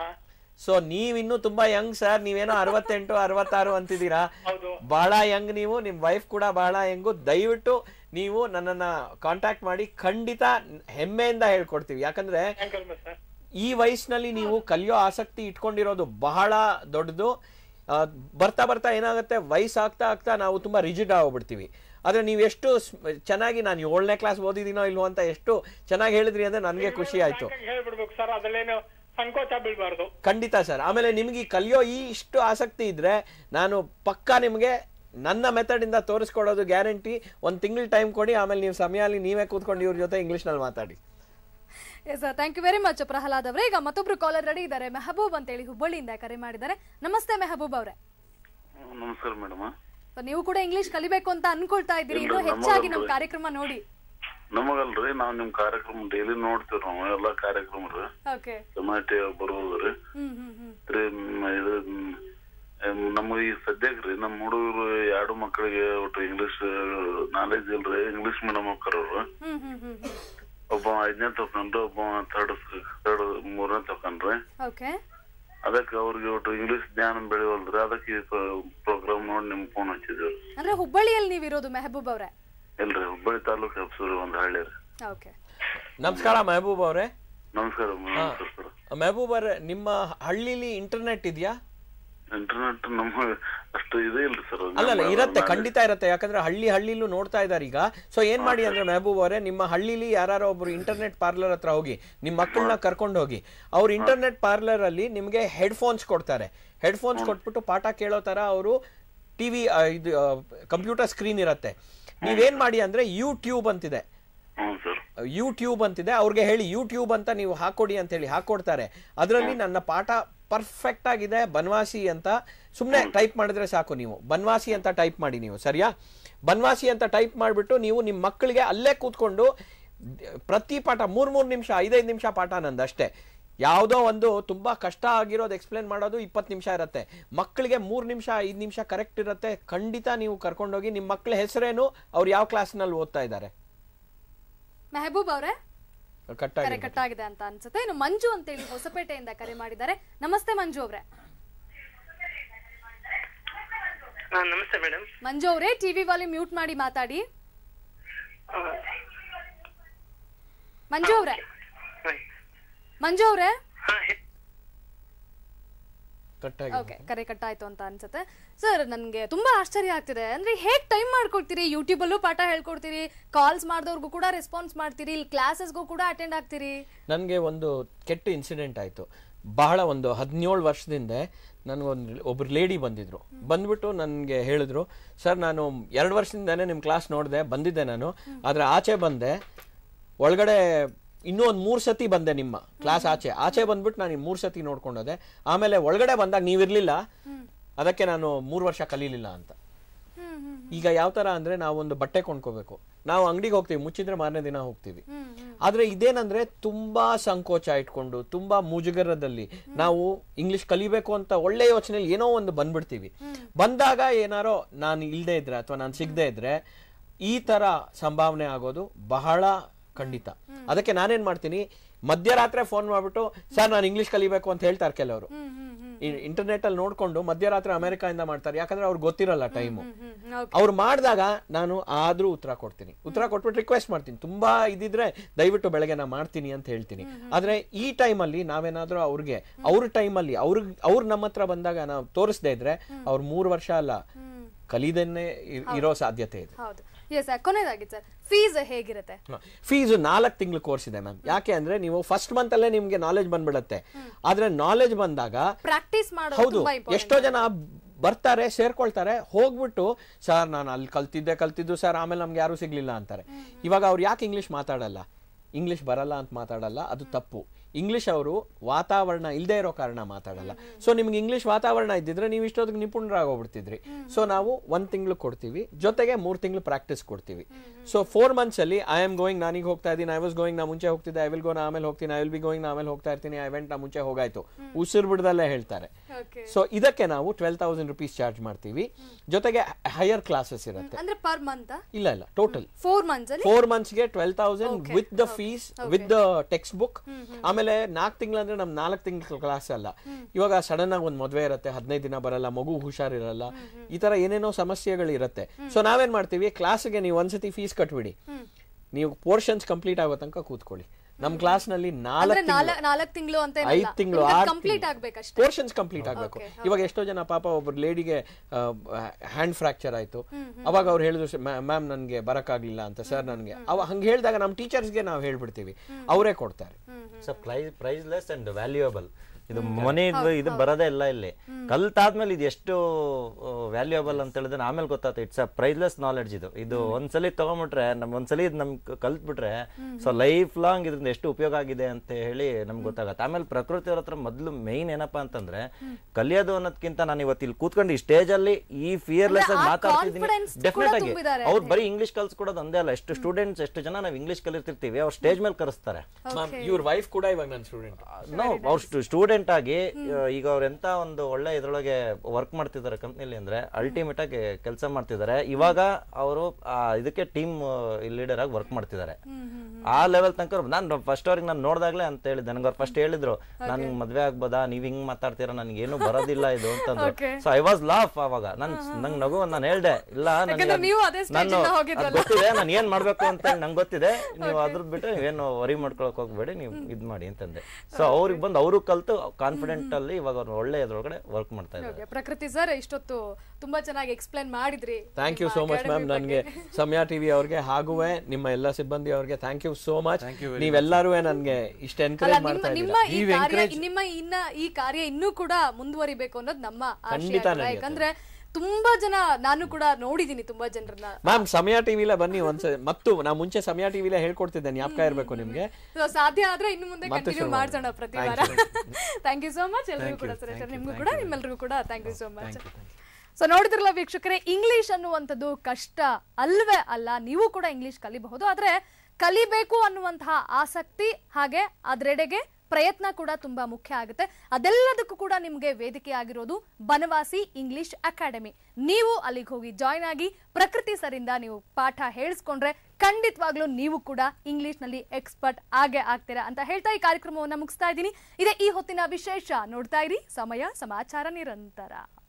ಸೊ ನೀವಿನ್ನೂ ತುಂಬಾ ಯಂಗ್ ಸರ್ ನೀವೇನೋ ಅರವತ್ತೆಂಟು ಅರವತ್ತಾರು ಅಂತಿದ್ದೀರಾ ಬಹಳ ಯಂಗ್ ನೀವು ನಿಮ್ ವೈಫ್ ಕೂಡ ಬಹಳ ಯಂಗು ದಯವಿಟ್ಟು ನೀವು ನನ್ನನ್ನ ಕಾಂಟ್ಯಾಕ್ಟ್ ಮಾಡಿ ಖಂಡಿತ ಹೆಮ್ಮೆಯಿಂದ ಹೇಳ್ಕೊಡ್ತೀವಿ ಯಾಕಂದ್ರೆ ಈ ವಯಸ್ಸಿನಲ್ಲಿ ನೀವು ಕಲಿಯೋ ಆಸಕ್ತಿ ಇಟ್ಕೊಂಡಿರೋದು ಬಹಳ ದೊಡ್ಡದು ಆ, ಬರ್ತಾ ಬರ್ತಾ ಏನಾಗುತ್ತೆ ವಯಸ್ಸಾಗ್ತಾ ಆಗ್ತಾ ನಾವು ತುಂಬಾ ರಿಜಿಡ್ ಆಗ್ಬಿಡ್ತೀವಿ ಆದ್ರೆ ನೀವು ಎಷ್ಟು ಸ್- ಚೆನ್ನಾಗಿ ನಾನು ಏಳನೇ ಕ್ಲಾಸ್ ಓದಿದ್ದೀನೋ ಇಲ್ವೋ ಅಂತ ಎಷ್ಟು ಚೆನ್ನಾಗಿ ಹೇಳಿದ್ರಿ ಅಂದ್ರೆ ನನಗೆ ಖುಷಿ ಆಯ್ತು ಹೇಳ್ಬಿಡ್ಬೇಕು ಸರ್ ಅದ್ರಲ್ಲೇನು ಸಂಕೋಚ ಬೀಳ್ಬಾರ್ದು ಖಂಡಿತ ಸರ್ ಆಮೇಲೆ ನಿಮ್ಗೆ ಈ ಕಲಿಯೋ ಈ ಇಷ್ಟು ಆಸಕ್ತಿ ಇದ್ರೆ ನಾನು ಪಕ್ಕಾ ನಿಮಗೆ ನನ್ನ ಮೆಥಡ್ ಇಂದ ತೋರಿಸ್ಕೊಡೋದು ಗ್ಯಾರಂಟಿ ಒಂದ್ ತಿಂಗಳು ಟೈಮ್ ಕೊಡಿ ಆಮೇಲೆ ನೀವು ಸಮಯಲ್ಲಿ ನೀವೇ ಕೂತ್ಕೊಂಡು ಇವ್ರ ಜೊತೆ ಇಂಗ್ಲಿಷ್ ನಲ್ಲಿ ಮಾತಾಡಿ yes thank you very much Prahlad ಅವರೇ ಈಗ ಮತ್ತೊಬ್ರು ಕಾಲರ್ ರೆಡಿ ಇದ್ದಾರೆ ಮೆಹಬೂಬ್ ಅಂತೇಳಿ ಹುಬ್ಬಳ್ಳಿಯಿಂದ ಕರೆ ಮಾಡಿದ್ದಾರೆ ನಮಸ್ತೆ ಮೆಹಬೂಬ್ ಅವರೇ ನಮಸ್ಕಾರ ಮೇಡಮ್ So, ನೀವು ಕೂಡ ಇಂಗ್ಲಿಷ್ ಕಲಿಬೇಕು ಅಂತ ಅನ್ಕೊಳ್ತಾ ಇದ್ದೀರಿ ಇಲ್ಲ, ಇನ್ನೂ ನಮ್ಮ ಹೆಚ್ಚಾಗಿ ನಮ್ಮ ಮಗಳು- ಕಾರ್ಯಕ್ರಮ ನೋಡಿ ನಮಗಲ್ರಿ ನಾವ್ ನಿಮ್ ಕಾರ್ಯಕ್ರಮ ಡೈಲಿ ನೋಡ್ತೀವಿ ನಾವು ಎಲ್ಲಾ ಕಾರ್ಯಕ್ರಮ ರೀ ಓಕೆ ಟೊಮ್ಯಾಟಿ ಬರೋದ್ರಿ ಹ್ಮ್ ಹ್ಮ್ ಹ್ಮ್ ರೀ ಮ್, ಇದು ಮ್, ಎಮ್, ನಮ್ಗೆ ಈ ಸದ್ಯಕ್ ರೀ ನಮ್ಮ ಹುಡುಗರು ಎರಡು ಮಕ್ಕಳಿಗೆ ಒಟ್ಟು ಇಂಗ್ಲಿಷ್ ನಾಲೆಜ್ ಇಲ್ರಿ ಇಂಗ್ಲಿಷ್ ಮೀಡಿಯಂ ಹೋಗ್ತಾರವ್ರು ಹ್ಮ್ ಹ್ಮ್ ಹ್ಮ್ ಹ್ಮ್ ಒಬ್ಬ ಐದನೇ ತಕೊಂಡ್ರಿ ಒಬ್ಬ ಥರ್ಡ್ ಥರ್ಡ್ ಮೂರನೇ ತಕೊಂಡ್ರಿ ಓಕೆ ಅದಕ್ಕೆ ಅವ್ರಿಗೆ ಒಟ್ಟು ಇಂಗ್ಲಿಷ್ ಜ್ಞಾನ ಬೆಳೆವಲ್ರಿ ಅದಕ್ಕೆ ಈ ಪ್ರೋಗ್ರಾಮ್ ನೋಡಿ ನಿಮ್ ಫೋನ್ ಹಚ್ಚಿದೇವ್ರಿ ಅಂದ್ರೆ ಹುಬ್ಬಳ್ಳಿಯಲ್ಲಿ ನೀವು ಇರೋದು ಮೆಹಬೂಬ್ ಅವರೇ ಇಲ್ರಿ ಹುಬ್ಬಳ್ಳಿ ತಾಲೂಕು ಹೆಬ್ಸೂರು ಒಂದು ಹಳ್ಳಿ ರೀ ಓಕೆ ನಮಸ್ಕಾರ ಮೆಹಬೂಬ್ ಅವರೇ ನಮಸ್ಕಾರ ನಮಸ್ಕಾರ ಸರ್ ಮೆಹಬೂಬ್ ಅವರೇ ನಿಮ್ಮ ಹಳ್ಳಿಲಿ ಇಂಟರ್ನೆಟ್ ಇದೆಯಾ ಇಂಟರ್ನೆಟ್ ನಮ್ಮ ಅಷ್ಟು ಇದೆ ಇಲ್ರಿ ಸರ್ ಅಲ್ಲಲ್ಲ ಇರತ್ತೆ ಖಂಡಿತ ಇರತ್ತೆ ಯಾಕಂದ್ರೆ ಹಳ್ಳಿ ಹಳ್ಳಿಲೂ ನೋಡ್ತಾ ಇದ್ದಾರೆ ಈಗ ಸೊ ಏನ್ ಮಾಡಿ ಅಂದ್ರೆ ಮೆಹಬೂಬ್ ಅವರೇ ನಿಮ್ಮ ಹಳ್ಳಿಲಿ ಯಾರು ಒಬ್ರು ಇಂಟರ್ನೆಟ್ ಪಾರ್ಲರ್ ಹತ್ರ ಹೋಗಿ ನಿಮ್ಮ ಮಕ್ಕಳನ್ನ ಕರ್ಕೊಂಡು ಹೋಗಿ ಅವ್ರು ಇಂಟರ್ನೆಟ್ ಪಾರ್ಲರ್ ಅಲ್ಲಿ ನಿಮ್ಗೆ ಹೆಡ್ಫೋನ್ಸ್ ಕೊಡ್ತಾರೆ ಹೆಡ್ಫೋನ್ಸ್ ಕೊಟ್ಬಿಟ್ಟು ಪಾಠ ಕೇಳೋ ತರ ಅವರು ಟಿವಿ ಇದು ಕಂಪ್ಯೂಟರ್ ಸ್ಕ್ರೀನ್ ಇರತ್ತೆ ನೀವೇನ್ ಮಾಡಿ ಅಂದ್ರೆ ಯೂಟ್ಯೂಬ್ ಅಂತಿದೆ ಹ್ಞೂ ಸರ್ ಯೂಟ್ಯೂಬ್ ಅಂತಿದೆ ಅವ್ರಿಗೆ ಹೇಳಿ ಯೂಟ್ಯೂಬ್ ಅಂತ ನೀವು ಹಾಕೊಡಿ ಅಂತ ಹೇಳಿ ಹಾಕೊಡ್ತಾರೆ ಅದರಲ್ಲಿ ನನ್ನ ಪಾಠ ಪರ್ಫೆಕ್ಟ್ ಆಗಿದೆ ಬನ್ವಾಸಿ ಅಂತ ಸುಮ್ಮನೆ ಟೈಪ್ ಮಾಡಿದ್ರೆ ಸಾಕು ನೀವು ಬನ್ವಾಸಿ ಅಂತ ಟೈಪ್ ಮಾಡಿ ನೀವು ಸರಿಯಾ ಬನ್ವಾಸಿ ಅಂತ ಟೈಪ್ ಮಾಡಿಬಿಟ್ಟು ನೀವು ನಿಮ್ಮ ಮಕ್ಕಳಿಗೆ ಅಲ್ಲೇ ಕೂತ್ಕೊಂಡು ಪ್ರತಿ ಪಾಠ ಮೂರ್ ಮೂರು ನಿಮಿಷ ಐದೈದು ನಿಮಿಷ ಪಾಠ ನಂದು ಅಷ್ಟೇ ಯಾವುದೋ ಒಂದು ತುಂಬಾ ಕಷ್ಟ ಆಗಿರೋದು ಎಕ್ಸ್ಪ್ಲೇನ್ ಮಾಡೋದು ಇಪ್ಪತ್ತು ನಿಮಿಷ ಇರುತ್ತೆ ಮಕ್ಕಳಿಗೆ ಮೂರು ನಿಮಿಷ ಐದು ನಿಮಿಷ ಕರೆಕ್ಟ್ ಇರುತ್ತೆ ಖಂಡಿತ ನೀವು ಕರ್ಕೊಂಡೋಗಿ ನಿಮ್ಮ ಮಕ್ಕಳ ಹೆಸರೇನು ಅವ್ರು ಯಾವ ಕ್ಲಾಸ್ನಲ್ಲಿ ಓದ್ತಾ ಇದ್ದಾರೆ ಮೆಹಬೂಬ್ ಅವರೇ ಕಟ್ಟಾಗಿ ಕರೆ ಕಟ್ಟಾಗಿದೆ ಅಂತ ಅನ್ಸುತ್ತೆ ಇನ್ನು ಮಂಜು ಅಂತೇಳಿ ಹೊಸಪೇಟೆಯಿಂದ ಕರೆ ಮಾಡಿದ್ದಾರೆ ನಮಸ್ತೆ ಮಂಜು ಅವರೇ ನಮಸ್ತೆ ಮೇಡಮ್ ಮಂಜು ಅವರೇ ಟಿವಿ ವಾಲ್ಯೂಮ್ ಮ್ಯೂಟ್ ಮಾಡಿ ಮಾತಾಡಿ ಮಂಜು ಅವರೇ ಮಂಜು ಅವರೇ ಕಟ್ಟಾಗಿ ಓಕೆ ಕರೆ ಕಟ್ಟಾಯ್ತು ಅಂತ ಅನ್ಸುತ್ತೆ ಸರ್ ನನಗೆ ತುಂಬಾ ಆಶ್ಚರ್ಯ ಆಗ್ತಿದೆ ಅಂದ್ರೆ ಹೇಗ್ ಟೈಮ್ ಮಾಡ್ಕೊಡ್ತೀರಿ ಯೂಟ್ಯೂಬಲ್ಲೂ ಪಾಠ ಹೇಳ್ಕೊಡ್ತೀರಿ ಕಾಲ್ಸ್ ಮಾಡಿದವ್ರಿಗೂ ಕೂಡ ರೆಸ್ಪಾನ್ಸ್ ಮಾಡ್ತೀರಿ ಇಲ್ಲಿ ಕ್ಲಾಸಸ್ಗೂ ಕೂಡ ಅಟೆಂಡ್ ಆಗ್ತೀರಿ ನನಗೆ ಒಂದು ಕೆಟ್ಟ ಇನ್ಸಿಡೆಂಟ್ ಆಯಿತು ಬಹಳ ಒಂದು ಹದಿನೇಳು ವರ್ಷದಿಂದ ನನಗೊಂದು ಒಬ್ರು ಲೇಡಿ ಬಂದಿದ್ರು ಬಂದ್ಬಿಟ್ಟು ನನಗೆ ಹೇಳಿದ್ರು ಸರ್ ನಾನು ಎರಡು ವರ್ಷದಿಂದಾನೇ ನಿಮ್ಮ ಕ್ಲಾಸ್ ನೋಡಿದೆ ಬಂದಿದ್ದೆ ನಾನು ಆದರೆ ಆಚೆ ಬಂದೆ ಒಳಗಡೆ ಇನ್ನೂ ಒಂದು ಮೂರು ಸತಿ ಬಂದೆ ನಿಮ್ಮ ಕ್ಲಾಸ್ ಆಚೆ ಆಚೆ ಬಂದ್ಬಿಟ್ಟು ನಾನು ಮೂರು ಸತಿ ನೋಡ್ಕೊಂಡೋದೆ ಆಮೇಲೆ ಒಳಗಡೆ ಬಂದಾಗ ನೀವಿರ್ಲಿಲ್ಲ ಅದಕ್ಕೆ ನಾನು ಮೂರು ವರ್ಷ ಕಲೀಲಿಲ್ಲ ಅಂತ ಈಗ ಯಾವ ತರ ಅಂದ್ರೆ ನಾವು ಒಂದು ಬಟ್ಟೆ ಕೊಂಡ್ಕೋಬೇಕು ನಾವು ಅಂಗಡಿಗೆ ಹೋಗ್ತೀವಿ ಮುಚ್ಚಿದ್ರೆ ಮಾರನೇ ದಿನ ಹೋಗ್ತೀವಿ ಆದ್ರೆ ಇದೇನಂದ್ರೆ ತುಂಬಾ ಸಂಕೋಚ ಇಟ್ಕೊಂಡು ತುಂಬಾ ಮುಜುಗರದಲ್ಲಿ ನಾವು ಇಂಗ್ಲಿಷ್ ಕಲಿಬೇಕು ಅಂತ ಒಳ್ಳೆ ಯೋಚನೆಯಲ್ಲಿ ಏನೋ ಒಂದು ಬಂದ್ಬಿಡ್ತೀವಿ ಬಂದಾಗ ಏನಾರೋ ನಾನು ಇಲ್ದೇ ಇದ್ರೆ ಅಥವಾ ನಾನು ಸಿಗದೆ ಇದ್ರೆ ಈ ತರ ಸಂಭಾವನೆ ಆಗೋದು ಬಹಳ ಖಂಡಿತ ಅದಕ್ಕೆ ನಾನೇನ್ ಮಾಡ್ತೀನಿ ಮಧ್ಯರಾತ್ರಿ ಫೋನ್ ಮಾಡ್ಬಿಟ್ಟು ಸರ್ ನಾನು ಇಂಗ್ಲಿಷ್ ಕಲಿಬೇಕು ಅಂತ ಹೇಳ್ತಾರೆ ಕೆಲವರು ಇಂಟರ್ನೆಟ್ ಅಲ್ಲಿ ನೋಡ್ಕೊಂಡು ಮಧ್ಯರಾತ್ರಿ ಅಮೆರಿಕಾಯಿಂದ ಮಾಡ್ತಾರೆ ಯಾಕಂದ್ರೆ ಅವ್ರಿಗೆ ಗೊತ್ತಿರಲ್ಲ ಟೈಮು ಅವ್ರು ಮಾಡಿದಾಗ ನಾನು ಆದ್ರೂ ಉತ್ತರ ಕೊಡ್ತೀನಿ ಉತ್ತರ ಕೊಟ್ಬಿಟ್ಟು ರಿಕ್ವೆಸ್ಟ್ ಮಾಡ್ತೀನಿ ತುಂಬಾ ಇದಿದ್ರೆ ದಯವಿಟ್ಟು ಬೆಳಗ್ಗೆ ನಾ ಮಾಡ್ತೀನಿ ಅಂತ ಹೇಳ್ತೀನಿ ಆದ್ರೆ ಈ ಟೈಮಲ್ಲಿ ನಾವೇನಾದ್ರೂ ಅವ್ರಿಗೆ ಅವ್ರ ಟೈಮಲ್ಲಿ ಅವ್ರಿಗೆ ಅವ್ರು ನಮ್ಮ ಹತ್ರ ಬಂದಾಗ ನಾವು ತೋರಿಸದೇ ಇದ್ರೆ ಅವ್ರ ಮೂರು ವರ್ಷ ಅಲ್ಲ ಕಲಿದನ್ನೇ ಇ- ಇರೋ ಸಾಧ್ಯತೆ ಇದೆ ಹೌದು ಎಸ್ ಕೊನೆಯದಾಗಿ ಸರ್ ಫೀಸ್ ಹೇಗಿರುತ್ತೆ ಫೀಸ್ ನಾಲ್ಕು ತಿಂಗಳು ಕೋರ್ಸ್ ಇದೆ ಮ್ಯಾಮ್ ಯಾಕೆ ಅಂದ್ರೆ ನೀವು ಫಸ್ಟ್ ಮಂತ್ ಅಲ್ಲೇ ನಿಮ್ಗೆ ನಾಲೆಜ್ ಬಂದ್ಬಿಡತ್ತೆ ಆದ್ರೆ ನಾಲೆಜ್ ಬಂದಾಗ ಪ್ರಾಕ್ಟೀಸ್ ಮಾಡೋದು ಹೌದು ತುಂಬಾ ಇಂಪಾರ್ಟೆಂಟ್ ಎಷ್ಟೋ ಜನ ಬರ್ತಾರೆ ಸೇರ್ಕೊಳ್ತಾರೆ ಹೋಗ್ಬಿಟ್ಟು ಸರ್ ನಾನು ಅಲ್ಲಿ ಕಲ್ತಿದ್ದೆ ಕಲ್ತಿದ್ದು ಸರ್ ಆಮೇಲೆ ನಮ್ಗೆ ಯಾರು ಸಿಗ್ಲಿಲ್ಲ ಅಂತಾರೆ ಇವಾಗ ಅವ್ರು ಯಾಕೆ ಇಂಗ್ಲಿಷ್ ಮಾತಾಡಲ್ಲ ಇಂಗ್ಲಿಷ್ ಬರಲ್ಲ ಅಂತ ಮಾತಾಡಲ್ಲ ಅದು ತಪ್ಪು ಇಂಗ್ಲಿಷ್ ಅವರು ವಾತಾವರಣ ಇಲ್ಲದೆ ಇರೋ ಕಾರಣ ಮಾತಾಡಲ್ಲ ಸೊ ನಿಮ್ಗೆ ಇಂಗ್ಲಿಷ್ ವಾತಾವರಣ ಇದ್ದಿದ್ರೆ ನೀವು ಇಷ್ಟೊತ್ತಿಗೆ ನಿಪುಣರಾಗೋಗ್ಬಿಡ್ತಿದ್ರಿ ಸೊ ನಾವು ಒಂದ್ ತಿಂಗಳು ಕೊಡ್ತೀವಿ ಜೊತೆಗೆ ಮೂರ್ ತಿಂಗಳು ಪ್ರಾಕ್ಟೀಸ್ ಕೊಡ್ತೀವಿ ಸೊ ಫೋರ್ ಮಂತ್ಸ್ ಅಲ್ಲಿ ಐ ಆಮ್ ಗೋಯಿಂಗ್ ನಾನೀಗ ಹೋಗ್ತಾ ಇದ್ದೀನಿ ಐ ವಾಸ್ ಗೋಯಿಂಗ್ ನಾ ಮುಂಚೆ ಹೋಗ್ತಿದ್ದೆ ಐ ವಿಲ್ ಗೋ ನಾ ಆಮೇಲೆ ಹೋಗ್ತೀನಿ ಐ ವಿಲ್ ಬಿ ಗೋಯಿಂಗ್ ನಾ ಆಮೇಲೆ ಹೋಗ್ತಾ ಇರ್ತೀನಿ ಐ ವೆಂಟ್ ನಾ ಮುಂಚೆ ಹೋಗಾಯ್ತು ಉಸಿರು ಬಿಡದಲ್ಲೇ ಹೇಳ್ತಾರೆ ಸೊ ಇದಕ್ಕೆ ನಾವು ಟ್ವೆಲ್ ತೌಸಂಡ್ ರುಪೀಸ್ ಚಾರ್ಜ್ ಮಾಡ್ತೀವಿ ಜೊತೆಗೆ ಹೈಯರ್ ಕ್ಲಾಸಸ್ ಇರುತ್ತೆ ಅಂದ್ರೆ ಪರ್ ಮಂತ್ ಇಲ್ಲ ಇಲ್ಲ ಟೋಟಲ್ ಫೋರ್ ಮಂತ್ಸ್ ಅಲ್ಲಿ ಫೋರ್ ಮಂತ್ಸ್ಗೆ twelve thousand with the fees with the textbook ಆಮೇಲೆ ನಾಲ್ಕು ತಿಂಗಳಂದ್ರೆ ನಮ್ ನಾಲ್ಕು ತಿಂಗಳ ಕ್ಲಾಸ್ ಅಲ್ಲ ಇವಾಗ ಸಡನ್ ಆಗಿ ಒಂದ್ ಮದ್ವೆ ಇರುತ್ತೆ ಹದಿನೈದು ದಿನ ಬರಲ್ಲ ಮಗು ಹುಷಾರಿರಲ್ಲ ಈ ತರ ಏನೇನೋ ಸಮಸ್ಯೆಗಳು ಇರುತ್ತೆ ಸೊ ನಾವೇನ್ ಮಾಡ್ತೀವಿ ಕ್ಲಾಸ್ಗೆ ನೀವು ಒಂದ್ಸತಿ ಫೀಸ್ ಕಟ್ಬಿಡಿ ನೀವು ಪೋರ್ಷನ್ಸ್ ಕಂಪ್ಲೀಟ್ ಆಗೋ ತನಕ ಕೂತ್ಕೊಳ್ಳಿ ನಮ್ ಕ್ಲಾಸ್ ನಲ್ಲಿ ಅಂದ್ರೆ ನಾಲ್ಕು ನಾಲ್ಕು ನಾಲ್ಕು ತಿಂಗಳು ಅಂತ ಐದ್ ತಿಂಗಳು ಕಂಪ್ಲೀಟ್ ಆಗ್ಬೇಕಷ್ಟೇ ಪೋರ್ಷನ್ಸ್ ಕಂಪ್ಲೀಟ್ ಆಗ್ಬೇಕು ಇವಾಗ ಎಷ್ಟೋ ಜನ ಪಾಪ ಒಬ್ರು ಲೇಡಿಗೆ ಹ್ಯಾಂಡ್ ಫ್ರಾಕ್ಚರ್ ಆಯ್ತು ಅವಾಗ ಅವ್ರು ಹೇಳಿದ್ರು ಮ್ಯಾಮ್ ನನ್ಗೆ ಬರಕ್ಕಾಗ್ಲಿಲ್ಲ ಅಂತ ಸರ್ ನನ್ಗೆ ಅವ ಹಂಗೆ ಹೇಳಿದಾಗ ನಮ್ಮ ಟೀಚರ್ಸ್ಗೆ ನಾವು ಹೇಳ್ಬಿಡ್ತೀವಿ ಅವರೇ ಕೊಡ್ತಾರೆ so price priceless and valuable ಇದು ಮನಿ ಇದು ಬರೋದೇ ಇಲ್ಲ ಇಲ್ಲಿ ಕಲ್ತಾದ್ಮೇಲೆ ಇದು ಎಷ್ಟು ವ್ಯಾಲ್ಯೂಯಬಲ್ ಅಂತ ಹೇಳಿದ್ರೆ ಆಮೇಲೆ ಗೊತ್ತಾಯ್ತು ಇಟ್ಸ್ ಅ ಪ್ರೈಸ್ಲೆಸ್ ನಾಲೆಡ್ಜ್ ಇದು ಇದು ಒಂದ್ಸಲಿ ತಗೊಂಡ್ಬಿಟ್ರೆ ನಮ್ ಒಂದ್ಸಲಿ ಇದು ನಮ್ ಕಲ್ತ್ಬಿಟ್ರೆ ಸೊ ಲೈಫ್ ಲಾಂಗ್ ಇದರಿಂದ ಎಷ್ಟು ಉಪಯೋಗ ಆಗಿದೆ ಅಂತ ಹೇಳಿ ನಮ್ಗೆ ಗೊತ್ತಾಗತ್ತೆ ಆಮೇಲೆ ಪ್ರಕೃತಿ ಅವ್ರ ಹತ್ರ ಮೊದಲು ಮೈನ್ ಏನಪ್ಪಾ ಅಂತಂದ್ರೆ ಕಲಿಯೋದು ಅನ್ನೋದಕ್ಕಿಂತ ನಾನು ಇವತ್ತು ಇಲ್ಲಿ ಕೂತ್ಕೊಂಡು ಈ ಸ್ಟೇಜ್ ಅಲ್ಲಿ ಈ ಫಿಯರ್ಲೆಸ್ ಆಗಿ ಆ ಮಾತಾಡ್ತಿದ್ದೀನಿ confidence ಕೂಡ ಡೆಫಿನೆಟ್ ಆಗಿ ತುಂಬಿದ್ದಾರೆ ಅವ್ರು ಬರೀ ಇಂಗ್ಲಿಷ್ ಕಲ್ಸ್ಕೊಡೋದು ಒಂದೇ ಅಲ್ಲ ಎಷ್ಟು ಸ್ಟೂಡೆಂಟ್ಸ್ ಎಷ್ಟು ಜನ ನಾವು ಇಂಗ್ಲಿಷ್ ಕಲಿತಿರ್ತೀವಿ ಅವ್ರು ಸ್ಟೇಜ್ ಮೇಲೆ ಕರೆಸ್ತಾರೆ ಮ್ಯಾಮ್ ಇವ್ರ ವೈಫ್ ಕೂಡ ಇವಾಗ ನನ್ನ ಸ್ಟೂಡೆಂಟ್ ನಾವು ಅವ್ರು ಸ್ಟೂಡೆಂಟ್ ಆಗಿ ಆ, ಈಗ ಅವ್ರು ಎಂತ ಒಂದು ಒಳ್ಳೆ ಇದ್ರೊಳಗೆ ವರ್ಕ್ ಮಾಡ್ತಿದ್ದಾರೆ ಕಂಪ್ನಿಲಿ ಅಂದ್ರೆ ಅಲ್ಟಿಮೇಟ್ ಆಗಿ ಕೆಲಸ ಮಾಡ್ತಿದ್ದಾರೆ ಇವಾಗ ಅವರು ಇದಕ್ಕೆ ಟೀಮ್ ಲೀಡರ್ ಆಗಿ ವರ್ಕ್ ಮಾಡ್ತಿದ್ದಾರೆ ಆ ಲೆವೆಲ್ ತನಕ ನಾನು ಫಸ್ಟ್ ಅವ್ರಿಗೆ ನಾನು ನೋಡಿದಾಗಲೇ ಅಂತ ಹೇಳಿದ್ದೆ ನನಗೆ ಅವ್ರು ಫಸ್ಟ್ ಹೇಳಿದ್ರು ನನ್ಗೆ ಮದ್ವೆ ಆಗ್ಬೋದಾ ನೀವ್ ಹಿಂಗ್ ಮಾತಾಡ್ತೀರಾ ನನಗೆ ಏನು ಬರೋದಿಲ್ಲ ಇದು ಅಂತಂದ್ರು Okay. So I was laugh ಅವಾಗ ನನ್ ನಂಗೆ ನಗು ನಾನು ಹೇಳ್ದೆ ಇಲ್ಲ ನನಗೆ ಯಾಕಂದ್ರೆ ನೀವು ಅದೇ stage ನಾನು ಇಂದ ಅದ್ ಹೋಗಿದ್ರಲ್ಲ. ಗೊತ್ತಿದೆ ನಾನು ಏನ್ ಮಾಡ್ಬೇಕು ಅಂತ ಹೇಳಿ ನಂಗೆ ಗೊತ್ತಿದೆ ನೀವು ಅದ್ರದ್ದು ಬಿಟ್ಟು ಏನು ವರಿ ಮಾಡ್ಕೊಳಕ್ ಹೋಗ್ಬೇಡಿ ನೀವು ಇದ್ ಮಾಡಿ ಅಂತಂದೆ ಸೊ ಅವ್ರಿಗೆ ಬಂದು ಅವರು ಕಲ್ತು ಕಾನ್ಫಿಡೆಂಟ್ ಅಲ್ಲಿ ಇವಾಗ ಅವ್ರು ಒಳ್ಳೆ ಇದ್ರೊಳಗಡೆ ವರ್ಕ್ ಮಾಡ್ತಾ ಇದ್ದಾರೆ Okay, ಪ್ರಕೃತಿ ಸರ್ ಇಷ್ಟೊತ್ತು ತುಂಬಾ ಚೆನ್ನಾಗಿ ಎಕ್ಸ್ಪ್ಲೈನ್ ಮಾಡಿದ್ರಿ ಥ್ಯಾಂಕ್ ಯು ನಿಮ್ಮ ಸೋ ಮಚ್ ಮ್ಯಾಮ್ academy ನನಗೆ ಬಗ್ಗೆ. ಸಮಯ ಟಿವಿ ಅವ್ರಿಗೆ ಹಾಗುವೆ ನಿಮ್ಮ ಎಲ್ಲ ಸಿಬ್ಬಂದಿ ಅವ್ರಿಗೆ ಥ್ಯಾಂಕ್ ಯು ಸೋ ಮಚ್ ನೀವೆಲ್ಲರೂ ನನಗೆ ಇಷ್ಟ ಅಲ್ಲ ಎನ್ಕರೇಜ್ ನಿಮ್ಮ ಮಾಡ್ತಾ ನಿಮ್ಮ ಇದ್ದೀರಾ ಈ ಕಾರ್ಯ ನಿಮ್ಮ ಇನ್ನ ಈ ಕಾರ್ಯ ಇನ್ನೂ ಕೂಡ ಮುಂದುವರಿಬೇಕು ಅನ್ನೋದು ನಮ್ಮ ಆಶಯ ಖಂಡಿತ ಕೂಡ. ನಡೆಯುತ್ತೆ. ಯಾಕಂದ್ರೆ ತುಂಬಾ ಜನ ನಾನು ಕೂಡ ನೋಡಿದೀನಿ ತುಂಬಾ ಜನರನ್ನ ಮ್ಯಾಮ್ ಸಮಯ ಟಿವಿಲೇ ಬನ್ನಿ ಒಂದ್ಸ ಮತ್ತು ನಾ ಮುಂಚೆ ಸಮಯ ಟಿವಿಲೇ ಹೇಳ್ಕೊಡ್ತಿದ್ದೆ ಜ್ಞಾಪಕ ಇರಬೇಕು ನಿಮ್ಗೆ So, ಸಾಧ್ಯ ಆದ್ರೆ ಇನ್ನು ಮುಂದೆ ಮತ್ತೆ ಕಂಟಿನ್ಯೂ ಶುರು ಮಾಡ್ಸೋಣ ಮಾಡೋಣ. ಪ್ರತಿ Thank ವಾರ you. Thank you so much ಎಲ್ರಿಗೂ Thank ಕೂಡ you, ಸುರೇಶ್ thank you, ನಿಮ್ಗೂ thank ಕೂಡ you. ನಿಮ್ಮೆಲ್ರಿಗೂ ಕೂಡ thank you so much Thank you, thank you. So ನೋಡಿದ್ರಲ್ಲ ವೀಕ್ಷಕರೇ ಇಂಗ್ಲಿಷ್ ಅನ್ನುವಂಥದ್ದು ಕಷ್ಟ ಅಲ್ವೇ ಅಲ್ಲ ನೀವು ಕೂಡ ಇಂಗ್ಲಿಷ್ ಕಲಿಬಹುದು ಆದ್ರೆ ಕಲಿಬೇಕು ಅನ್ನುವಂತಹ ಆಸಕ್ತಿ ಹಾಗೆ ಅದರೆಡೆಗೆ ಪ್ರಯತ್ನ ಕೂಡ ತುಂಬಾ ಮುಖ್ಯ ಆಗುತ್ತೆ ಅದೆಲ್ಲದಕ್ಕೂ ಕೂಡ ನಿಮಗೆ ವೇದಿಕೆ ಆಗಿರೋದು ಬನವಾಸಿ ಇಂಗ್ಲಿಷ್ ಅಕಾಡೆಮಿ ನೀವು ಅಲ್ಲಿಗೆ ಹೋಗಿ ಜಾಯ್ನ್ ಆಗಿ ಪ್ರಕೃತಿ ಸರಿಂದ ನೀವು ಪಾಠ ಹೇಳಿಸ್ಕೊಂಡ್ರೆ ಖಂಡಿತವಾಗ್ಲೂ ನೀವು ಕೂಡ ಇಂಗ್ಲಿಷ್ನಲ್ಲಿ ಎಕ್ಸ್ಪರ್ಟ್ ಆಗೇ ಆಗ್ತೀರಾ ಅಂತ ಹೇಳ್ತಾ ಈ ಕಾರ್ಯಕ್ರಮವನ್ನು ಮುಗಿಸ್ತಾ ಇದ್ದೀನಿ ಇದೇ ಈ ಹೊತ್ತಿನ ವಿಶೇಷ ನೋಡ್ತಾ ಇರಿ ಸಮಯ ಸಮಾಚಾರ ನಿರಂತರ